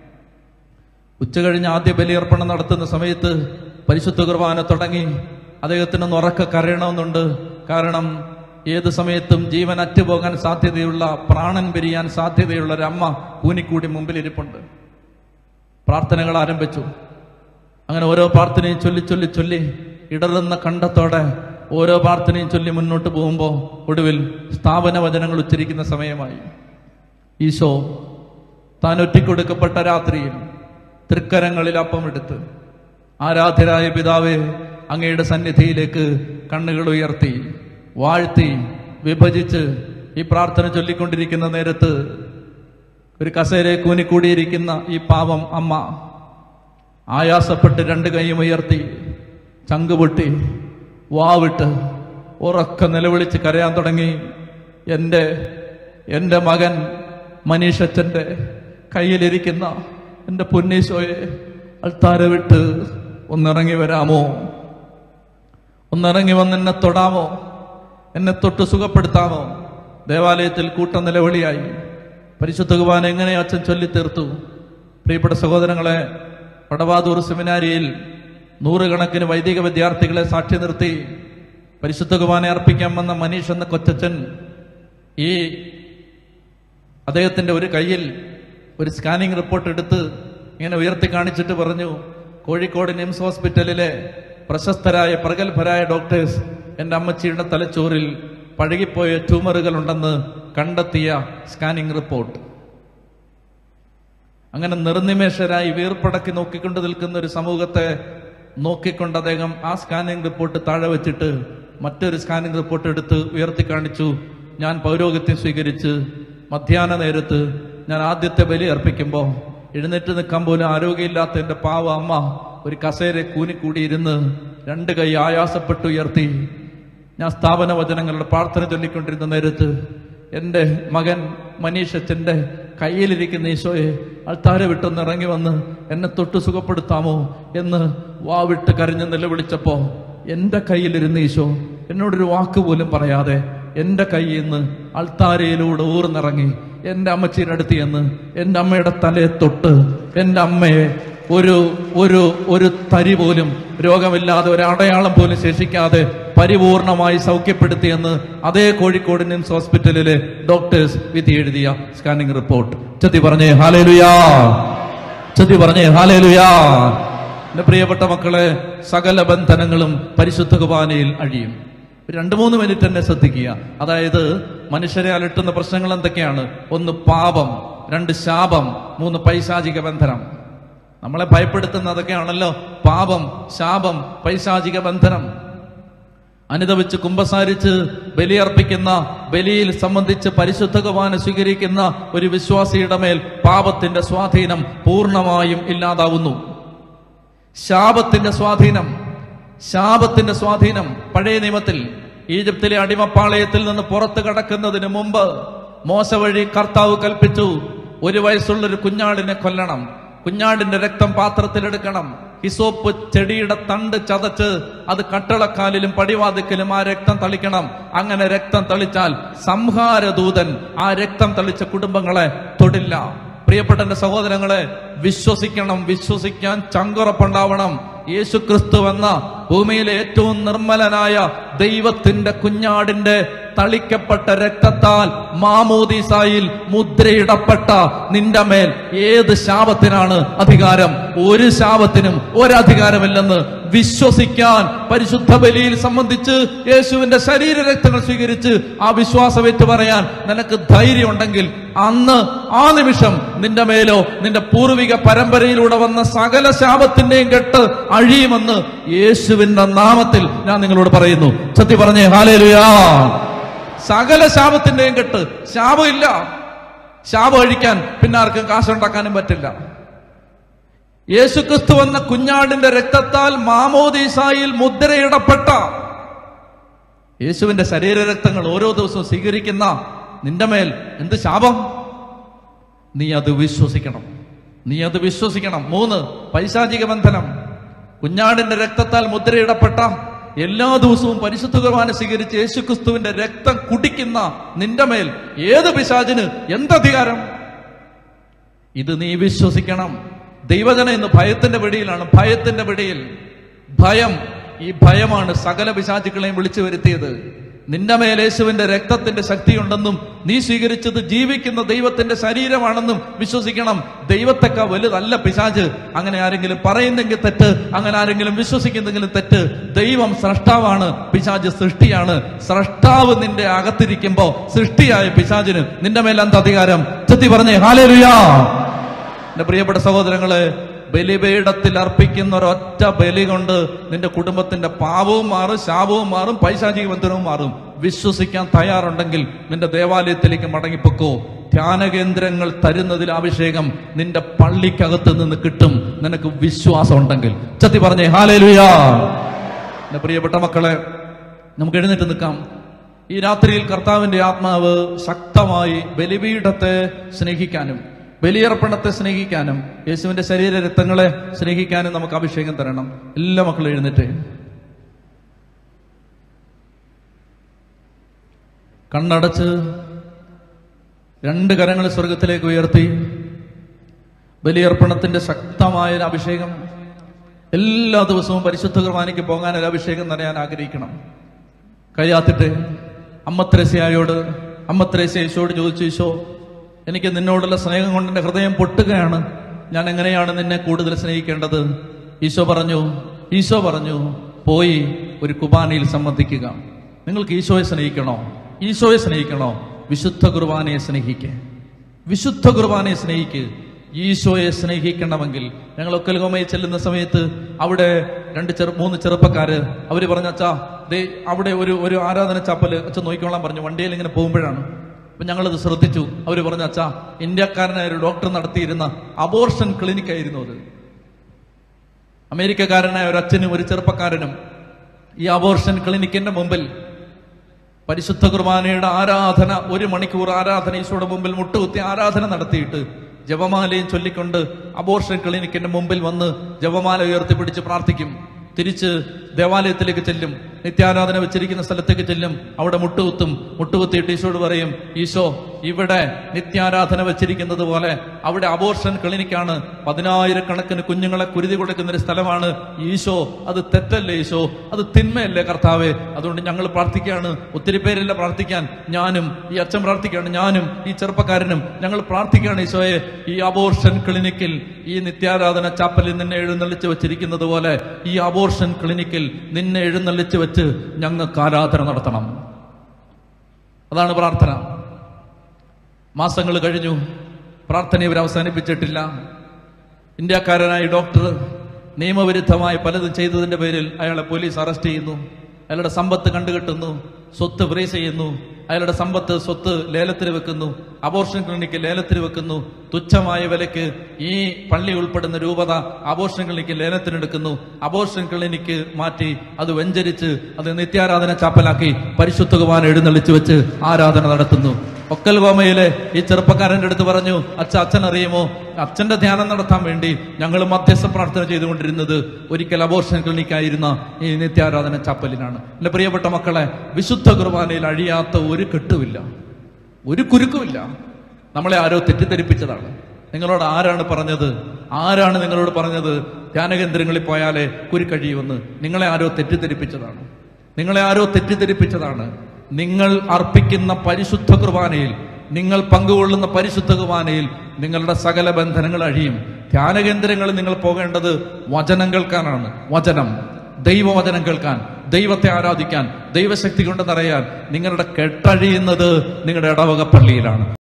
Speaker 1: ഉച്ച കഴിഞ്ഞ് ആദ്യ ബലിയർപ്പണം നടത്തുന്ന സമയത്ത് പരിശുദ്ധ കുർബാന തുടങ്ങി അദ്ദേഹത്തിന് ഒന്ന് ഉറക്ക കരയണമെന്നുണ്ട് കാരണം ഏത് സമയത്തും ജീവൻ അറ്റുപോകാൻ സാധ്യതയുള്ള പ്രാണൻ പിരിയാൻ സാധ്യതയുള്ള ഒരു അമ്മ കൂനിക്കൂടി മുമ്പിലിരിപ്പുണ്ട് പ്രാർത്ഥനകൾ ആരംഭിച്ചു അങ്ങനെ ഓരോ പ്രാർത്ഥനയും ചൊല്ലി ചൊല്ലി ചൊല്ലി ഇടറുന്ന കണ്ടത്തോടെ ഓരോ പ്രാർത്ഥനയും ചൊല്ലി മുന്നോട്ട് പോകുമ്പോൾ ഒടുവിൽ സ്ഥാപന വചനങ്ങൾ ഉച്ചരിക്കുന്ന സമയമായി ഈശോ താൻ ഒറ്റിക്കൊടുക്കപ്പെട്ട രാത്രിയിൽ തൃക്കരങ്ങളിൽ അപ്പമെടുത്ത് ആരാധ്യരായ പിതാവെ അങ്ങയുടെ സന്നിധിയിലേക്ക് കണ്ണുകൾ ഉയർത്തി വാഴ്ത്തി വിഭജിച്ച് ഈ പ്രാർത്ഥന ചൊല്ലിക്കൊണ്ടിരിക്കുന്ന നേരത്ത് ഒരു കസേരയെ കൂനിക്കൂടിയിരിക്കുന്ന ഈ പാവം അമ്മ ആയാസപ്പെട്ട് രണ്ട് കൈയും ഉയർത്തി ചങ്കുപൊട്ടി വാവിട്ട് ഉറക്ക നിലവിളിച്ച് കരയാൻ തുടങ്ങി എൻ്റെ എൻ്റെ മകൻ മനീഷച്ചൻ്റെ കയ്യിലിരിക്കുന്ന എൻ്റെ പൊന്നീശോയെ അൾത്താര വിട്ട് ഒന്നിറങ്ങി വരാമോ ഒന്നിറങ്ങി വന്ന് എന്നെ തൊടാമോ എന്നെ തൊട്ട് സുഖപ്പെടുത്താമോ ദേവാലയത്തിൽ കൂട്ട നിലവിളിയായി പരിശുദ്ധ കുർബാന എങ്ങനെ അച്ഛൻ ചൊല്ലി തീർത്തു പ്രിയപ്പെട്ട സഹോദരങ്ങളെ വടവാതൂർ സെമിനാരിയിൽ നൂറുകണക്കിന് വൈദിക വിദ്യാർത്ഥികളെ സാക്ഷി നിർത്തി പരിശുദ്ധ കുർബാന അർപ്പിക്കാൻ വന്ന മനീഷ് എന്ന കൊച്ചച്ഛൻ ഈ അദ്ദേഹത്തിന്റെ ഒരു കയ്യിൽ ഒരു സ്കാനിംഗ് റിപ്പോർട്ട് എടുത്ത് ഇങ്ങനെ ഉയർത്തി കാണിച്ചിട്ട് പറഞ്ഞു കോഴിക്കോട് നിംസ് ഹോസ്പിറ്റലിലെ പ്രശസ്തരായ പ്രഗത്ഭരായ ഡോക്ടേഴ്സ് എൻ്റെ അമ്മച്ചിയുടെ തലച്ചോറിൽ പഴകിപ്പോയ ട്യൂമറുകൾ ഉണ്ടെന്ന് കണ്ടെത്തിയ സ്കാനിംഗ് റിപ്പോർട്ട് അങ്ങനെ നിർനിമേഷരായി വീർപ്പടക്കി നോക്കിക്കൊണ്ട് നിൽക്കുന്ന ഒരു സമൂഹത്തെ നോക്കിക്കൊണ്ട് അദ്ദേഹം ആ സ്കാനിംഗ് റിപ്പോർട്ട് താഴെ വെച്ചിട്ട് മറ്റൊരു സ്കാനിംഗ് റിപ്പോർട്ട് എടുത്ത് ഉയർത്തി കാണിച്ചു ഞാൻ പൗരോഹിത്യം സ്വീകരിച്ച് മധ്യാഹ്ന നേരത്ത് ഞാൻ ആദ്യത്തെ ബലി അർപ്പിക്കുമ്പോൾ എഴുന്നേറ്റ് നിൽക്കാൻ പോലും ആരോഗ്യമില്ലാത്ത എൻ്റെ പാവ അമ്മ ഒരു കസേര കൂനിക്കൂടിയിരുന്ന് രണ്ട് കൈ ആയാസപ്പെട്ട് ഉയർത്തി ഞാൻ സ്ഥാപന വചനങ്ങളുടെ പ്രാർത്ഥന ചൊല്ലിക്കൊണ്ടിരുന്ന നേരത്ത് എൻ്റെ മകൻ മനീഷ് അച്ഛൻ്റെ കയ്യിലിരിക്കുന്ന ഈശോയെ അൾത്താര വിട്ടൊന്ന് ഇറങ്ങി വന്ന് എന്നെ തൊട്ട് സുഖപ്പെടുത്താമോ എന്ന് വാവിട്ട് കരഞ്ഞ് നിലവിളിച്ചപ്പോ എൻ്റെ കയ്യിലിരുന്ന ഈശോ എന്നോടൊരു വാക്ക് പോലും പറയാതെ എൻ്റെ കയ്യിൽ നിന്ന് അൾത്താരയിലൂടെ ഊർന്നിറങ്ങി എൻ്റെ അമ്മച്ചിയുടെ അടുത്ത് ചെന്ന് എൻ്റെ അമ്മയുടെ തലയെ തൊട്ട് എൻ്റെ അമ്മയെ ഒരു ഒരു ഒരു തരി പോലും രോഗമില്ലാതെ ഒരു അടയാളം പോലും ശേഷിക്കാതെ പരിപൂർണമായി സൗഖ്യപ്പെടുത്തിയെന്ന് അതേ കോഴിക്കോട് നിംസ് ഹോസ്പിറ്റലിലെ ഡോക്ടേഴ്സ് വിധി എഴുതിയ സ്കാനിംഗ് റിപ്പോർട്ട് ചത്തി പറഞ്ഞേ ഹാലേലുയാ ചത്തി പറഞ്ഞേ ഹാലേലുയാ എന്റെ പ്രിയപ്പെട്ട മക്കളെ സകല ബന്ധനങ്ങളും പരിശുദ്ധ കുർബാനയിൽ അഴിയും ഒരു രണ്ട് മൂന്ന് മിനിറ്റ് തന്നെ ശ്രദ്ധിക്കുക അതായത് മനുഷ്യരെ അലട്ടുന്ന പ്രശ്നങ്ങൾ എന്തൊക്കെയാണ് ഒന്ന് പാപം രണ്ട് ശാപം മൂന്ന് പൈശാചിക ബന്ധനം നമ്മളെ ഭയപ്പെടുത്തുന്ന അതൊക്കെയാണല്ലോ പാപം ശാപം പൈശാചിക ബന്ധനം അനുദവിച്ച് കുമ്പസാരിച്ച് ബലിയർപ്പിക്കുന്ന ബലിയിൽ സംബന്ധിച്ച് പരിശുദ്ധ കുർബാന സ്വീകരിക്കുന്ന ഒരു വിശ്വാസിയുടെ മേൽ പാപത്തിന്റെ സ്വാധീനം പൂർണ്ണമായും ഇല്ലാതാവുന്നു ശാപത്തിന്റെ സ്വാധീനം ശാപത്തിന്റെ സ്വാധീനം പഴയ നിയമത്തിൽ ഈജിപ്തിലെ അടിമപ്പാളയത്തിൽ നിന്ന് പുറത്തു കടക്കുന്നതിന് മുമ്പ് മോശ വഴി കർത്താവ് കൽപ്പിച്ചു ഒരു വയസ്സുള്ള ഒരു കുഞ്ഞാടിനെ കൊല്ലണം കുഞ്ഞാടിന്റെ രക്തം പാത്രത്തിലെടുക്കണം ഹിസോപ്പ് ചെടിയുടെ തണ്ട് ചതച്ച് അത് കട്ടളക്കാലിലും പടിവാതിക്കലും ആ രക്തം തളിക്കണം അങ്ങനെ രക്തം തളിച്ചാൽ സംഹാരദൂതൻ ആ രക്തം തളിച്ച കുടുംബങ്ങളെ തൊടില്ല പ്രിയപ്പെട്ട എന്റെ സഹോദരങ്ങളെ വിശ്വസിക്കണം വിശ്വസിക്കാൻ ചങ്കുറപ്പുണ്ടാവണം യേശു ക്രിസ്തു എന്ന ഭൂമിയിലെ ഏറ്റവും നിർമ്മലനായ ദൈവത്തിന്റെ കുഞ്ഞാടിന്റെ തളിക്കപ്പെട്ട രക്തത്താൽ മാമോദീസായിൽ മുദ്രയിടപ്പെട്ട നിന്റെ മേൽ ഏത് ശാപത്തിനാണ് അധികാരം ഒരു ശാപത്തിനും ഒരധികാരമില്ലെന്ന് വിശ്വസിക്കാൻ പരിശുദ്ധ ബലിയിൽ സംബന്ധിച്ച് യേശുവിന്റെ ശരീര രക്തങ്ങൾ സ്വീകരിച്ച് ആ വിശ്വാസം ഏറ്റു പറയാൻ നിനക്ക് ധൈര്യം ഉണ്ടെങ്കിൽ അന്ന് ആ നിമിഷം നിന്റെ മേലോ നിന്റെ പൂർവിക പരമ്പരയിലൂടെ വന്ന സകല ശാപത്തിന്റെയും കെട്ട് അഴിയുമെന്ന് യേശുവിന്റെ നാമത്തിൽ ഞാൻ നിങ്ങളോട് പറയുന്നു സത്യം പറഞ്ഞേ ഹാലേലുയാ സകല ശാപത്തിന്റെയും കെട്ട് ശാപമില്ല ശാപം അഴിക്കാൻ പിന്നെ ആർക്കും കാശുണ്ടാക്കാനും പറ്റില്ല യേശുക്രിസ്തു എന്ന കുഞ്ഞാടിന്റെ രക്തത്താൽ മാമോദീസായിൽ മുദ്രയിടപ്പെട്ട യേശുവിന്റെ ശരീരരക്തങ്ങൾ ഓരോ ദിവസവും സ്വീകരിക്കുന്ന നിന്റെ മേൽ എന്ത് ശാപം നീ അത് വിശ്വസിക്കണം നീ അത് വിശ്വസിക്കണം മൂന്ന് പൈശാചിക ബന്ധനം കുഞ്ഞാടിന്റെ രക്തത്താൽ മുദ്രയിടപ്പെട്ട എല്ലാ ദിവസവും പരിശുദ്ധ കുർബാന സ്വീകരിച്ച് യേശുക്രിസ്തുവിന്റെ രക്തം കുടിക്കുന്ന നിന്റെ മേൽ ഏത് പിശാചിന് എന്തധികാരം ഇത് നീ വിശ്വസിക്കണം ദൈവജന ഇന്ന് ഭയത്തിന്റെ പിടിയിലാണ് ഭയത്തിന്റെ പിടിയിൽ ഭയം ഈ ഭയമാണ് സകല പിശാചുക്കളെയും വിളിച്ചു വരുത്തിയത് നിന്റെ മേൽ യേശുവിന്റെ രക്തത്തിന്റെ ശക്തിയുണ്ടെന്നും നീ സ്വീകരിച്ചത് ജീവിക്കുന്ന ദൈവത്തിന്റെ ശരീരമാണെന്നും വിശ്വസിക്കണം ദൈവത്തെക്കാ വലുതല്ല പിശാജ് അങ്ങനെ ആരെങ്കിലും പറയുന്നെങ്കിൽ തെറ്റ് അങ്ങനെ ആരെങ്കിലും വിശ്വസിക്കുന്നെങ്കിലും തെറ്റ് ദൈവം സ്രഷ്ടാവാണ് പിശാജ് സൃഷ്ടിയാണ് സ്രഷ്ടാവ് നിന്റെ അകത്തിരിക്കുമ്പോ സൃഷ്ടിയായ പിശാജിന് നിന്റെ മേൽ എന്താ അധികാരം ചെത്തി പറഞ്ഞേ ഹാലേലുയാ എന്റെ പ്രിയപ്പെട്ട സഹോദരങ്ങളെ ബലിപീഠത്തിൽ അർപ്പിക്കുന്ന ഒരൊറ്റ ബലി കൊണ്ട് നിന്റെ കുടുംബത്തിന്റെ പാപവും മാറും ശാപവും മാറും പൈശാചിക ബന്ധനവും മാറും വിശ്വസിക്കാൻ തയ്യാറുണ്ടെങ്കിൽ നിന്റെ ദേവാലയത്തിലേക്ക് മടങ്ങിപ്പൊക്കോ ധ്യാനകേന്ദ്രങ്ങൾ തരുന്നതിൽ അഭിഷേകം നിന്റെ പള്ളിക്കകത്ത് നിന്ന് കിട്ടും നിനക്ക് വിശ്വാസം ഉണ്ടെങ്കിൽ ചത്തി പറഞ്ഞേ ഹാലേലുയാ എന്റെ പ്രിയപ്പെട്ട മക്കളെ നമുക്ക് എഴുന്നേറ്റ് നിൽക്കാം ഈ രാത്രിയിൽ കർത്താവിന്റെ ആത്മാവ് ശക്തമായി ബലിപീഠത്തെ സ്നേഹിക്കാനും ബലിയർപ്പണത്തെ സ്നേഹിക്കാനും യേശുവിന്റെ ശരീര രക്തങ്ങളെ സ്നേഹിക്കാനും നമുക്ക് അഭിഷേകം തരണം എല്ലാ മക്കളും എഴുന്നേറ്റ് കണ്ണടച്ച് രണ്ട് കരങ്ങൾ സ്വർഗത്തിലേക്ക് ഉയർത്തി ബലിയർപ്പണത്തിന്റെ ശക്തമായ ഒരു അഭിഷേകം എല്ലാ ദിവസവും പരിശുദ്ധ കുർബാനയ്ക്ക് പോകാൻ ഒരു അഭിഷേകം നിറയാൻ ആഗ്രഹിക്കണം കഴിയാത്തിട്ട് അമ്മ ത്രേസ്യയോട് അമ്മ ത്രേസ്യ യേശോട് ചോദിച്ചു ഈശോ എനിക്ക് നിന്നോടുള്ള സ്നേഹം കൊണ്ട് എൻ്റെ ഹൃദയം പൊട്ടുകയാണ് ഞാൻ എങ്ങനെയാണ് നിന്നെ കൂടുതൽ സ്നേഹിക്കേണ്ടത് ഈശോ പറഞ്ഞു ഈശോ പറഞ്ഞു പോയി ഒരു കുർബാനയിൽ സംബന്ധിക്കുക നിങ്ങൾക്ക് ഈശോയെ സ്നേഹിക്കണോ ഈശോയെ സ്നേഹിക്കണോ വിശുദ്ധ കുർബാനയെ സ്നേഹിക്കുക വിശുദ്ധ കുർബാനയെ സ്നേഹിക്ക് ഈശോയെ സ്നേഹിക്കണമെങ്കിൽ ഞങ്ങൾ ഒക്കൽഗോമയിൽ ചെല്ലുന്ന സമയത്ത് അവിടെ രണ്ട് ചെറു മൂന്ന് ചെറുപ്പക്കാര് അവര് പറഞ്ഞ അച്ഛാ ദേ അവിടെ ഒരു ഒരു ആരാധന ചാപ്പല് അച്ഛൻ നോക്കിക്കോളാൻ പറഞ്ഞു വണ്ടിയിൽ ഇങ്ങനെ പോകുമ്പോഴാണ് അപ്പൊ ഞങ്ങളത് ശ്രദ്ധിച്ചു അവർ പറഞ്ഞു അച്ഛാ ഇന്ത്യക്കാരനായ ഒരു ഡോക്ടർ നടത്തിയിരുന്ന അബോർഷൻ ക്ലിനിക് ആയിരുന്നു അത് അമേരിക്കക്കാരനായ ഒരു അച്ഛനും ഒരു ചെറുപ്പക്കാരനും ഈ അബോർഷൻ ക്ലിനിക്കിന്റെ മുമ്പിൽ പരിശുദ്ധ കുർബാനയുടെ ആരാധന ഒരു മണിക്കൂർ ആരാധന ഈശോയുടെ മുമ്പിൽ മുട്ടുകുത്തി ആരാധന നടത്തിയിട്ട് ജപമാലയും ചൊല്ലിക്കൊണ്ട് അബോർഷൻ ക്ലിനിക്കിന്റെ മുമ്പിൽ വന്ന് ജപമാല ഉയർത്തിപ്പിടിച്ച് പ്രാർത്ഥിക്കും തിരിച്ച് ദേവാലയത്തിലേക്ക് ചെല്ലും നിത്യാരാധന വെച്ചിരിക്കുന്ന സ്ഥലത്തേക്ക് ചെല്ലും അവിടെ മുട്ടുകുത്തും മുട്ടുകുത്തിയിട്ട് ഈശോട് പറയും ഈശോ ഇവിടെ നിത്യാരാധന വെച്ചിരിക്കുന്നത് പോലെ അവിടെ അബോർഷൻ ക്ലിനിക്കാണ് പതിനായിരക്കണക്കിന് കുഞ്ഞുങ്ങളെ കുരുതി കൊടുക്കുന്ന ഒരു സ്ഥലമാണ് ഈശോ അത് തെറ്റല്ലേ ഈശോ അത് തിന്മയല്ലേ കർത്താവേ അതുകൊണ്ട് ഞങ്ങൾ പ്രാർത്ഥിക്കുകയാണ് ഒത്തിരി പേരില്ല പ്രാർത്ഥിക്കാൻ ഞാനും ഈ അച്ഛൻ പ്രാർത്ഥിക്കുകയാണ് ഞാനും ഈ ചെറുപ്പക്കാരനും ഞങ്ങൾ പ്രാർത്ഥിക്കുകയാണ് ഈശോയെ ഈ അബോർഷൻ ക്ലിനിക്കിൽ ഈ നിത്യാരാധന ചാപ്പലിൽ നിന്നെ എഴുന്നള്ളിച്ച് വെച്ചിരിക്കുന്നത് പോലെ ഈ അബോർഷൻ ക്ലിനിക്കിൽ നിന്നെ എഴുന്നള്ളിച്ച് വെച്ച് ഞങ്ങൾക്ക് ആരാധന നടത്തണം അതാണ് പ്രാർത്ഥന മാസങ്ങൾ കഴിഞ്ഞു പ്രാർത്ഥന ഇവർ അവസാനിപ്പിച്ചിട്ടില്ല ഇന്ത്യക്കാരനായ ഡോക്ടർ നിയമവിരുദ്ധമായി പലതും ചെയ്തതിന്റെ പേരിൽ അയാളെ പോലീസ് അറസ്റ്റ് ചെയ്യുന്നു അയാളുടെ സമ്പത്ത് കണ്ടുകെട്ടുന്നു സ്വത്ത് ഫ്രീസ് ചെയ്യുന്നു അയാളുടെ സമ്പത്ത് സ്വത്ത് ലേലത്തിന് വെക്കുന്നു അബോർഷൻ ക്ലിനിക്ക് ലേലത്തിന് വെക്കുന്നു തുച്ഛമായ വിലക്ക് ഈ പള്ളി ഉൾപ്പെടുന്ന രൂപത അബോർഷൻ ക്ലിനിക്ക് ലേലത്തിനെടുക്കുന്നു അബോർഷൻ ക്ലിനിക്ക് മാറ്റി അത് വെഞ്ചരിച്ച് അത് നിത്യാരാധന ചാപ്പലാക്കി പരിശുദ്ധ കുമാരൻ എഴുന്നള്ളിച്ച് വെച്ച് ആരാധന നടത്തുന്നു ഒക്കൽ ഗോമയിലെ ഈ ചെറുപ്പക്കാരന്റെ അടുത്ത് പറഞ്ഞു അച്ഛ അച്ഛൻ അറിയുമോ അച്ഛന്റെ ധ്യാനം നടത്താൻ വേണ്ടി ഞങ്ങൾ മധ്യസ്ഥ പ്രാർത്ഥന ചെയ്തുകൊണ്ടിരുന്നത് ഒരിക്കൽ അബോർഷൻ ക്ലിനിക്കായിരുന്ന ഈ നിത്യാരാധന ചാപ്പലിനാണ് എന്റെ പ്രിയപ്പെട്ട മക്കളെ വിശുദ്ധ കുർബാനയിൽ അഴിയാത്ത ഒരു കെട്ടുമില്ല ഒരു കുരുക്കുമില്ല നമ്മളെ ആരോ തെറ്റിദ്ധരിപ്പിച്ചതാണ് നിങ്ങളോട് ആരാണ് പറഞ്ഞത് ആരാണ് നിങ്ങളോട് പറഞ്ഞത് ധ്യാനകേന്ദ്രങ്ങളിൽ പോയാലേ കുരുക്കഴിയുമെന്ന് നിങ്ങളെ ആരോ തെറ്റിദ്ധരിപ്പിച്ചതാണ് നിങ്ങളെ ആരോ തെറ്റിദ്ധരിപ്പിച്ചതാണ് നിങ്ങൾ അർപ്പിക്കുന്ന പരിശുദ്ധ കുർബാനയിൽ നിങ്ങൾ പങ്കുകൊള്ളുന്ന പരിശുദ്ധ കുർബാനയിൽ നിങ്ങളുടെ സകല ബന്ധനങ്ങൾ അഴിയും ധ്യാനകേന്ദ്രങ്ങളിൽ നിങ്ങൾ പോകേണ്ടത് വചനം കേൾക്കാനാണ് വചനം ദൈവവചനം കേൾക്കാൻ ദൈവത്തെ ആരാധിക്കാൻ ദൈവശക്തി കൊണ്ട് നിറയാൻ നിങ്ങളുടെ കെട്ടഴിയുന്നത് നിങ്ങളുടെ ഇടവക പള്ളിയിലാണ്